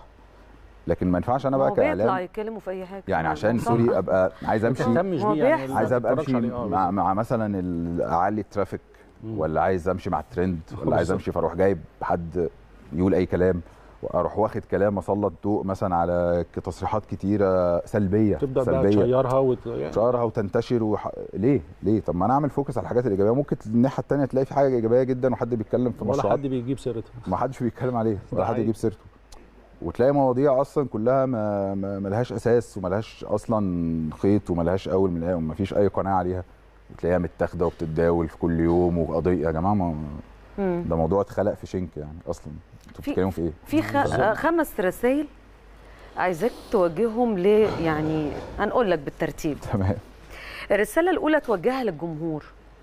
لكن ما ينفعش انا
ما
بقى
هو بيطلع
كاعلام
يتكلموا في اي حاجه
يعني
ما-
عشان
صح.
سوري ابقى عايز
ما
امشي
تهتمش
هو
بيه يعني
بيحصل.
عايز ابقى
ما تتفرجش
امشي
عليه. آه،
مع, مع مثلا ال- اعلي الترافيك
مم.
ولا عايز امشي مع الترند ولا عايز
بالظبط.
امشي فاروح جايب حد يقول اي كلام واروح واخد كلام اسلط ضوء مثلا على ك- تصريحات كتيره سلبيه
تبدا بقى
سلبيه
تشيرها وت... يعني
شهرها وتنتشر وح... ليه ليه طب ما انا اعمل فوكس على الحاجات الايجابيه ممكن الناحيه الثانيه تلاقي في حاجه ايجابيه جدا وحد بيتكلم في
ولا
مشروعات
حد بيجيب سيرتها
ما حدش بيتكلم عليه
ده
ولا حد
حقيقي.
يجيب سيرته وتلاقي مواضيع اصلا كلها ما ما ملهاش اساس وملهاش اصلا خيط وملهاش اول من الاول ومفيش اي قناعه عليها وتلاقيها متاخده وبتتداول في كل يوم وقضيه يا جماعه ما
مم.
ده موضوع اتخلق في شنك يعني اصلا انتوا
في-
بتتكلموا في ايه؟
في خ... آه، خمس رسائل عايزاك توجههم ل يعني هنقول لك بالترتيب
تمام
الرساله الاولى توجهها للجمهور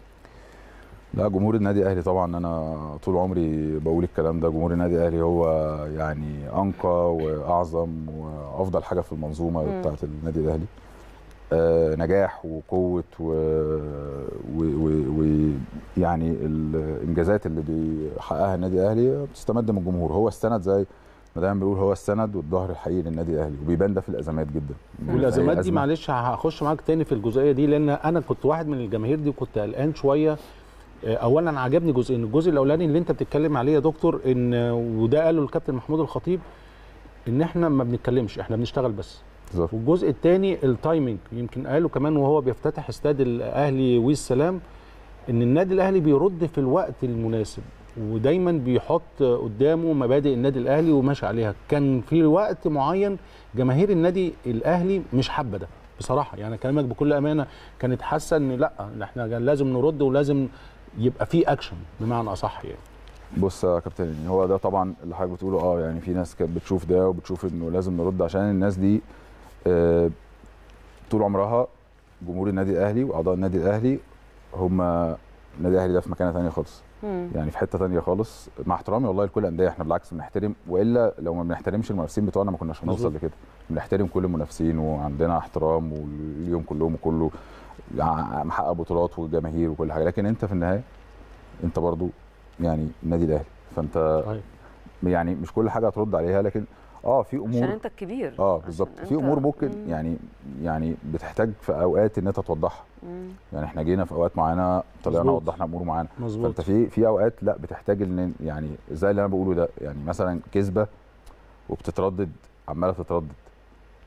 لا جمهور النادي الاهلي طبعا انا طول عمري بقول الكلام ده جمهور النادي الاهلي هو يعني انقى واعظم وافضل حاجه في المنظومه
مم.
بتاعه النادي الاهلي آه نجاح وقوه ويعني و... و... و... يعني الانجازات اللي بيحققها النادي الاهلي بتستمد من الجمهور هو السند زي ما دايما بنقول هو السند والظهر الحقيقي للنادي الاهلي وبيبان ده في الازمات جدا يعني في
والازمات
أي
دي
أزمة
معلش هخش معاك تاني في الجزئيه دي لان انا كنت واحد من الجماهير دي وكنت قلقان شويه آه، اولا عجبني جزئين الجزء الاولاني اللي انت بتتكلم عليه يا دكتور ان وده قاله الكابتن محمود الخطيب ان احنا ما بنتكلمش احنا بنشتغل بس
بالظبط
والجزء الثاني التايمنج يمكن قاله كمان وهو بيفتتح استاد الاهلي والسلام ان النادي الاهلي بيرد في الوقت المناسب ودايما بيحط قدامه مبادئ النادي الاهلي وماشي عليها كان في وقت معين جماهير النادي الاهلي مش حابه ده بصراحه يعني كلامك بكل امانه كانت حاسه ان لا إن احنا كان لازم نرد ولازم يبقى في اكشن بمعنى اصح يعني
بص يا كابتن يعني هو ده طبعا اللي حضرتك بتقوله اه يعني في ناس كانت بتشوف ده وبتشوف انه لازم نرد عشان الناس دي آه طول عمرها جمهور النادي الاهلي واعضاء النادي الاهلي هم النادي الاهلي ده في مكانه ثانيه خالص
مم.
يعني في حته ثانيه خالص مع احترامي والله لكل الانديه احنا بالعكس بنحترم والا لو ما بنحترمش المنافسين بتوعنا ما كناش هنوصل
مظبوط.
لكده بنحترم كل المنافسين وعندنا احترام واليوم كلهم وكله ع- محقق بطولات والجماهير وكل حاجه لكن انت في النهايه انت برضو يعني النادي الاهلي فانت
صحيح.
يعني مش كل حاجه هترد عليها لكن اه في
عشان
امور
انت الكبير
اه
عشان
بالظبط
أنت-
في امور ممكن
مم.
يعني يعني بتحتاج في اوقات ان انت توضحها
مم.
يعني احنا جينا في اوقات معينه طلعنا
مظبوط.
وضحنا امور معينه
مظبوط
فانت في في اوقات لا بتحتاج ان يعني زي اللي انا بقوله ده يعني مثلا كذبه وبتتردد عماله تتردد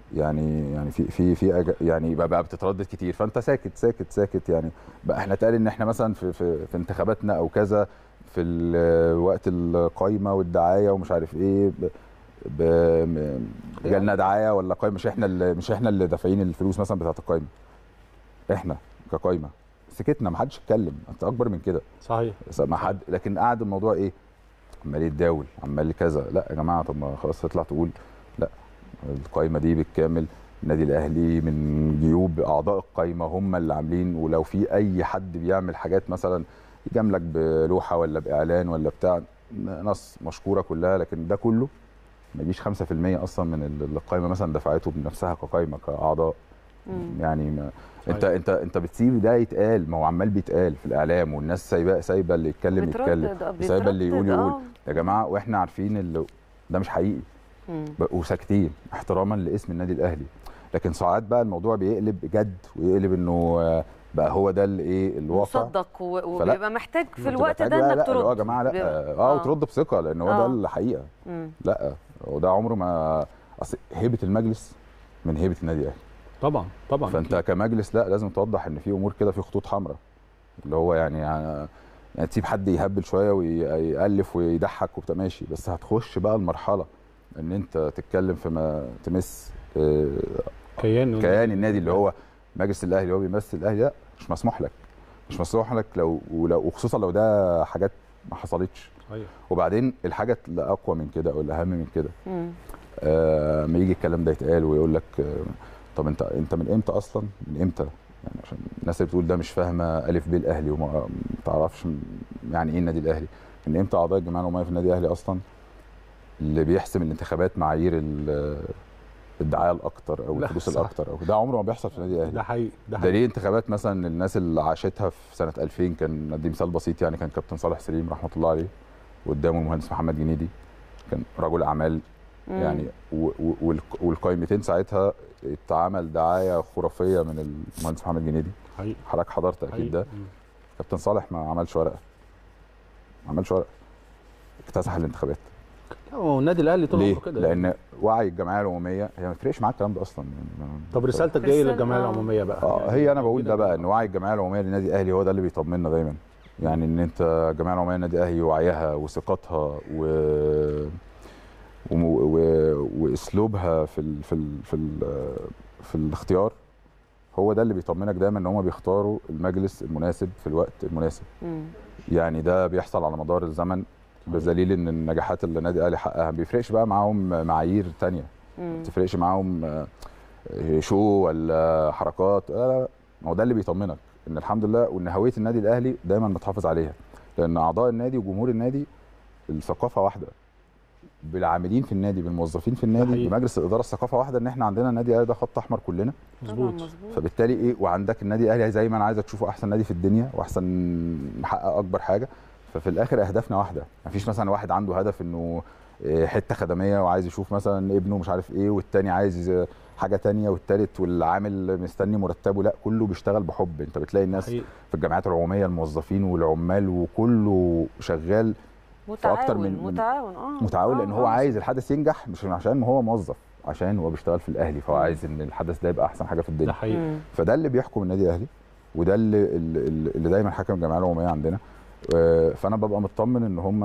يعني يعني في في في أج- يعني بقى, بقى بتتردد كتير فانت ساكت ساكت ساكت يعني بقى احنا اتقال ان احنا مثلا في في, في انتخاباتنا او كذا في ال- وقت القايمه والدعايه ومش عارف ايه ب- ب م- جالنا دعايه ولا قايمه مش احنا اللي مش احنا اللي دافعين الفلوس مثلا بتاعت القايمه احنا كقايمه سكتنا ما حدش اتكلم انت اكبر من كده
صحيح
بس ما حد لكن قاعد الموضوع ايه عمال يتداول عمال كذا لا يا جماعه طب ما خلاص تطلع تقول لا القايمه دي بالكامل النادي الاهلي من جيوب اعضاء القايمه هم اللي عاملين ولو في اي حد بيعمل حاجات مثلا يجاملك بلوحه ولا باعلان ولا بتاع ناس مشكوره كلها لكن ده كله ما يجيش 5% اصلا من اللي القايمه مثلا دفعته بنفسها كقايمه كاعضاء
مم.
يعني ما انت
صحيح.
انت انت بتسيب ده يتقال ما هو عمال بيتقال في الاعلام والناس سايبه سايبه اللي يتكلم يتكلم
بتردد، آه،
وسايبه اللي يقول
بيتردد،
يقول
آه.
يا جماعه واحنا عارفين اللي ده مش حقيقي
مم.
ب- وساكتين احتراما لاسم النادي الاهلي لكن ساعات بقى الموضوع بيقلب جد ويقلب انه آه، بقى هو ده الايه الواقع
مصدق و-
فلا.
وبيبقى محتاج في
بتبقى
الوقت
محتاج
ده
بقى
انك
لا اللي هو
ترد
يا جماعه لا
بيبقى-
اه وترد بثقه لان هو ده
آه.
الحقيقه
مم.
لا وده عمره ما اصل هيبه المجلس من هيبه النادي الاهلي
طبعا طبعا
فانت كمجلس لا لازم توضح ان في امور كده في خطوط حمراء اللي هو يعني يعني تسيب حد يهبل شويه ويالف ويضحك وبتاع ماشي بس هتخش بقى المرحله ان انت تتكلم فيما تمس آه،
كيان
كيان النادي اللي هو مجلس الاهلي اللي هو بيمثل الاهلي لا مش مسموح لك مش مسموح لك لو ولو وخصوصا لو ده حاجات ما حصلتش
صحيح.
وبعدين الحاجه اللي اقوى من كده او الاهم من كده
مم.
آه، ما يجي الكلام ده يتقال ويقول لك آه، طب انت انت من امتى اصلا من امتى يعني عشان الناس اللي بتقول ده مش فاهمه الف ب الاهلي وما ما تعرفش م- يعني ايه النادي الاهلي من امتى اعضاء الجمعيه العموميه في النادي الاهلي اصلا اللي بيحسم الانتخابات معايير ال- الدعايه الاكتر او
لا،
الفلوس
صح.
الاكتر او ده عمره ما بيحصل في النادي الاهلي
ده حقيقي ده
ده
حقيقي
ليه انتخابات مثلا الناس اللي عاشتها في سنه 2000 كان ندي مثال بسيط يعني كان كابتن صالح سليم رحمه الله عليه وقدامه المهندس محمد جنيدي كان رجل اعمال
مم.
يعني و- و- والق- والقايمتين ساعتها اتعمل دعايه خرافيه من المهندس محمد جنيدي
حقيقي
حضرتك حضرت اكيد
حقيقي.
ده
مم.
كابتن صالح ما عملش ورقه ما عملش ورقه اكتسح الانتخابات
لا، هو النادي الاهلي طول
ليه؟
عمره كده
لان وعي الجمعيه العموميه هي ما تفرقش معاك الكلام ده اصلا يعني ما-
طب رسالتك جايه
رسالة-
للجمعيه
آه.
العموميه بقى
اه
يعني
هي انا بقول
كده
ده بقى ان وعي الجمعيه العموميه للنادي الاهلي هو ده اللي بيطمنا دايما يعني ان انت الجمعيه العموميه للنادي الاهلي وعيها وثقتها و وم- و... واسلوبها في ال... في ال... في ال... في الاختيار هو ده اللي بيطمنك دايما ان هم بيختاروا المجلس المناسب في الوقت المناسب
مم.
يعني ده بيحصل على مدار الزمن بدليل ان النجاحات اللي النادي الاهلي حققها ما بيفرقش بقى معاهم معايير تانية
مم.
ما تفرقش معاهم آه، شو ولا حركات لا لا لا هو ده اللي بيطمنك ان الحمد لله وان هويه النادي الاهلي دايما متحافظ عليها لان اعضاء النادي وجمهور النادي الثقافه واحده بالعاملين في النادي بالموظفين في النادي
حقيقي.
بمجلس الاداره الثقافه واحده ان احنا عندنا النادي الاهلي ده خط احمر كلنا
طبعا
مظبوط
مظبوط
فبالتالي ايه وعندك النادي الاهلي زي ما انا عايزك تشوفه احسن نادي في الدنيا واحسن محقق اكبر حاجه ففي الاخر اهدافنا واحده مفيش مثلا واحد عنده هدف انه إيه، حته خدميه وعايز يشوف مثلا ابنه مش عارف ايه والتاني عايز حاجه تانية والتالت والعامل مستني مرتبه لا كله بيشتغل بحب انت بتلاقي الناس
حقيقي.
في الجامعات العموميه الموظفين والعمال وكله شغال
متعاون
فأكتر من- من-
متعاون اه
متعاون
آه،
لان هو
آه.
عايز الحدث ينجح مش عشان هو موظف عشان هو بيشتغل في الاهلي فهو
مم.
عايز ان الحدث ده يبقى احسن حاجه في الدنيا
ده حقيقي
مم.
فده اللي بيحكم النادي الاهلي وده اللي اللي, اللي دايما حكم الجمعيه العموميه عندنا آه، فانا ببقى مطمن ان هم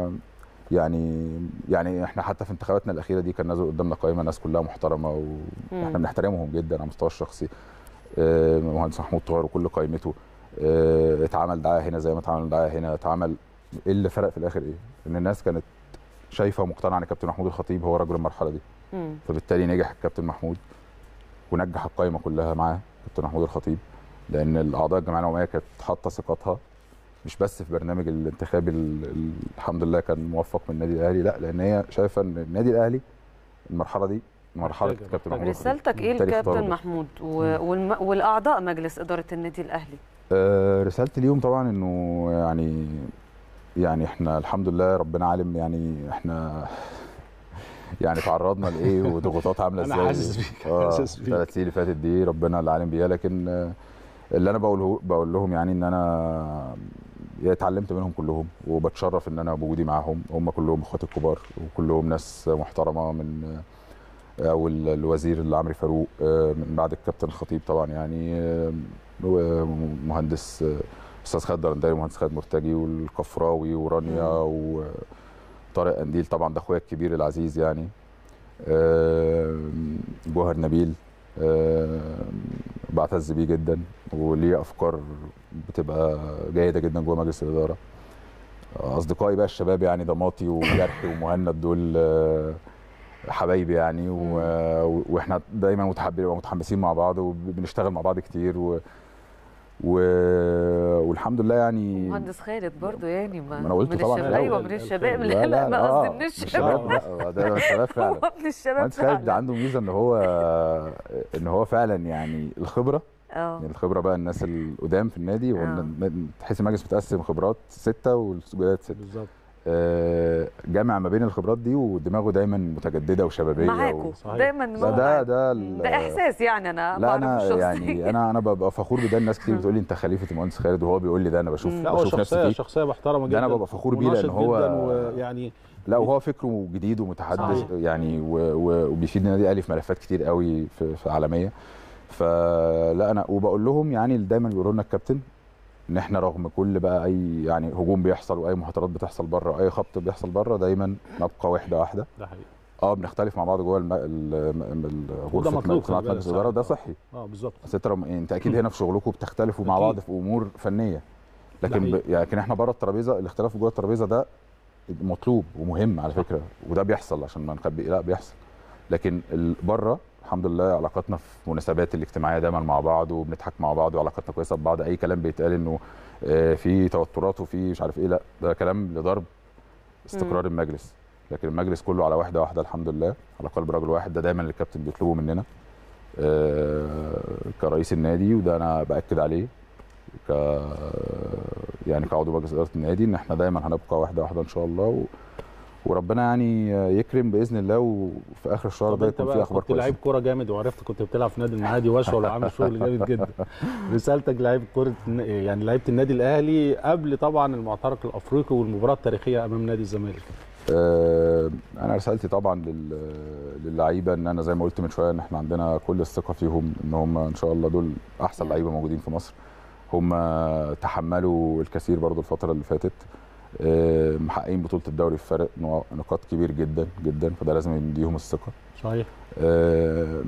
يعني يعني احنا حتى في انتخاباتنا الاخيره دي كان نازل قدامنا قائمه ناس كلها محترمه واحنا
مم.
بنحترمهم جدا على المستوى الشخصي آه، مهندس محمود طاهر وكل قائمته آه، اتعمل دعايه هنا زي ما اتعمل دعايه هنا اتعمل ايه اللي فرق في الاخر ايه؟ ان الناس كانت شايفه ومقتنعه ان كابتن محمود الخطيب هو رجل المرحله دي
مم.
فبالتالي نجح الكابتن محمود ونجح القائمه كلها معاه كابتن محمود الخطيب لان الاعضاء الجمعيه العموميه كانت حاطه ثقتها مش بس في برنامج الانتخابي ال- ال- الحمد لله كان موفق من النادي الاهلي لا لان هي شايفه ان النادي الاهلي المرحله دي مرحله
محتاجة-
كابتن
طب
محمود الخطيب.
رسالتك ايه
بالتالي اختاروا
لكابتن
ده.
محمود و... والم... والاعضاء مجلس اداره النادي الاهلي
آه، رسالتي ليهم طبعا انه يعني يعني احنا الحمد لله ربنا عالم يعني احنا يعني تعرضنا لايه وضغوطات عامله
أنا
ازاي
حاسس بيك،
اه
حاسس بيك.
الثلاث سنين اللي فاتت دي ربنا اللي عالم بيها لكن آه، اللي انا بقوله بقول لهم يعني ان انا يا اتعلمت منهم كلهم وبتشرف ان انا بوجودي معاهم هم كلهم اخواتي الكبار وكلهم ناس محترمه من او ال- الوزير اللي عمرو فاروق آه، من بعد الكابتن الخطيب طبعا يعني آه، ومهندس آه، استاذ خالد درنداي ومهندس خالد مرتجي والكفراوي ورانيا وطارق قنديل طبعا ده اخويا الكبير العزيز يعني آه، جوهر نبيل آه، بعتز بيه جدا وليه افكار بتبقى جيده جدا جوه مجلس الاداره اصدقائي بقى الشباب يعني ضماطي وجرحي ومهند دول آه، حبايبي يعني و- واحنا دايما متحب- متحمسين مع بعض وبنشتغل مع بعض كتير و... و... والحمد لله يعني
مهندس خالد برضو يعني ما
ما أنا قلت
من
طبعا في
الشباب
الأول.
ايوه من الشباب لا لا ما
آه،
قصدي من الشباب
لا ده من الشباب فعلا
هو من الشباب
مهندس خالد
فعلا
عنده ميزه ان هو ان هو فعلا يعني الخبره
اه
يعني الخبره بقى الناس القدام في النادي
آه.
وإن- تحس المجلس متقسم خبرات سته والسجلات سته
بالظبط
آه، جامع ما بين الخبرات دي ودماغه دايما متجدده وشبابيه
معاكوا
صحيح.
دايما
ده
هو
ده
معاك.
ده, ال-
ده احساس يعني انا
لا
بعرف
انا
الشخص
يعني انا انا ببقى فخور بده الناس كتير بتقول لي انت خليفه المهندس خالد وهو بيقول لي ده انا بشوف
لا هو
بشوف نفسي
شخصيه
فيه
شخصيه محترمه جدا
ده أنا ببقى فخور بيه
وناشط
لأن هو-
جدا ويعني
لا وهو فكره جديد ومتحدث
صحيح.
يعني و- و- وبيفيد النادي الاهلي في ملفات كتير قوي في, في عالميه فلا انا وبقول لهم يعني اللي دايما بيقولوا لنا الكابتن ان احنا رغم كل بقى اي يعني هجوم بيحصل واي مهاترات بتحصل بره واي خبط بيحصل بره دايما نبقى وحده واحده
ده حقيقي
اه بنختلف مع بعض جوه الم... ال- ال- غرفه
مطلوب،
صناعه
خلي بالك،
مجلس الاداره ده
صح.
صحي
اه بالظبط
بس انت رغم- انت اكيد هنا في شغلكم بتختلفوا مع
أكيد.
بعض في امور فنيه لكن
حقيقي.
ب... يعني لكن احنا بره الترابيزه الاختلاف جوه الترابيزه ده مطلوب ومهم على فكره وده بيحصل عشان ما نخبي لا بيحصل لكن ال- بره الحمد لله علاقاتنا في المناسبات الاجتماعيه دايما مع بعض وبنضحك مع بعض وعلاقاتنا كويسه ببعض اي كلام بيتقال انه آه، في توترات وفي مش عارف ايه لا ده كلام لضرب استقرار المجلس لكن المجلس كله على واحده واحده الحمد لله على قلب رجل واحد ده دايما اللي الكابتن بيطلبه مننا آه، كرئيس النادي وده انا باكد عليه ك يعني كعضو مجلس اداره النادي ان احنا دايما هنبقى واحده واحده ان شاء الله و... وربنا يعني يكرم باذن الله وفي اخر الشهر
طب
ده
انت
يكون في
بقى
اخبار
كنت لعيب
كويسه
كوره جامد وعرفت كنت بتلعب في نادي المعادي واشول وعامل شغل جامد جدا رسالتك لعيب كوره يعني لعيبه النادي الاهلي قبل طبعا المعترك الافريقي والمباراه التاريخيه امام نادي الزمالك
آه، انا رسالتي طبعا لل- للعيبه ان انا زي ما قلت من شويه ان احنا عندنا كل الثقه فيهم ان هم ان شاء الله دول احسن لعيبه موجودين في مصر هم تحملوا الكثير برضو الفتره اللي فاتت آه، محققين بطوله الدوري في فرق نوا- نقاط كبير جدا جدا فده لازم نديهم الثقه
صحيح
آه،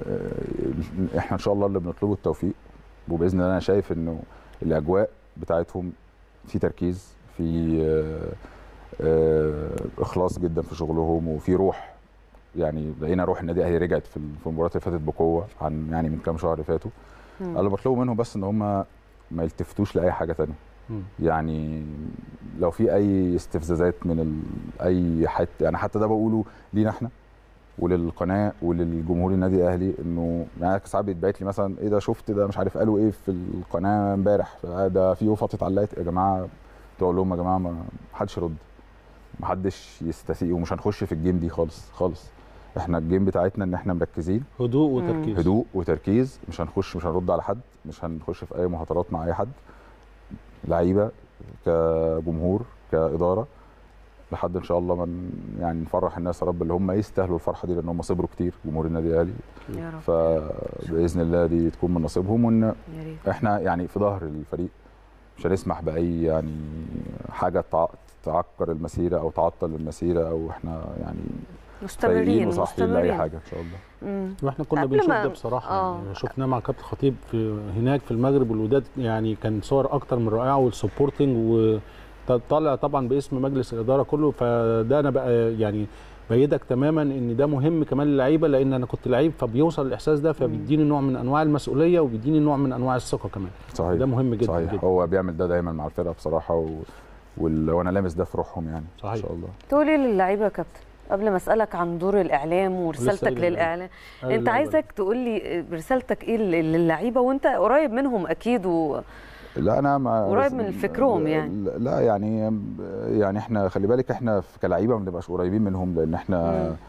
آه، احنا ان شاء الله اللي بنطلبه التوفيق وباذن الله انا شايف انه الاجواء بتاعتهم في تركيز في آه، آه، اخلاص جدا في شغلهم وفي روح يعني لقينا روح النادي الاهلي رجعت في في المباريات اللي فاتت بقوه عن يعني من كام شهر فاتوا
مم.
اللي بطلبه منهم بس ان هم ما يلتفتوش لاي حاجه تانية
مم.
يعني لو في اي استفزازات من ال... اي حته يعني حتى ده بقوله لينا احنا وللقناه وللجمهور النادي الاهلي انه يعني ساعات بيتبعت لي مثلا ايه ده شفت ده مش عارف قالوا ايه في القناه امبارح ده في يوفط اتعلقت يا جماعه تقول لهم يا جماعه ما حدش يرد ما حدش يستسيء ومش هنخش في الجيم دي خالص خالص احنا الجيم بتاعتنا ان احنا مركزين
هدوء وتركيز
هدوء وتركيز مش هنخش مش هنرد على حد مش هنخش في اي مهاترات مع اي حد لعيبه كجمهور كاداره لحد ان شاء الله من يعني نفرح الناس يا رب اللي هم يستاهلوا الفرحه دي لان هم صبروا كتير جمهور النادي الاهلي
يا رب
فباذن الله دي تكون من نصيبهم وان
يا ريت
احنا يعني في ظهر الفريق مش هنسمح باي يعني حاجه تع- تعكر المسيره او تعطل المسيره او احنا يعني
مستمرين
فايقين وصاحيين لاي
مستمرين
حاجه ان شاء الله
مم.
واحنا كنا
قبل
بنشوف
ما-
ده بصراحه
آه.
يعني شفناه مع كابتن خطيب في هناك في المغرب والوداد يعني كان صور اكتر من رائعه والسبورتنج وطالع طبعا باسم مجلس الاداره كله فده انا بقى يعني بايدك تماما ان ده مهم كمان للعيبه لان انا كنت لعيب فبيوصل الاحساس ده فبيديني نوع من انواع المسؤوليه وبيديني نوع من انواع الثقه كمان
صحيح
ده مهم جدا
صحيح
جدا
هو بيعمل ده دايما مع الفرقه بصراحه و... وال... وانا لامس ده في روحهم يعني
صحيح.
ان شاء الله
تقول ايه للعيبه يا كابتن قبل ما اسالك عن دور الاعلام ورسالتك
لسه قايل
للاعلام
أيوة،
انت
لا،
عايزك تقول لي رسالتك ايه لل- للعيبه وانت قريب منهم اكيد و...
لا انا ما
قريب من فكرهم يعني.
لا يعني يعني احنا خلي بالك احنا في- كلعيبه ما بنبقاش قريبين منهم لان احنا
مم.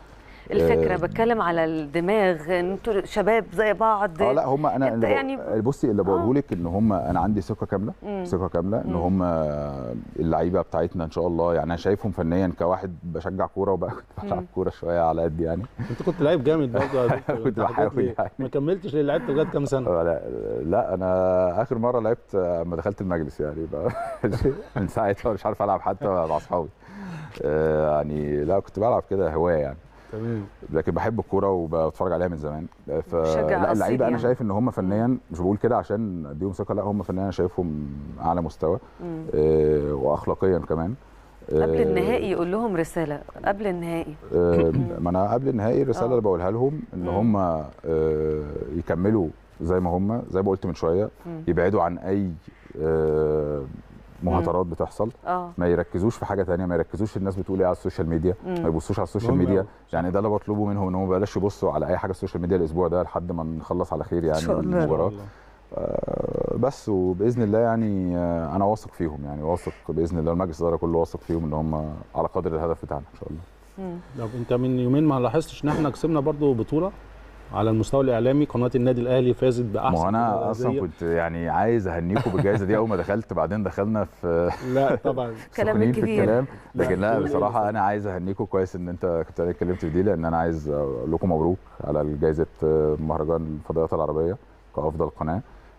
الفكره
آه،
بتكلم على الدماغ ان انتوا شباب زي بعض
اه لا هم انا
أنت
اللي
يعني-
يعني بصي اللي بقوله لك ان هم انا عندي ثقه كامله
مم.
ثقه كامله ان
مم.
هم اللعيبه بتاعتنا ان شاء الله يعني انا شايفهم فنيا كواحد بشجع كوره وبقى كنت بلعب
مم.
كوره شويه على قد يعني
انت كنت لعيب جامد برضه يا دكتور.
كنت
أنت
بحاول
حكيت لي-
يعني.
ما كملتش ليه لعبت لغايه كام سنه
آه، لا, لا انا اخر مره لعبت اما دخلت المجلس يعني بقى من ساعتها مش عارف العب حتى مع اصحابي آه، يعني لا كنت بلعب كده هوايه يعني
تمام
لكن بحب الكوره وبتفرج عليها من زمان ف
مشجع
لا
أصيل
اللعيبه انا
يعني.
شايف ان هم فنيا مش بقول كده عشان اديهم ثقه لا هم فنيا انا شايفهم اعلى مستوى
مم.
آه، واخلاقيا كمان
قبل
آه،
النهائي يقول لهم رساله قبل النهائي
آه، ما انا قبل النهائي الرساله
آه.
اللي بقولها لهم ان
مم.
هم آه، يكملوا زي ما هم زي ما قلت من شويه
مم.
يبعدوا عن اي آه، مهاترات بتحصل
اه
ما يركزوش في حاجه تانية ما يركزوش الناس بتقول ايه على السوشيال ميديا
مم.
ما يبصوش على السوشيال
مهم
ميديا
أوي.
يعني ده اللي بطلبه منهم ان هم بلاش يبصوا على اي حاجه السوشيال ميديا الاسبوع ده لحد ما نخلص على خير يعني
شاء الله.
المباراه آه، بس وباذن الله يعني آه، انا واثق فيهم يعني واثق باذن الله المجلس الاداره كله واثق فيهم ان هم على قدر الهدف بتاعنا ان شاء الله
مم.
طب انت من يومين ما لاحظتش ان احنا كسبنا برضو بطوله على المستوى الاعلامي قناه النادي الاهلي فازت باحسن
ما هو انا
بطولة
اصلا
رياضية.
كنت يعني عايز اهنيكم بالجائزه دي اول ما دخلت بعدين دخلنا في
لا طبعا
كلام
سخنين في
كبير.
الكلام
لا،
لكن لا
كل-
بصراحه انا عايز اهنيكم كويس ان انت كنت أنا اتكلمت في دي لان انا عايز اقول لكم مبروك على جائزه مهرجان الفضائيات العربيه كافضل قناه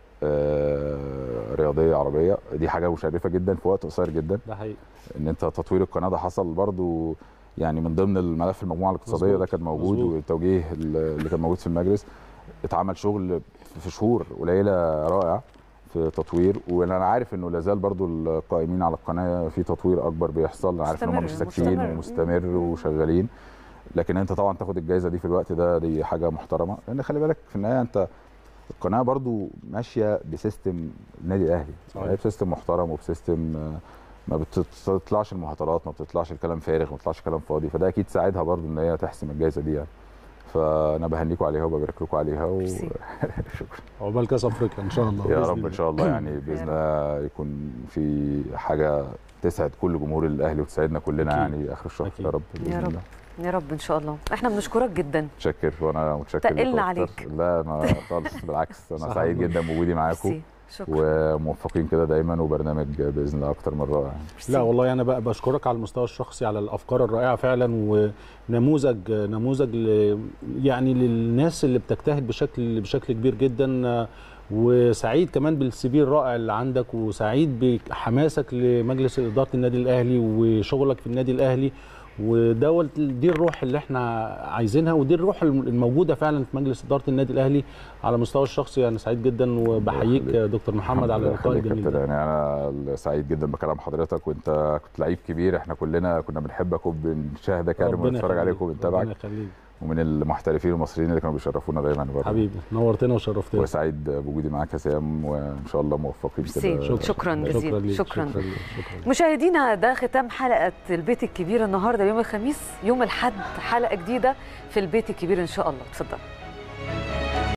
آه، رياضيه عربيه دي حاجه مشرفه جدا في وقت قصير جدا
ده حقيقي
ان انت تطوير القناه ده حصل برضو يعني من ضمن الملف المجموعه الاقتصاديه
مظبوط،
ده كان موجود
مظبوط.
والتوجيه اللي كان موجود في المجلس اتعمل شغل في شهور قليله رائع في تطوير وانا عارف انه لازال برضو القائمين على القناه في تطوير اكبر بيحصل انا عارف ان هم مش
مستمر،
ساكتين
مستمر.
ومستمر
مم.
وشغالين لكن انت طبعا تاخد الجائزه دي في الوقت ده دي حاجه محترمه لان خلي بالك في النهايه انت القناه برضو ماشيه بسيستم النادي الاهلي
صحيح.
يعني بسيستم محترم وبسيستم آه، ما بتطلعش المهاترات ما بتطلعش الكلام فارغ ما بتطلعش كلام فاضي فده اكيد ساعدها برضو ان هي تحسم الجائزه دي يعني فانا بهنيكم عليها وببارك لكم عليها
ميرسي.
وشكرا
عقبال كاس افريقيا ان شاء الله
يا
بإذن
رب
الله.
ان شاء الله يعني باذن الله يكون في حاجه تسعد كل جمهور الاهلي وتسعدنا كلنا
أكيد.
يعني اخر الشهر
أكيد.
يا رب
يا
باذن
رب.
الله
يا رب ان شاء الله احنا بنشكرك جدا
متشكر وانا متشكر
تقلنا
لكم أكتر.
عليك.
لا ما خالص بالعكس انا
صح
سعيد
والله.
جدا بوجودي معاكم
ميرسي. شكرا
وموفقين كده دايما وبرنامج باذن الله اكتر من رائع
ميرسي.
لا والله انا بقى بشكرك على المستوى الشخصي على الافكار الرائعه فعلا ونموذج نموذج ل يعني للناس اللي بتجتهد بشكل بشكل كبير جدا وسعيد كمان بالسي في الرائع اللي عندك وسعيد بحماسك لمجلس اداره النادي الاهلي وشغلك في النادي الاهلي ودوت دي الروح اللي احنا عايزينها ودي الروح الموجوده فعلا في مجلس اداره النادي الاهلي على المستوى الشخصي انا سعيد جدا وبحييك يا دكتور محمد على اللقاء
يخليك يا
الجميل
كابتن.
ده
يعني انا سعيد جدا بكلام حضرتك وانت كنت لعيب كبير احنا كلنا كنا بنحبك وبنشاهدك يعني
ربنا
وبنتفرج
يخليك،
عليك وبنتابعك
ربنا يخليك
ومن المحترفين المصريين اللي كانوا بيشرفونا دايما برضه
حبيبي نورتنا وشرفتنا
وسعيد بوجودي معاك يا سام وان شاء الله موفقين
ميرسي.
كده
شكراً جزيلاً.
ليك،
شكراً.
شكرا ليك، شكرا ليك.
مشاهدينا ده ختام حلقه البيت الكبير النهارده يوم الخميس يوم الاحد حلقه جديده في البيت الكبير ان شاء الله اتفضل